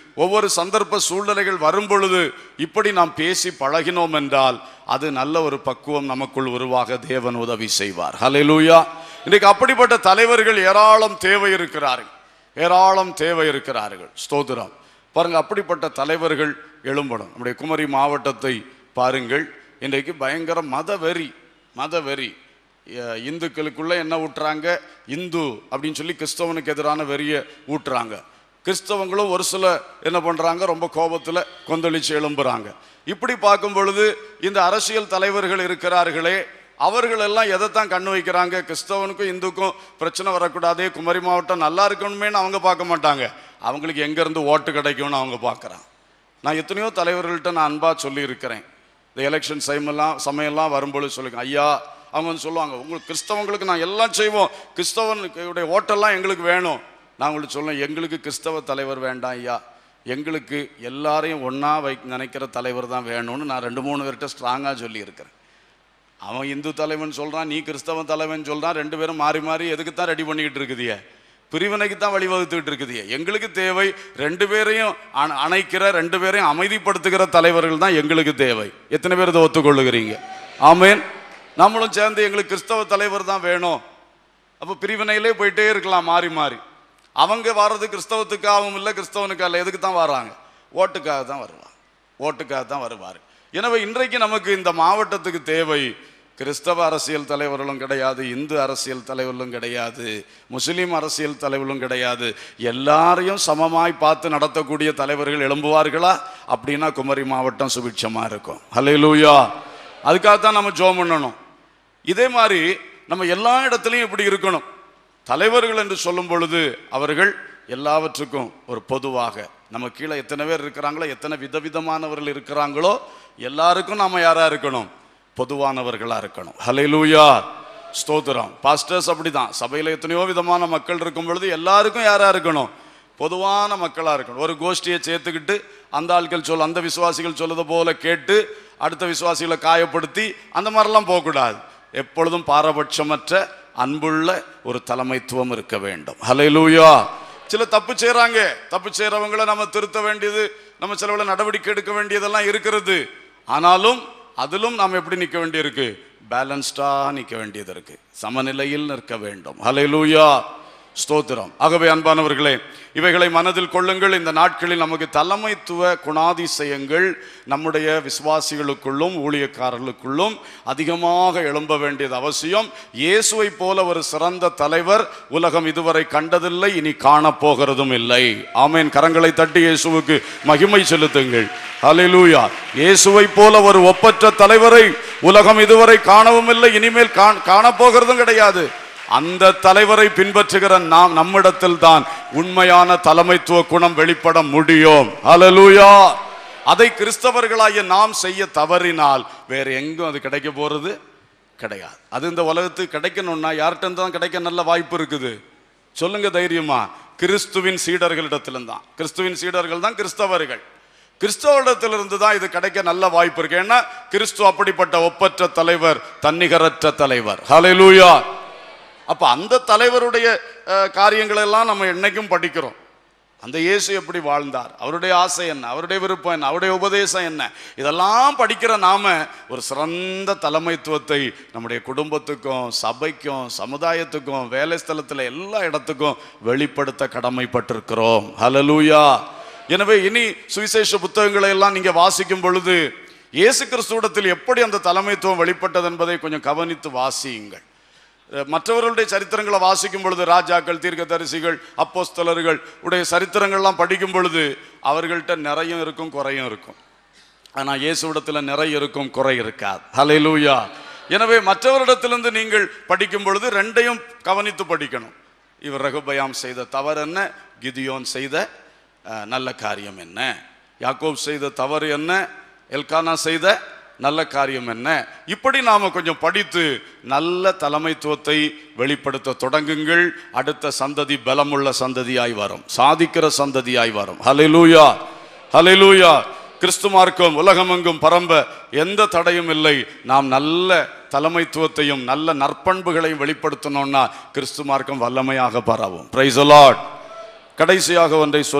ஒவ்வொரு சந்தர்ப்ப சூழ்நிலைகள் வரும் பொழுது இப்படி நாம் பேசி பழகினோம் என்றால் அது நல்ல ஒரு பக்குவம் நமக்குள் உருவாக தேவன் உதவி செய்வார் ஹalleluya இன்றைக்கு அப்படிப்பட்ட தலைவர்கள் ஏராளம் தேவை இருக்கிறார்கள் ஏராளம் தேவை இருக்கிறார்கள் ஸ்தோத்திரம் பாருங்க அப்படிப்பட்ட தலைவர்கள் எழும்பணும் நம்முடைய குமரி மாவட்டத்தை பாருங்கள் இன்றைக்கு பயங்கர மதவெறி மதவெறி அஹ் இந்துக்களுக்குள்ள என்ன ஊட்டுறாங்க இந்து அப்படின்னு சொல்லி கிறிஸ்தவனுக்கு எதிரான வெறிய ஊட்டுறாங்க கிறிஸ்தவங்களும் ஒரு சில என்ன பண்றாங்க ரொம்ப கோபத்துல கொந்தளிச்சு எழும்புறாங்க இப்படி பார்க்கும் பொழுது இந்த அரசியல் தலைவர்கள் இருக்கிறார்களே அவர்கள் எல்லாம் எதைத்தான் கண்ணு வைக்கிறாங்க கிறிஸ்தவனுக்கும் இந்துக்கும் பிரச்சனை வரக்கூடாதே குமரி மாவட்டம் நல்லா இருக்கணுமேன்னு அவங்க பார்க்க மாட்டாங்க அவங்களுக்கு எங்க இருந்து ஓட்டு கிடைக்கும்னு அவங்க பார்க்கறாங்க நான் எத்தனையோ தலைவர்கள்ட்ட நான் அன்பா சொல்லி இருக்கிறேன் இந்த எலெக்ஷன் சமயமெல்லாம் சமயம்லாம் வரும்பொழுது சொல்லுங்க ஐயா அவங்க வந்து சொல்லுவாங்க உங்களுக்கு கிறிஸ்தவங்களுக்கு நான் எல்லாம் செய்வோம் கிறிஸ்தவனுடைய ஓட்டெல்லாம் எங்களுக்கு வேணும் நான் உங்களுக்கு சொல்லுவேன் எங்களுக்கு கிறிஸ்தவ தலைவர் வேண்டாம் ஐயா எங்களுக்கு எல்லாரையும் ஒன்றா வை நினைக்கிற தலைவர் தான் வேணும்னு நான் ரெண்டு மூணு பேர்கிட்ட ஸ்ட்ராங்காக சொல்லி இருக்கிறேன் அவன் இந்து தலைவன் சொல்றான் நீ கிறிஸ்தவ தலைவன் சொல்றான் ரெண்டு பேரும் மாறி மாறி எதுக்கு தான் ரெடி பண்ணிக்கிட்டு இருக்குதிய பிரிவினைக்கு தான் வழிவகுத்துக்கிட்டு இருக்குதிய எங்களுக்கு தேவை ரெண்டு பேரையும் அண- அணைக்கிற ரெண்டு பேரையும் அமைதிப்படுத்துகிற தலைவர்கள் தான் எங்களுக்கு தேவை எத்தனை பேர் இதை ஒத்துக்கொள்ளுகிறீங்க ஆமேன் நம்மளும் சேர்ந்து எங்களுக்கு கிறிஸ்தவ தலைவர் தான் வேணும் அப்போ பிரிவினையிலே போயிட்டே இருக்கலாம் மாறி மாறி அவங்க வர்றது கிறிஸ்தவத்துக்காகவும் இல்லை கிறிஸ்தவனுக்காக இல்லை எதுக்கு தான் வர்றாங்க ஓட்டுக்காக தான் வருவாங்க ஓட்டுக்காக தான் வருவார் எனவே இன்றைக்கு நமக்கு இந்த மாவட்டத்துக்கு தேவை கிறிஸ்தவ அரசியல் தலைவர்களும் கிடையாது இந்து அரசியல் தலைவர்களும் கிடையாது முஸ்லீம் அரசியல் தலைவர்களும் கிடையாது எல்லாரையும் சமமாய் பார்த்து நடத்தக்கூடிய தலைவர்கள் எழும்புவார்களா அப்படின்னா குமரி மாவட்டம் சுபிட்சமா இருக்கும் ஹalleluya அதுக்காகத்தான் நம்ம ஜோம் பண்ணணும் இதே மாதிரி நம்ம எல்லா இடத்துலையும் இப்படி இருக்கணும் தலைவர்கள் என்று சொல்லும் பொழுது அவர்கள் எல்லாவற்றுக்கும் ஒரு பொதுவாக நம்ம கீழே எத்தனை பேர் இருக்கிறாங்களோ எத்தனை விதவிதமானவர்கள் இருக்கிறாங்களோ எல்லாருக்கும் நாம யாரா இருக்கணும் பொதுவானவர்களா இருக்கணும் ஹalleluya ஸ்தோத்திரம் பாஸ்டர்ஸ் அப்படிதான் சபையில எத்தனையோ விதமான மக்கள் இருக்கும் பொழுது எல்லாருக்கும் யாரா இருக்கணும் பொதுவான மக்களா இருக்கணும் ஒரு கோஷ்டியை சேர்த்துக்கிட்டு அந்த ஆட்கள் சொல் அந்த விசுவாசிகள் சொல்லுது போல கேட்டு அடுத்த விசுவாசிகளை காயப்படுத்தி அந்த மாதிரிலாம் போகக்கூடாது எப்பொழுதும் பாரபட்சமற்ற அன்புள்ள ஒரு தலைமைத்துவம் இருக்க வேண்டும் ஹalleluya சில தப்பு செய்றாங்க தப்பு செய்றவங்கள நம்ம திருத்த வேண்டியது நம்ம சிலவுல நடவடிக்கை எடுக்க வேண்டியதெல்லாம் இருக்கிறது ஆனாலும் அதிலும் நாம் எப்படி நிற்க வேண்டியிருக்கு பேலன்ஸ்டா நிற்க வேண்டியது இருக்கு சமநிலையில் நிற்க வேண்டும் ஹalleluya ஸ்தோத்திரம் ஆகவே அன்பானவர்களே இவைகளை மனதில் கொள்ளுங்கள் இந்த நாட்களில் நமக்கு தலைமைத்துவ குணாதிசயங்கள் நம்முடைய விசுவாசிகளுக்குள்ளும் ஊழியக்காரர்களுக்குள்ளும் அதிகமாக எழும்ப வேண்டியது அவசியம் இயேசுவை போல ஒரு சிறந்த தலைவர் உலகம் இதுவரை கண்டதில்லை இனி காணப்போகிறதும் இல்லை ஆமேன் கரங்களை தட்டி இயேசுவுக்கு மகிமை செலுத்துங்கள் ஹalleluya இயேசுவை போல ஒரு ஒப்பற்ற தலைவரை உலகம் இதுவரை காணவும் இல்லை இனிமேல் காண- காணப்போகிறதும் கிடையாது அந்த தலைவரை பின்பற்றுகிற நாம் நம்மிடத்தில் தான் உண்மையான தலைமைத்துவ குணம் வெளிப்பட முடியும் ஹalleluya அதை கிறிஸ்தவர்களாகிய நாம் செய்ய தவறினால் வேற எங்கும் அது கிடைக்க போறது கிடையாது அது இந்த உலகத்துக்கு கிடைக்கணும்னா யார்கிட்ட தான் கிடைக்க நல்ல வாய்ப்பு இருக்குது சொல்லுங்க தைரியமா கிறிஸ்துவின் சீடர்களிடத்திலும் தான் கிறிஸ்துவின் சீடர்கள் தான் கிறிஸ்தவர்கள் கிறிஸ்தவரிடத்திலிருந்து தான் இது கிடைக்க நல்ல வாய்ப்பு இருக்கு ஏன்னா கிறிஸ்து அப்படிப்பட்ட ஒப்பற்ற தலைவர் தன்னிகரற்ற தலைவர் ஹalleluya அப்ப அந்த தலைவருடைய அஹ், காரியங்களை எல்லாம் நம்ம என்னைக்கும் படிக்கிறோம் அந்த இயேசு எப்படி வாழ்ந்தார் அவருடைய ஆசை என்ன அவருடைய விருப்பம் என்ன அவருடைய உபதேசம் என்ன இதெல்லாம் படிக்கிற நாம ஒரு சிறந்த தலைமைத்துவத்தை நம்முடைய குடும்பத்துக்கும் சபைக்கும் சமுதாயத்துக்கும் வேலை ஸ்தலத்துல எல்லா இடத்துக்கும் வெளிப்படுத்த கடமைப்பட்டிருக்கிறோம் ஹalleluya எனவே இனி சுவிசேஷ புத்தகங்களை எல்லாம் நீங்க வாசிக்கும் பொழுது இயேசு கிறிஸ்துவிடத்தில் எப்படி அந்த தலைமைத்துவம் வெளிப்பட்டது என்பதை கொஞ்சம் கவனித்து வாசியுங்கள் அஹ் மற்றவர்களுடைய சரித்திரங்களை வாசிக்கும் பொழுது ராஜாக்கள் தீர்க்கதரிசிகள் அப்போஸ்தலர்கள் உடைய சரித்திரங்கள்லாம் படிக்கும் பொழுது அவர்கள்ட்ட நிறையும் இருக்கும் குறையும் இருக்கும் ஆனா இயேசுவிடத்தில் நிறைய இருக்கும் குறை இருக்காது ஹalleluya எனவே மற்றவரிடத்திலிருந்து நீங்கள் படிக்கும் பொழுது ரெண்டையும் கவனித்து படிக்கணும் இவர் ரகுபயாம் செய்த தவறு என்ன கிதியோன் செய்த அஹ், நல்ல காரியம் என்ன யாக்கோப் செய்த தவறு என்ன எல்கானா செய்த நல்ல காரியம் என்ன இப்படி நாம கொஞ்சம் படித்து நல்ல தலைமைத்துவத்தை வெளிப்படுத்த தொடங்குங்கள் அடுத்த சந்ததி பலமுள்ள சந்ததியாய் வரும் சாதிக்கிற சந்ததியாய் வரும் ஹalleluya ஹalleluya கிறிஸ்து மார்க்கம் உலகமெங்கும் பரம்ப எந்த தடையும் இல்லை நாம் நல்ல தலைமைத்துவத்தையும் நல்ல நற்பண்புகளையும் வெளிப்படுத்தணும்னா கிறிஸ்து மார்க்கம் வல்லமையாக பரவும் பிரைஸ் கடைசியாக ஒன்றை சொல்லி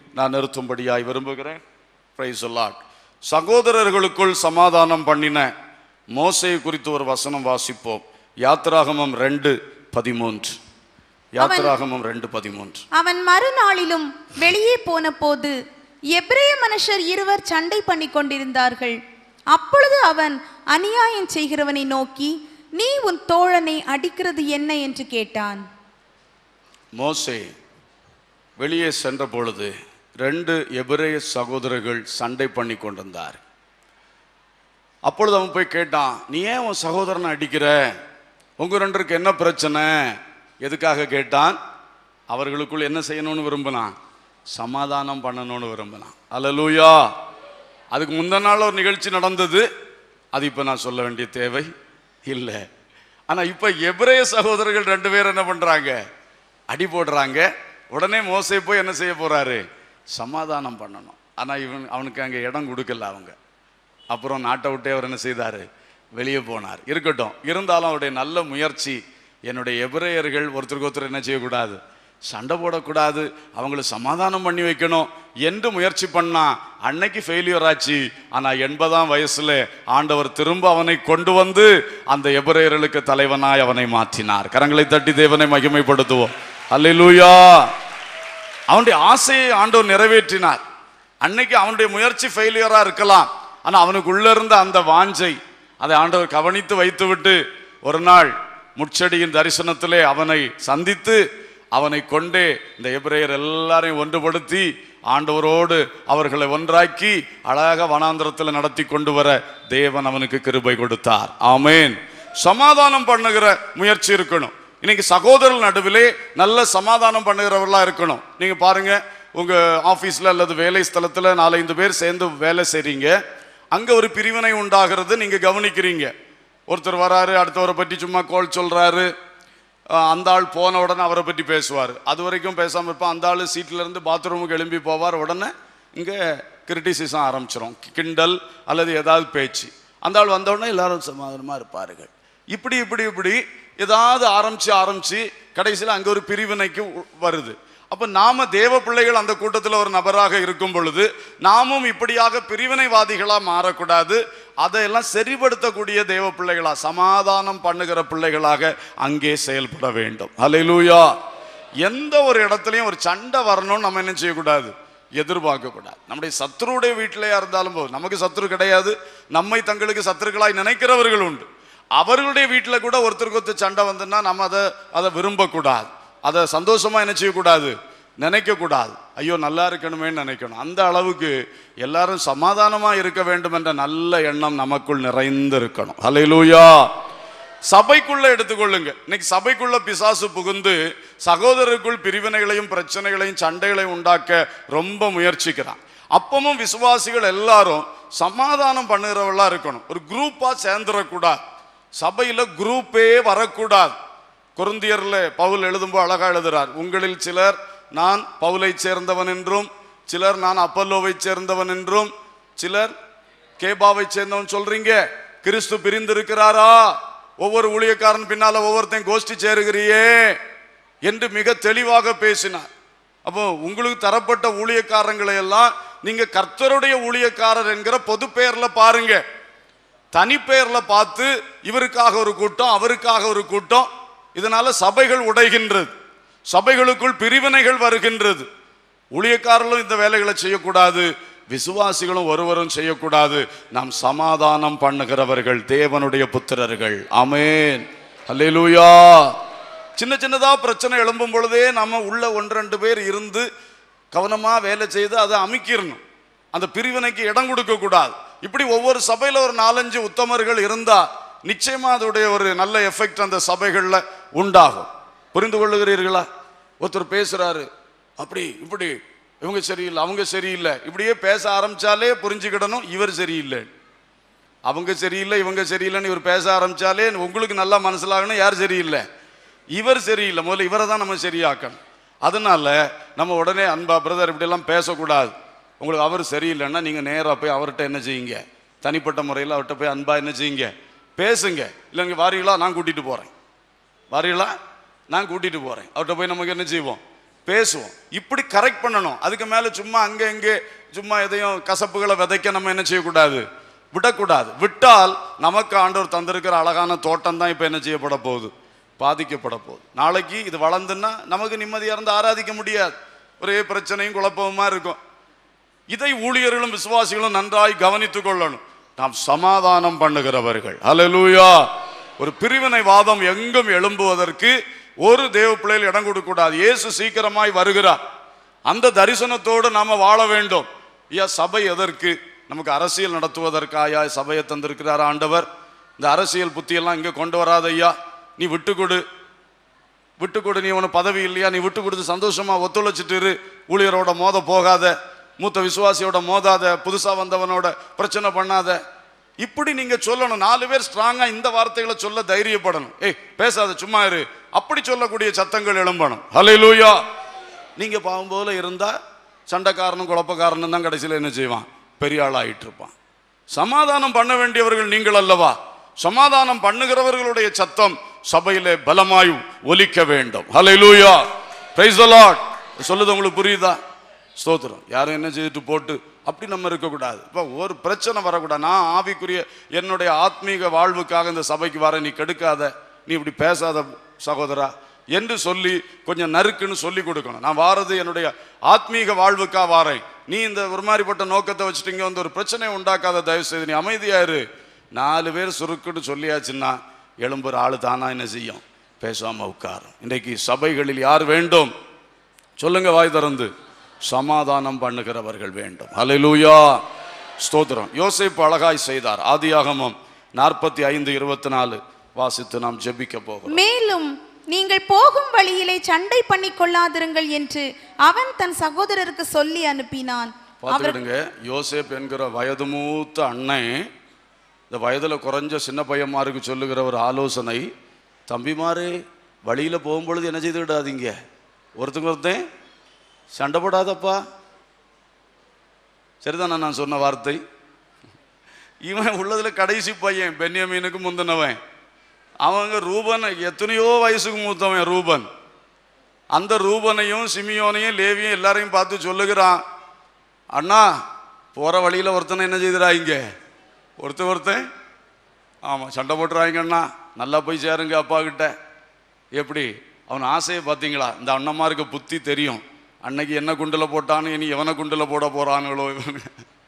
நான் நிறுத்தும்படியாய் விரும்புகிறேன் பிரைஸ் லார்ட் சகோதரர்களுக்குள் சமாதானம் பண்ணின மோசை குறித்து ஒரு வசனம் வாசிப்போம் யாத்ராகமம் ரெண்டு பதிமூன்று யாத்ராகமம் ரெண்டு பதிமூன்று அவன் மறுநாளிலும் வெளியே போன போது எபிரேய மனுஷர் இருவர் சண்டை பண்ணி கொண்டிருந்தார்கள் அப்பொழுது அவன் அநியாயம் செய்கிறவனை நோக்கி நீ உன் தோழனை அடிக்கிறது என்ன என்று கேட்டான் மோசே வெளியே சென்ற பொழுது ரெண்டு எபிரேய சகோதரர்கள் சண்டை பண்ணி கொண்டிருந்தார் அப்பொழுது அவன் போய் கேட்டான் நீ ஏன் உன் சகோதரனை அடிக்கிற உங்க ரெண்டருக்கு என்ன பிரச்சனை எதுக்காக கேட்டான் அவர்களுக்குள் என்ன செய்யணும்னு விரும்பினான் சமாதானம் பண்ணணும்னு விரும்பினான் அல்லலூயா அதுக்கு முந்தின நாள் ஒரு நிகழ்ச்சி நடந்தது அது இப்போ நான் சொல்ல வேண்டிய தேவை இல்லை ஆனால் இப்போ எபிரேய சகோதரர்கள் ரெண்டு பேர் என்ன பண்ணுறாங்க அடி போடுறாங்க உடனே மோசே போய் என்ன செய்ய போறாரு சமாதானம் பண்ணணும் ஆனால் இவன் அவனுக்கு அங்கே இடம் கொடுக்கல அவங்க அப்புறம் நாட்டை விட்டே அவர் என்ன செய்தார் வெளியே போனார் இருக்கட்டும் இருந்தாலும் அவருடைய நல்ல முயற்சி என்னுடைய எபிரேயர்கள் ஒருத்தருக்கு ஒருத்தர் என்ன செய்யக்கூடாது சண்டை போடக்கூடாது அவங்கள சமாதானம் பண்ணி வைக்கணும் என்று முயற்சி பண்ணா அன்னைக்கு ஃபெயிலியர் ஆச்சு ஆனா எண்பதாம் வயசுல ஆண்டவர் திரும்ப அவனை கொண்டு வந்து அந்த எபிரேயர்களுக்கு தலைவனாய் அவனை மாற்றினார் கரங்களை தட்டி தேவனை மகிமைப்படுத்துவோம் அல்லேலூயா அவனுடைய ஆசையை ஆண்டவர் நிறைவேற்றினார் அன்னைக்கு அவனுடைய முயற்சி ஃபெயிலியரா இருக்கலாம் ஆனா அவனுக்கு உள்ள இருந்த அந்த வாஞ்சை அதை ஆண்டவர் கவனித்து வைத்துவிட்டு ஒரு நாள் முட்செடியின் தரிசனத்திலே அவனை சந்தித்து அவனை கொண்டே இந்த எபிரேயர் எல்லாரையும் ஒன்றுபடுத்தி ஆண்டவரோடு அவர்களை ஒன்றாக்கி அழகாக வனாந்திரத்தில் நடத்தி கொண்டு வர தேவன் அவனுக்கு கிருபை கொடுத்தார் ஆமேன் சமாதானம் பண்ணுகிற முயற்சி இருக்கணும் இன்னைக்கு சகோதரர்கள் நடுவிலே நல்ல சமாதானம் பண்ணுகிறவர்களா இருக்கணும் நீங்க பாருங்க உங்க ஆபீஸ்ல அல்லது வேலை ஸ்தலத்துல நாலஞ்சு பேர் சேர்ந்து வேலை செய்றீங்க அங்க ஒரு பிரிவினை உண்டாகிறது நீங்க கவனிக்கிறீங்க ஒருத்தர் வராரு அடுத்தவரை பற்றி சும்மா கோல் சொல்றாரு அஹ் அந்த ஆள் போன உடனே அவரை பற்றி பேசுவார் அது வரைக்கும் பேசாமல் இருப்பான் அந்த ஆள் சீட்ல இருந்து பாத்ரூமுக்கு எழும்பி போவார் உடனே இங்கே கிரிட்டிசிசம் ஆரம்பிச்சிரும் கிண்டல் அல்லது ஏதாவது பேச்சு அந்த ஆள் வந்த உடனே எல்லாரும் சமாதானமாக இருப்பார்கள் இப்படி இப்படி இப்படி ஏதாவது ஆரம்பிச்சு ஆரம்பிச்சு கடைசியில் அங்கே ஒரு பிரிவினைக்கு உ- வருது அப்ப நாம தேவ பிள்ளைகள் அந்த கூட்டத்தில் ஒரு நபராக இருக்கும் பொழுது நாமும் இப்படியாக பிரிவினைவாதிகளா மாறக்கூடாது அதையெல்லாம் சரிப்படுத்தக்கூடிய தேவ பிள்ளைகளா சமாதானம் பண்ணுகிற பிள்ளைகளாக அங்கே செயல்பட வேண்டும் ஹalleluya எந்த ஒரு இடத்துலையும் ஒரு சண்டை வரணும்னு நம்ம என்ன செய்யக்கூடாது எதிர்பார்க்க கூடாது நம்முடைய சத்ருடைய வீட்டிலேயா இருந்தாலும் போதும் நமக்கு சத்ரு கிடையாது நம்மை தங்களுக்கு சத்துருக்களாய் நினைக்கிறவர்கள் உண்டு அவர்களுடைய வீட்டில் கூட ஒருத்தருக்கு ஒருத்தர் சண்டை வந்துன்னா நம்ம அதை அதை விரும்பக்கூடாது அதை சந்தோஷமா என்ன செய்யக்கூடாது நினைக்கக்கூடாது ஐயோ நல்லா இருக்கணுமேன்னு நினைக்கணும் அந்த அளவுக்கு எல்லாரும் சமாதானமா இருக்க வேண்டும் என்ற நல்ல எண்ணம் நமக்குள் நிறைந்து இருக்கணும் ஹalleluya சபைக்குள்ள எடுத்துக்கொள்ளுங்க இன்னைக்கு சபைக்குள்ள பிசாசு புகுந்து சகோதரருக்குள் பிரிவினைகளையும் பிரச்சனைகளையும் சண்டைகளையும் உண்டாக்க ரொம்ப முயற்சிக்கிறான் அப்பமும் விசுவாசிகள் எல்லாரும் சமாதானம் பண்ணுகிறவர்களா இருக்கணும் ஒரு குரூப்பா சேர்ந்துடக்கூடாது சபையில குரூப்பே வரக்கூடாது கொருந்தியர்ல பவுல் எழுதும்போது அழகா எழுதுறார் உங்களில் சிலர் நான் பவுலை சேர்ந்தவன் என்றும் சிலர் நான் அப்பல்லோவை சேர்ந்தவன் என்றும் சிலர் கேபாவை சேர்ந்தவன் சொல்றீங்க கிறிஸ்து பிரிந்திருக்கிறாரா ஒவ்வொரு ஊழியக்காரன் பின்னால ஒவ்வொருத்தையும் கோஷ்டி சேருகிறியே என்று மிக தெளிவாக பேசினார் அப்போ உங்களுக்கு தரப்பட்ட ஊழியக்காரங்களை எல்லாம் நீங்க கர்த்தருடைய ஊழியக்காரர் என்கிற பொது பெயர்ல பாருங்க தனி பெயர்ல பார்த்து இவருக்காக ஒரு கூட்டம் அவருக்காக ஒரு கூட்டம் இதனால சபைகள் உடைகின்றது சபைகளுக்குள் பிரிவினைகள் வருகின்றது ஊழியக்காரர்களும் இந்த வேலைகளை செய்யக்கூடாது விசுவாசிகளும் ஒருவரும் செய்யக்கூடாது நாம் சமாதானம் பண்ணுகிறவர்கள் தேவனுடைய புத்திரர்கள் அமேன் அல்லேலூயா சின்ன சின்னதா பிரச்சனை எழும்பும் பொழுதே நம்ம உள்ள ஒன்று ரெண்டு பேர் இருந்து கவனமா வேலை செய்து அதை அமைக்கிடணும் அந்த பிரிவினைக்கு இடம் கொடுக்க கூடாது இப்படி ஒவ்வொரு சபையில ஒரு நாலஞ்சு உத்தமர்கள் இருந்தா நிச்சயமா அதோடைய ஒரு நல்ல எஃபெக்ட் அந்த சபைகள்ல உண்டாகும் புரிந்து கொள்ளுகிறீர்களா ஒருத்தர் பேசுறாரு அப்படி இப்படி இவங்க சரியில்லை அவங்க சரியில்லை இப்படியே பேச ஆரம்பிச்சாலே புரிஞ்சுக்கிடணும் இவர் சரியில்லை அவங்க சரியில்லை இவங்க சரியில்லைன்னு இவர் பேச ஆரம்பிச்சாலே உங்களுக்கு நல்லா மனசிலாகணும் யார் சரியில்லை இவர் சரியில்லை முதல்ல இவரை தான் நம்ம சரியாக்கணும் அதனால நம்ம உடனே அன்பா பிரதர் இப்படியெல்லாம் பேசக்கூடாது உங்களுக்கு அவர் சரியில்லைன்னா நீங்கள் நேராக போய் அவர்கிட்ட என்ன செய்யுங்க தனிப்பட்ட முறையில் அவர்கிட்ட போய் அன்பா என்ன செய்யுங்க பேசுங்க இல்லை நீங்கள் வாரீங்களா நான் கூட்டிகிட்டு போகிறேன் வாரீங்களா நான் கூட்டிகிட்டு போகிறேன் அவர்கிட்ட போய் நமக்கு என்ன செய்வோம் பேசுவோம் இப்படி கரெக்ட் பண்ணணும் அதுக்கு மேல சும்மா அங்கே இங்கே சும்மா எதையும் கசப்புகளை விதைக்க நம்ம என்ன செய்யக்கூடாது விடக்கூடாது விட்டால் நமக்கு ஆண்டவர் தந்திருக்கிற அழகான தோட்டம் தான் இப்போ என்ன செய்யப்பட போகுது பாதிக்கப்பட போகுது நாளைக்கு இது வளர்ந்துன்னா நமக்கு நிம்மதியாக இருந்து ஆராதிக்க முடியாது ஒரே பிரச்சனையும் குழப்பமுமா இருக்கும் இதை ஊழியர்களும் விசுவாசிகளும் நன்றாய் கவனித்துக் கொள்ளணும் நாம் சமாதானம் பண்ணுகிறவர்கள் ஹalleluya ஒரு பிரிவினை வாதம் எங்கும் எழும்புவதற்கு ஒரு தேவ பிள்ளைகள் இடம் கொடுக்க கூடாது இயேசு சீக்கிரமாய் வருகிறார் அந்த தரிசனத்தோடு நாம வாழ வேண்டும் ஐயா சபை எதற்கு நமக்கு அரசியல் நடத்துவதற்காயா சபையை தந்திருக்கிறார் ஆண்டவர் இந்த அரசியல் புத்தியெல்லாம் இங்க கொண்டு வராத ஐயா நீ விட்டு கொடு விட்டு கொடு நீ உனக்கு பதவி இல்லையா நீ விட்டு கொடுத்து சந்தோஷமா ஒத்துழைச்சிட்டு இரு ஊழியரோட மோத போகாத மூத்த விசுவாசியோட மோதாத புதுசா வந்தவனோட பிரச்சனை பண்ணாத இப்படி நீங்க சொல்லணும் நாலு பேர் ஸ்ட்ராங்கா இந்த வார்த்தைகளை சொல்ல தைரியப்படணும் ஏய் பேசாத சும்மா இரு அப்படி சொல்லக்கூடிய சத்தங்கள் எழும்பணும் ஹalleluya நீங்க பாவம் போல இருந்தா சண்டைக்காரனும் குழப்பக்காரனும் தான் கடைசியில் என்ன செய்வான் பெரிய ஆள் ஆயிட்டு இருப்பான் சமாதானம் பண்ண வேண்டியவர்கள் நீங்கள் அல்லவா சமாதானம் பண்ணுகிறவர்களுடைய சத்தம் சபையிலே பலமாய் ஒலிக்க வேண்டும் ஹalleluya praise the lord சொல்லுது உங்களுக்கு புரியுதா ஸ்தோத்திரம் யாரும் என்ன செய்துட்டு போட்டு அப்படி நம்ம இருக்கக்கூடாது இப்போ ஒரு பிரச்சனை வரக்கூடாது நான் ஆவிக்குரிய என்னுடைய ஆத்மீக வாழ்வுக்காக இந்த சபைக்கு வர நீ கெடுக்காத நீ இப்படி பேசாத சகோதரா என்று சொல்லி கொஞ்சம் நறுக்குன்னு சொல்லி கொடுக்கணும் நான் வாரது என்னுடைய ஆத்மீக வாழ்வுக்கா வாரேன் நீ இந்த ஒரு மாதிரிப்பட்ட நோக்கத்தை வச்சுட்டு இங்க வந்து ஒரு பிரச்சனையை உண்டாக்காத தயவு செய்து நீ அமைதியா இரு நாலு பேர் சுருக்குன்னு சொல்லியாச்சுன்னா எழும்புற ஆளு தானா என்ன செய்யும் பேசாம உட்காரும் இன்றைக்கு சபைகளில் யார் வேண்டும் சொல்லுங்க வாய் திறந்து சமாதானம் பண்ணுகிறவர்கள் வேண்டும் ஹalleluya ஸ்தோத்திரம் யோசேப்பு அழகாய் செய்தார் ஆதியாகமம் நாற்பத்தி ஐந்து இருபத்தி நாலு வாசித்து நாம் ஜெபிக்க போகிறோம் மேலும் நீங்கள் போகும் வழியிலே சண்டை பண்ணி கொள்ளாதிருங்கள் என்று அவன் தன் சகோதரருக்கு சொல்லி அனுப்பினான் அவர் பார்த்துக்கிடுங்க யோசேப் என்கிற வயது மூத்த அண்ணன் இந்த வயதுல குறைஞ்ச சின்ன பையன்மாருக்கு சொல்லுகிற ஒரு ஆலோசனை தம்பிமாரே வழியில போகும்பொழுது என்ன செய்து விடாதீங்க ஒருத்தங்க ஒருத்தன் சண்டை போடாதப்பா சரிதானே நான் சொன்ன வார்த்தை இவன் உள்ளதுல கடைசி பையன் பென்யமீனுக்கு முந்தினவன் அவங்க ரூபன் எத்தனையோ வயசுக்கு மூத்தவன் ரூபன் அந்த ரூபனையும் சிமியோனையும் லேவியும் எல்லாரையும் பார்த்து சொல்லுகிறான் அண்ணா போற வழியில ஒருத்தனை என்ன செய்துறாங்க ஒருத்தன் ஒருத்தன் ஆமா சண்டை போட்டுறாங்க அண்ணா நல்லா போய் சேருங்க அப்பா கிட்ட எப்படி அவன் ஆசையை பார்த்தீங்களா இந்த அண்ணன்மாருக்கு புத்தி தெரியும் அன்னைக்கு என்ன குண்டுல போட்டானு இனி எவனை குண்டுல போட போறானுங்களோ இவனு.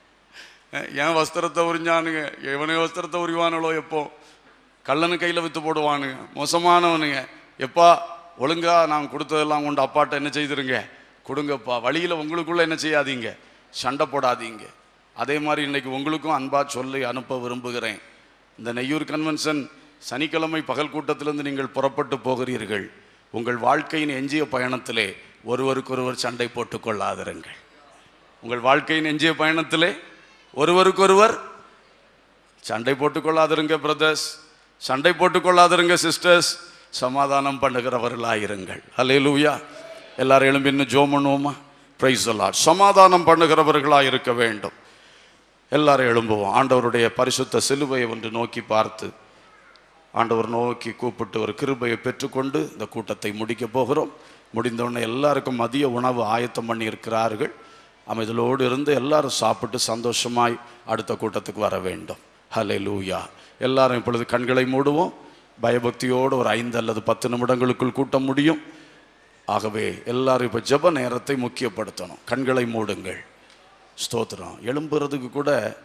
என் வஸ்திரத்தை உறிஞ்சானுங்க எவனே வஸ்திரத்தை உரிவானுங்களோ எப்போ கள்ளனு கையில் வித்து போடுவானுங்க மோசமானவனுங்க எப்பா ஒழுங்கா நான் கொடுத்ததெல்லாம் கொண்டு அப்பாட்ட என்ன செய்திருங்க கொடுங்கப்பா வழியில் உங்களுக்குள்ள என்ன செய்யாதீங்க சண்டை போடாதீங்க அதே மாதிரி இன்னைக்கு உங்களுக்கும் அன்பா சொல்லி அனுப்ப விரும்புகிறேன் இந்த நெய்யூர் கன்வென்ஷன் சனிக்கிழமை பகல் கூட்டத்திலிருந்து நீங்கள் புறப்பட்டு போகிறீர்கள் உங்கள் வாழ்க்கையின் எஞ்சிய பயணத்திலே ஒருவருக்கொருவர் சண்டை போட்டுக் கொள்ளாதிருங்கள் உங்கள் வாழ்க்கையின் எஞ்சிய பயணத்திலே ஒருவருக்கொருவர் சண்டை போட்டுக்கொள்ளாதிருங்க பிரதர்ஸ் சண்டை போட்டுக்கொள்ளாதிருங்க சிஸ்டர்ஸ் சமாதானம் பண்ணுகிறவர்களாயிருங்கள் அல்லேலூயா எல்லாரும் எழும்பி இன்னும் ஜோம் பண்ணுவோமா பிரைஸ் சமாதானம் பண்ணுகிறவர்களாக இருக்க வேண்டும் எல்லாரும் எழும்புவோம் ஆண்டவருடைய பரிசுத்த சிலுவையை ஒன்று நோக்கி பார்த்து ஆண்டவர் நோக்கி கூப்பிட்டு ஒரு கிருபையை பெற்றுக்கொண்டு இந்த கூட்டத்தை முடிக்க போகிறோம் முடிந்தவுடனே எல்லாருக்கும் மதிய உணவு ஆயத்தம் பண்ணி இருக்கிறார்கள் அமைதலோடு இருந்து எல்லாரும் சாப்பிட்டு சந்தோஷமாய் அடுத்த கூட்டத்துக்கு வர வேண்டும் ஹலே லூயா எல்லாரும் இப்பொழுது கண்களை மூடுவோம் பயபக்தியோடு ஒரு ஐந்து அல்லது பத்து நிமிடங்களுக்குள் கூட்டம் முடியும் ஆகவே எல்லாரும் இப்போ ஜெப நேரத்தை முக்கியப்படுத்தணும் கண்களை மூடுங்கள் ஸ்தோத்திரம் எழும்புறதுக்கு கூட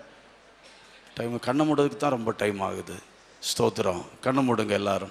டைம் கண்ணை மூடுறதுக்கு தான் ரொம்ப டைம் ஆகுது ஸ்தோத்திரம் கண்ணை மூடுங்க எல்லாரும்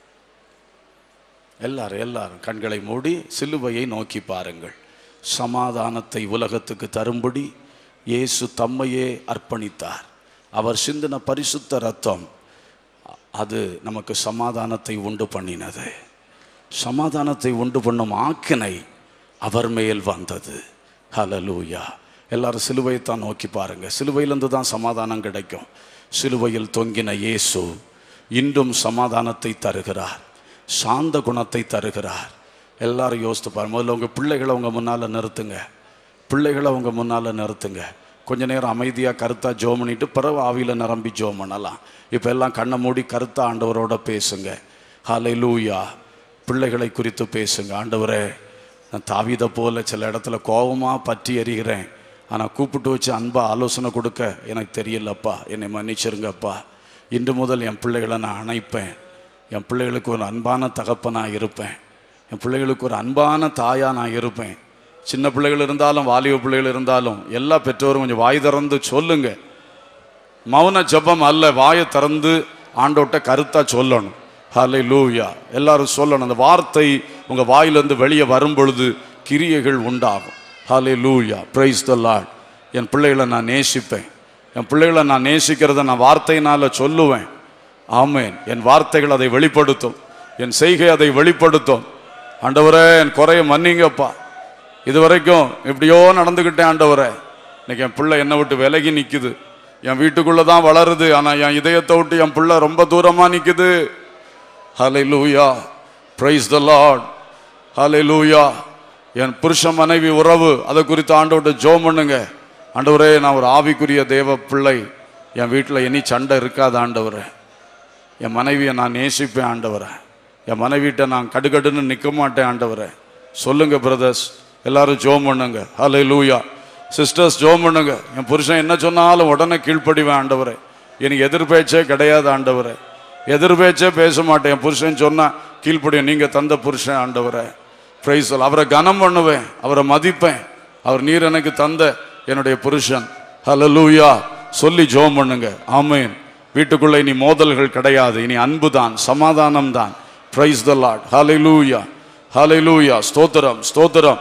எல்லாரும் எல்லாரும் கண்களை மூடி சிலுவையை நோக்கி பாருங்கள் சமாதானத்தை உலகத்துக்கு தரும்படி இயேசு தம்மையே அர்ப்பணித்தார் அவர் சிந்தின பரிசுத்த ரத்தம் அது நமக்கு சமாதானத்தை உண்டு பண்ணினது சமாதானத்தை உண்டு பண்ணும் ஆக்கினை அவர் மேல் வந்தது ஹலலூயா எல்லாரும் சிலுவையை தான் நோக்கி பாருங்க சிலுவையிலிருந்து தான் சமாதானம் கிடைக்கும் சிலுவையில் தொங்கின இயேசு இன்றும் சமாதானத்தை தருகிறார் சாந்த குணத்தை தருகிறார் எல்லாரும் யோசித்து பாருங்க முதல்ல உங்கள் பிள்ளைகளை உங்க முன்னால் நிறுத்துங்க பிள்ளைகளை உங்க முன்னால் நிறுத்துங்க கொஞ்ச நேரம் அமைதியாக கருத்தா ஜோம் பண்ணிட்டு பிறகு ஆவியில் நிரம்பி ஜோம் பண்ணலாம் இப்போ எல்லாம் கண்ணை மூடி கருத்தா ஆண்டவரோட பேசுங்க ஹalleluya பிள்ளைகளை குறித்து பேசுங்க ஆண்டவரே நான் தாவீதை போல சில இடத்துல கோபமாக பற்றி எறிகிறேன் ஆனால் கூப்பிட்டு வச்சு அன்பா ஆலோசனை கொடுக்க எனக்கு தெரியலப்பா என்னை மன்னிச்சிருங்கப்பா இன்று முதல் என் பிள்ளைகளை நான் அணைப்பேன் என் பிள்ளைகளுக்கு ஒரு அன்பான தகப்பனாக இருப்பேன் என் பிள்ளைகளுக்கு ஒரு அன்பான தாயாக நான் இருப்பேன் சின்ன பிள்ளைகள் இருந்தாலும் வாலிப பிள்ளைகள் இருந்தாலும் எல்லா பெற்றோரும் கொஞ்சம் வாய் திறந்து சொல்லுங்க மௌன ஜெபம் அல்ல வாயை திறந்து ஆண்டோட்ட கருத்தா சொல்லணும் ஹலை லூயா எல்லாரும் சொல்லணும் அந்த வார்த்தை உங்க வாயிலிருந்து வெளியே வரும் பொழுது கிரியைகள் உண்டாகும் ஹலை லூயா பிரைஸ் த லார்ட் என் பிள்ளைகளை நான் நேசிப்பேன் என் பிள்ளைகளை நான் நேசிக்கிறத நான் வார்த்தையினால சொல்லுவேன் ஆமேன் என் வார்த்தைகள் அதை வெளிப்படுத்தும் என் செய்கை அதை வெளிப்படுத்தும் ஆண்டவரே என் குறைய மன்னிங்கப்பா இது வரைக்கும் எப்படியோ நடந்துக்கிட்டேன் ஆண்டவரே இன்னைக்கு என் பிள்ளை என்னை விட்டு விலகி நிக்குது என் வீட்டுக்குள்ள தான் வளருது ஆனா என் இதயத்தை விட்டு என் பிள்ளை ரொம்ப தூரமா நிக்குது ஹலை லூயா பிரைஸ் த லார்ட் ஹலை லூயா என் புருஷன் மனைவி உறவு அதை குறித்து ஆண்டவர்கிட்ட ஜோம் பண்ணுங்க ஆண்டவரே நான் ஒரு ஆவிக்குரிய தேவ பிள்ளை என் வீட்டில் இனி சண்டை இருக்காது ஆண்டவரே என் மனைவியை நான் நேசிப்பேன் ஆண்டவரை என் மனைவிட்ட நான் கடுகடுன்னு நிற்க மாட்டேன் ஆண்டவரை சொல்லுங்க பிரதர்ஸ் எல்லாரும் ஜோம் பண்ணுங்க ஹலை லூயா சிஸ்டர்ஸ் ஜோம் பண்ணுங்க என் புருஷன் என்ன சொன்னாலும் உடனே கீழ்ப்படிவேன் ஆண்டவரே எனக்கு எதிர்பேச்சே கிடையாது ஆண்டவரே எதிர்பேச்சே பேச மாட்டேன் என் புருஷன் சொன்னா கீழ்ப்படியும் நீங்க தந்த புருஷன் ஆண்டவரை பிரைஸ் அவரை கனம் பண்ணுவேன் அவரை மதிப்பேன் அவர் நீர் எனக்கு தந்த என்னுடைய புருஷன் ஹalleluya சொல்லி ஜெபம் பண்ணுங்க ஆமென் வீட்டுக்குள்ள இனி மோதல்கள் கிடையாது இனி அன்பு தான் சமாதானம் தான் பிரைஸ் த லார்ட் ஹalleluya ஹalleluya ஸ்தோத்திரம் ஸ்தோத்திரம்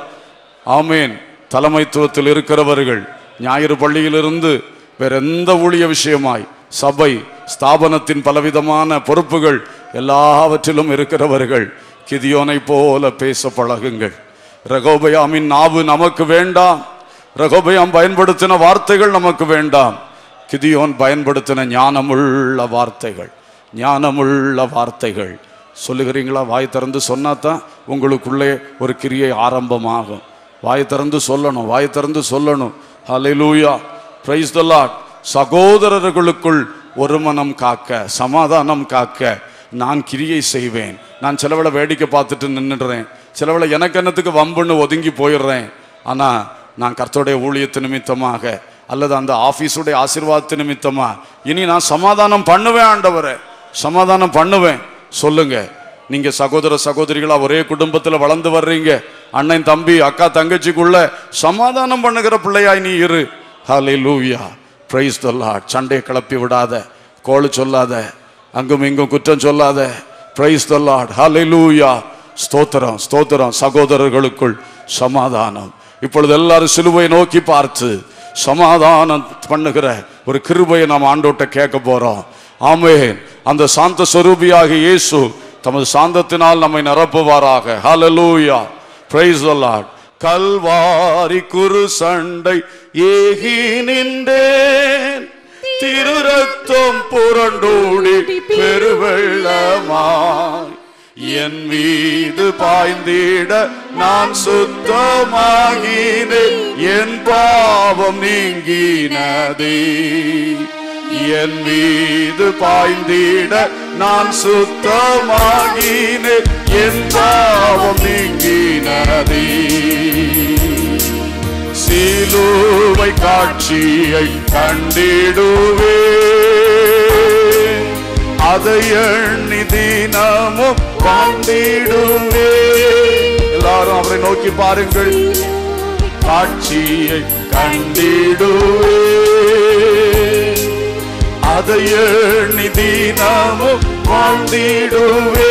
ஆமென் தலைமைத்துவத்தில் இருக்கிறவர்கள் ஞாயிறு பள்ளியிலிருந்து வேற எந்த ஊழிய விஷயமாய் சபை ஸ்தாபனத்தின் பலவிதமான பொறுப்புகள் எல்லாவற்றிலும் இருக்கிறவர்கள் கிதியோனை போல பேச பழகுங்கள் ரகோபயாமின் நாவு நமக்கு வேண்டாம் ரகோபயாம் பயன்படுத்தின வார்த்தைகள் நமக்கு வேண்டாம் கிதியோன் பயன்படுத்தின ஞானமுள்ள வார்த்தைகள் ஞானமுள்ள வார்த்தைகள் சொல்லுகிறீங்களா வாய் திறந்து சொன்னாதான் உங்களுக்குள்ளே ஒரு கிரியை ஆரம்பமாகும் வாய் திறந்து சொல்லணும் வாய் திறந்து சொல்லணும் ஹalleluya praise the lord சகோதரர்களுக்குள் ஒரு மனம் காக்க சமாதானம் காக்க நான் கிரியை செய்வேன் நான் சிலவளை வேடிக்கை பார்த்துட்டு நின்றுடுறேன் சிலவளை எனக்கு என்னத்துக்கு வம்புன்னு ஒதுங்கி போயிடுறேன் ஆனா நான் கர்த்தருடைய ஊழியத்து நிமித்தமாக அல்லது அந்த ஆபீஸுடைய ஆசீர்வாதத்து நிமித்தமா இனி நான் சமாதானம் பண்ணுவேன் ஆண்டவரே சமாதானம் பண்ணுவேன் சொல்லுங்க நீங்க சகோதர சகோதரிகளா ஒரே குடும்பத்துல வளர்ந்து வர்றீங்க அண்ணன் தம்பி அக்கா தங்கச்சிக்குள்ள சமாதானம் பண்ணுகிற பிள்ளையாய் நீ இரு ஹலே லூயா பிரைஸ் லார்ட் சண்டையை கிளப்பி விடாத கோழு சொல்லாத அங்கும் இங்கும் குற்றம் சொல்லாத பிரைஸ் லார்ட் ஹலே லூயா ஸ்தோத்திரம் ஸ்தோத்திரம் சகோதரர்களுக்குள் சமாதானம் இப்பொழுது எல்லாரும் சிலுவை நோக்கி பார்த்து சமாதானம் பண்ணுகிற ஒரு கிருபையை நாம் ஆண்டோட்ட கேட்க போறோம் ஆமென் அந்த சாந்த சொரூபியாக இயேசு தமது சாந்தத்தினால் நம்மை நிரப்புவாராக ஹalleluya praise the lord கல்வாரி குரு சண்டை ஏகி நின்றேன் திரு ரத்தம் புரண்டோடி பெருவெள்ளமாய் என் மீது பாய்ந்திட நான் சுத்தமாகினேன் என் பாவம் நீங்கினதே என் மீது பாய்ந்திட நான் சுத்தமாகினேன் என் பாவம் நீங்கினதே சிலுவை காட்சியை கண்டிடுவே அதை எண்ணி தினமும் கண்டிடுவே எல்லாரும் அவரை நோக்கி பாருங்கள் காட்சியை கண்டிடுவே அதை எண்ணி தினமும் வாழ்ந்திடுவே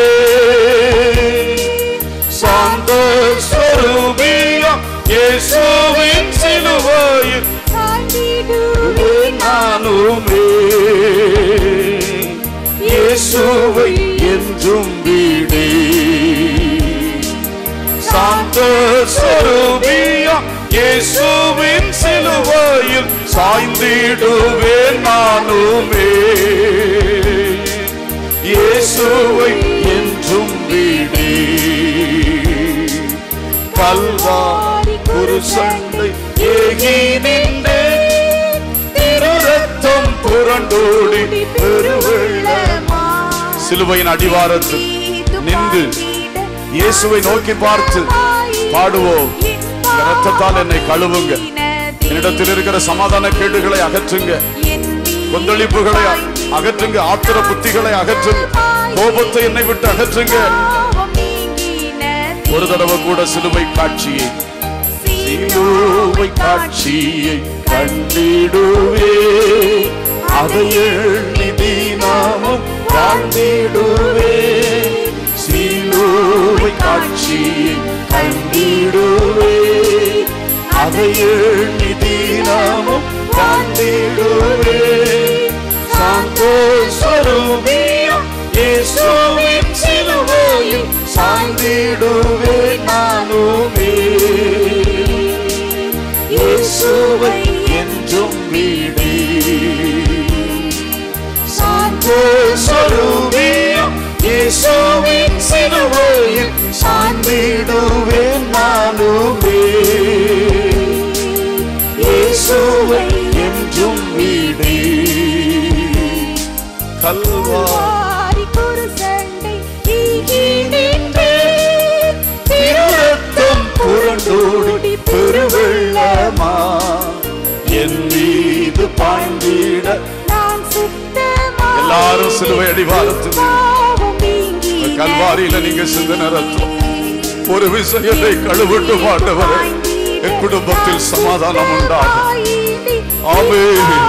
சாந்த ஸ்வரூபியம் இயேசுவின் சிலுவையில் நானுமே இயேசுவை என்றும் வீடே சாந்த ஸ்வரூபியம் இயேசுவின் சிலுவையில் சாய்ந்திடுவேன் நானுமே இயேசுவை என்றும் வீடே கல்வாரி குரு சண்டை ஏகி நின்றே திரு ரத்தம் புரண்டோடி பெருவெள்ளமா சிலுவையின் அடிவாரத்தில் நின்று இயேசுவை நோக்கி பார்த்து பாடுவோம் இந்த ரத்தத்தால் என்னை கழுவுங்க என்னிடத்தில் இருக்கிற சமாதான கேடுகளை அகற்றுங்க கொந்தளிப்புகளை அ- அகற்றுங்க ஆத்திர புத்திகளை அகற்றுங்க கோபத்தை என்னை விட்டு அகற்றுங்க ஒரு தடவை கூட சிலுவை காட்சியை சிலுவை காட்சியை கண்டிடுவே அதை எண்ணி தினமும் வாழ்ந்திடுவே சிலுவை காட்சியை கண்டிடுவே அதை எண்ணி தினமும் வாழ்ந்திடுவே சாந்தோஸ்வரூபியம் இயேசுவின் சிலுவையில் சாய்ந்திடுவே நானுமே இயேசுவை என்றும் வீடி சாந்தோஸ்வரூபியம் இயேசுவின் சிலுவையில் சாய்ந்திடுவே நானுமே இயேசுவை என்றும் வீடி கல்வாரி திருரத்தம் புரண்டோடி பெருவெள்ளமா என் மீது பாய்ந்திட எல்லாரும் சிலுவை அடிவாரத்தில் கல்வாரியில நீங்க சிந்தன ரத்தம் ஒரு விஷயத்தை கழுவிட்டு மாட்டவரே என் குடும்பத்தில் சமாதானம் உண்டாகும் ஆமே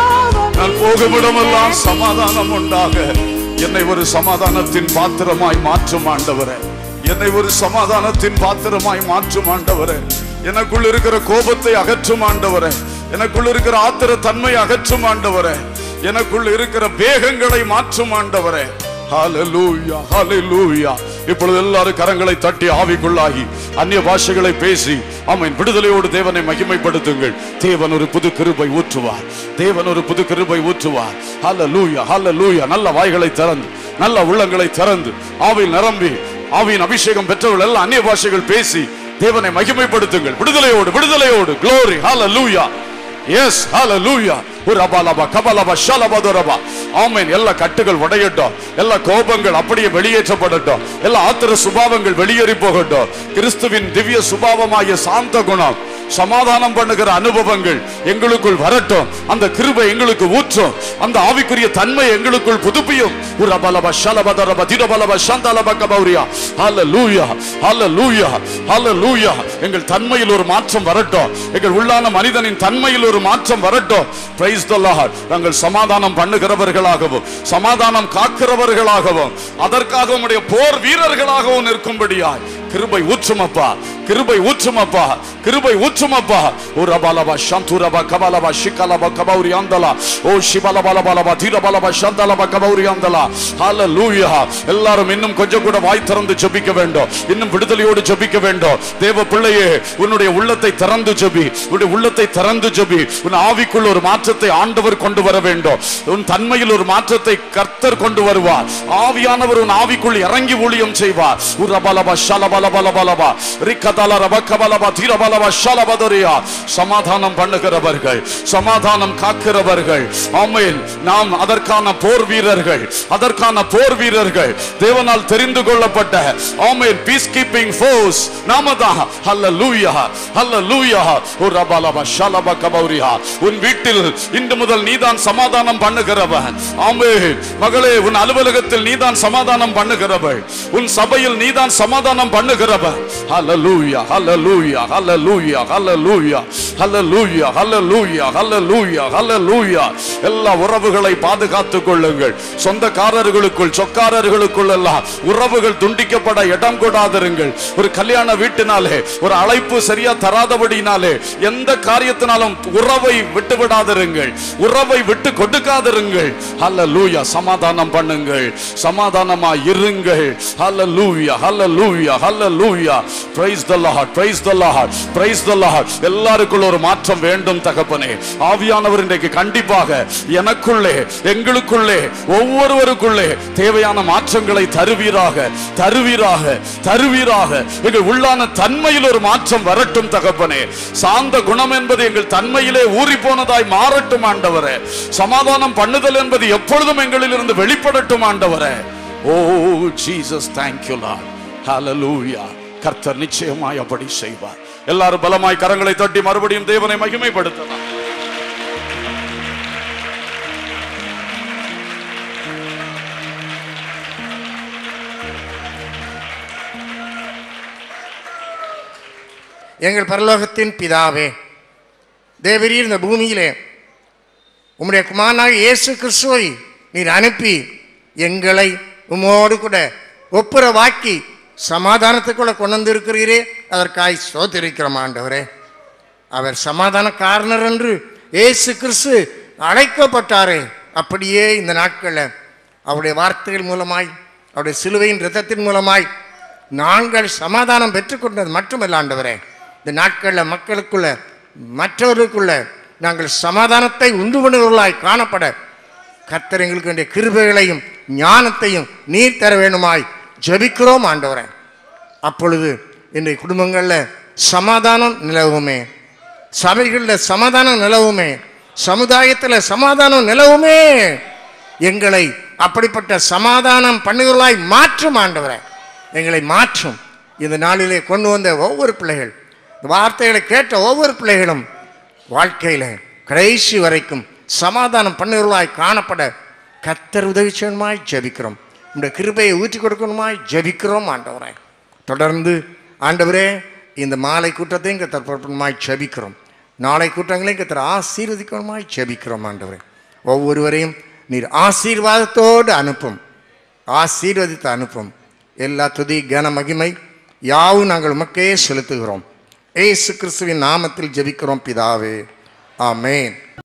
நான் போகுமிடமெல்லாம் சமாதானம் உண்டாக என்னை ஒரு சமாதானத்தின் பாத்திரமாய் மாற்றும் ஆண்டவரே என்னை ஒரு சமாதானத்தின் பாத்திரமாய் மாற்றும் ஆண்டவரே எனக்குள் இருக்கிற கோபத்தை அகற்றும் ஆண்டவரே எனக்குள் இருக்கிற ஆத்திர தன்மை அகற்றும் ஆண்டவரே எனக்குள் இருக்கிற வேகங்களை மாற்றும் ஆண்டவரே ஹalleluya ஹalleluya இப்பொழுது எல்லாரும் கரங்களை தட்டி ஆவிக்குள்ளாகி அந்நிய பாஷைகளை பேசி ஆமென் விடுதலையோடு தேவனை மகிமைப்படுத்துங்கள் தேவன் ஒரு புது கிருபை ஊற்றுவார் தேவன் ஒரு புது கிருபை ஊற்றுவார் ஹalleluya ஹalleluya நல்ல வாய்களை திறந்து நல்ல உள்ளங்களை திறந்து ஆவியில் நிரம்பி ஆவியின் அபிஷேகம் பெற்றவர்கள் எல்லாம் அந்நிய பாஷைகள் பேசி தேவனை மகிமைப்படுத்துங்கள் விடுதலையோடு விடுதலையோடு glory hallelujah எஸ் ஹalleluya உரபலப கபலப ஷலபதுரப ஆமென் எல்லா கட்டுகள் உடையட்டும் எல்லா கோபங்கள் அப்படியே வெளியேற்றப்படட்டும் எல்லா ஆத்திர சுபாவங்கள் வெளியேறி போகட்டும் கிறிஸ்துவின் திவ்ய சுபாவமாகிய சாந்த குணம் சமாதானம் பண்ணுகிற அனுபவங்கள் எங்களுக்குள் வரட்டும் அந்த கிருபை எங்களுக்கு ஊற்றும் அந்த ஆவிக்குரிய தன்மை எங்களுக்குள் புதுப்பியும் உரபலப ஷலபதரப திரபலப ஷந்தலப கபௌரியா ஹalleluya ஹalleluya ஹalleluya எங்கள் தன்மையில் ஒரு மாற்றம் வரட்டும் எங்கள் உள்ளான மனிதனின் தன்மையில் ஒரு மாற்றம் வரட்டும் பிரைஸ் தி லார்ட் நாங்கள் சமாதானம் பண்ணுகிறவர்களாகவும் சமாதானம் காக்கிறவர்களாகவும் அதற்காக உம்முடைய போர் வீரர்களாகவும் நிற்கும்படியாய் கிருபை ஊற்றுமப்பா கிருபை ஊற்றுமப்பா கிருபை ஊற்றுமப்பா ஓ ரபலபா சந்துரபா கபலபா ஷிகலபா கபௌரி அந்தலா ஓ சிபலபலபலபா தீரபலபா சந்தலபா கபௌரி அந்தலா ஹalleluya எல்லாரும் இன்னும் கொஞ்சம் கூட வாய் திறந்து ஜெபிக்க வேண்டும் இன்னும் விடுதலையோடு ஜெபிக்க வேண்டும் தேவ பிள்ளையே உன்னுடைய உள்ளத்தை திறந்து ஜெபி உன்னுடைய உள்ளத்தை திறந்து ஜெபி உன் ஆவிக்குள் ஒரு மாற்றத்தை ஆண்டவர் கொண்டு வர வேண்டும் உன் தன்மையில் ஒரு மாற்றத்தை கர்த்தர் கொண்டு வருவார் ஆவியானவர் உன் ஆவிக்குள் இறங்கி ஊழியம் செய்வார் உரபலபா ஷலபலபலபலபா ரிக்கதல ரபக்கபலபா தீரபலபா ஷலபதரியா சமாதானம் பண்ணுகிறவர்கள் சமாதானம் காக்கிறவர்கள் ஆமென் நாம் அதற்கான போர் வீரர்கள் அதற்கான போர் வீரர்கள் தேவனால் தெரிந்து கொள்ளப்பட்ட ஆமென் பீஸ் கீப்பிங் ஃபோர்ஸ் நாம தான் ஹalleluya ஹalleluya ஓ ரபலபா ஷலபா கபௌரியா உன் வீட்டில் இன்று முதல் நீதான் சமாதானம் பண்ணுகிறவன் ஆமென் மகளே உன் அலுவலகத்தில் நீதான் சமாதானம் பண்ணுகிறவள் உன் சபையில் நீதான் சமாதானம் பண்ணுகிறவன் ஹalleluya ஹalleluya ஹalleluya ஹalleluya ஹalleluya ஹalleluya ஹalleluya ஹalleluya எல்லா உறவுகளை பாதுகாத்துக் கொள்ளுங்கள் சொந்தக்காரர்களுக்குள் சொக்காரர்களுக்குள் எல்லாம் உறவுகள் துண்டிக்கப்பட இடம் கொடாதிருங்கள் ஒரு கல்யாண வீட்டினாலே ஒரு அழைப்பு சரியா தராதபடினாலே எந்த காரியத்தினாலும் உறவை விட்டு விடாதிருங்கள் உறவை விட்டு கொடுக்காதிருங்கள் ஹalleluya சமாதானம் பண்ணுங்கள் சமாதானமா இருங்கள் ஹalleluya ஹalleluya ஹalleluya praise the lord praise the lord praise the lord எல்லாருக்குள்ள ஒரு மாற்றம் வேண்டும் தகப்பனே ஆவியானவர் இன்றைக்கு கண்டிப்பாக எனக்குள்ளே எங்களுக்குள்ளே ஒவ்வொருவருக்குள்ளே தேவையான மாற்றங்களை தருவீராக தருவீராக தருவீராக எங்கள் உள்ளான தன்மையில் ஒரு மாற்றம் வரட்டும் தகப்பனே சாந்த குணம் என்பது எங்கள் தன்மையிலே ஊறி போனதாய் மாறட்டும் ஆண்டவரே சமாதானம் பண்ணுதல் என்பது எப்பொழுதும் எங்களிலிருந்து வெளிப்படட்டும் ஆண்டவரே ஓ ஜீசஸ் தேங்க்யூ லார்ட் ஹalleluya கர்த்தர் நிச்சயமாய் அப்படி செய்வார் எல்லாரும் பலமாய் கரங்களை தட்டி மறுபடியும் தேவனை மகிமைப்படுத்தலாம் எங்கள் பரலோகத்தின் பிதாவே தேவரீர் இந்த பூமியிலே உம்முடைய குமாரனாக இயேசு கிறிஸ்துவை நீர் அனுப்பி எங்களை உம்மோடு கூட ஒப்புரவாக்கி சமாதானத்துக்குள்ள கொண்டு வந்திருக்கிறீரே அதற்காய் சோதரிக்கிறோம் ஆண்டவரே அவர் சமாதான காரணர் என்று இயேசு கிறிஸ்து அழைக்கப்பட்டாரே அப்படியே இந்த நாட்களில் அவருடைய வார்த்தைகள் மூலமாய் அவருடைய சிலுவையின் இரத்தத்தின் மூலமாய் நாங்கள் சமாதானம் பெற்றுக்கொண்டது மட்டுமல்ல ஆண்டவரே இந்த நாட்களில் மக்களுக்குள்ள மற்றவர்களுக்குள்ள நாங்கள் சமாதானத்தை உண்டு பண்ணுவர்களாய் காணப்பட கர்த்தர் எங்களுக்கு வேண்டிய கிருபைகளையும் ஞானத்தையும் நீர் தர வேண்டுமாய் ஜெபிக்கிறோம் ஆண்டவரே அப்பொழுது இன்றைய குடும்பங்களில் சமாதானம் நிலவுமே சபைகளில் சமாதானம் நிலவுமே சமுதாயத்தில் சமாதானம் நிலவுமே எங்களை அப்படிப்பட்ட சமாதானம் பண்ணுகிறவர்களாய் மாற்றும் ஆண்டவரே எங்களை மாற்றும் இந்த நாளிலே கொண்டு வந்த ஒவ்வொரு பிள்ளைகள் இந்த வார்த்தைகளை கேட்ட ஒவ்வொரு பிள்ளைகளும் வாழ்க்கையில் கடைசி வரைக்கும் சமாதானம் பண்ணுகிறவர்களாய் காணப்பட கத்தர் உதவி செய்யணுமாய் ஜெபிக்கிறோம் இந்த கிருபையை ஊற்றி கொடுக்கணுமாய் ஜெபிக்கிறோம் ஆண்டவரே தொடர்ந்து ஆண்டவரே இந்த மாலை கூட்டத்தையும் கத்தர் பொறுப்பணுமாய் ஜெபிக்கிறோம் நாளை கூட்டங்களையும் கத்தர் ஆசீர்வதிக்கணுமாய் ஜெபிக்கிறோம் ஆண்டவரே ஒவ்வொருவரையும் நீர் ஆசீர்வாதத்தோடு அனுப்பும் ஆசீர்வதித்து அனுப்பும் எல்லா துதி கன மகிமை யாவும் நாங்கள் உமக்கே செலுத்துகிறோம் ஏசு கிறிஸ்துவின் நாமத்தில் ஜெபிக்கிறோம் பிதாவே ஆமென்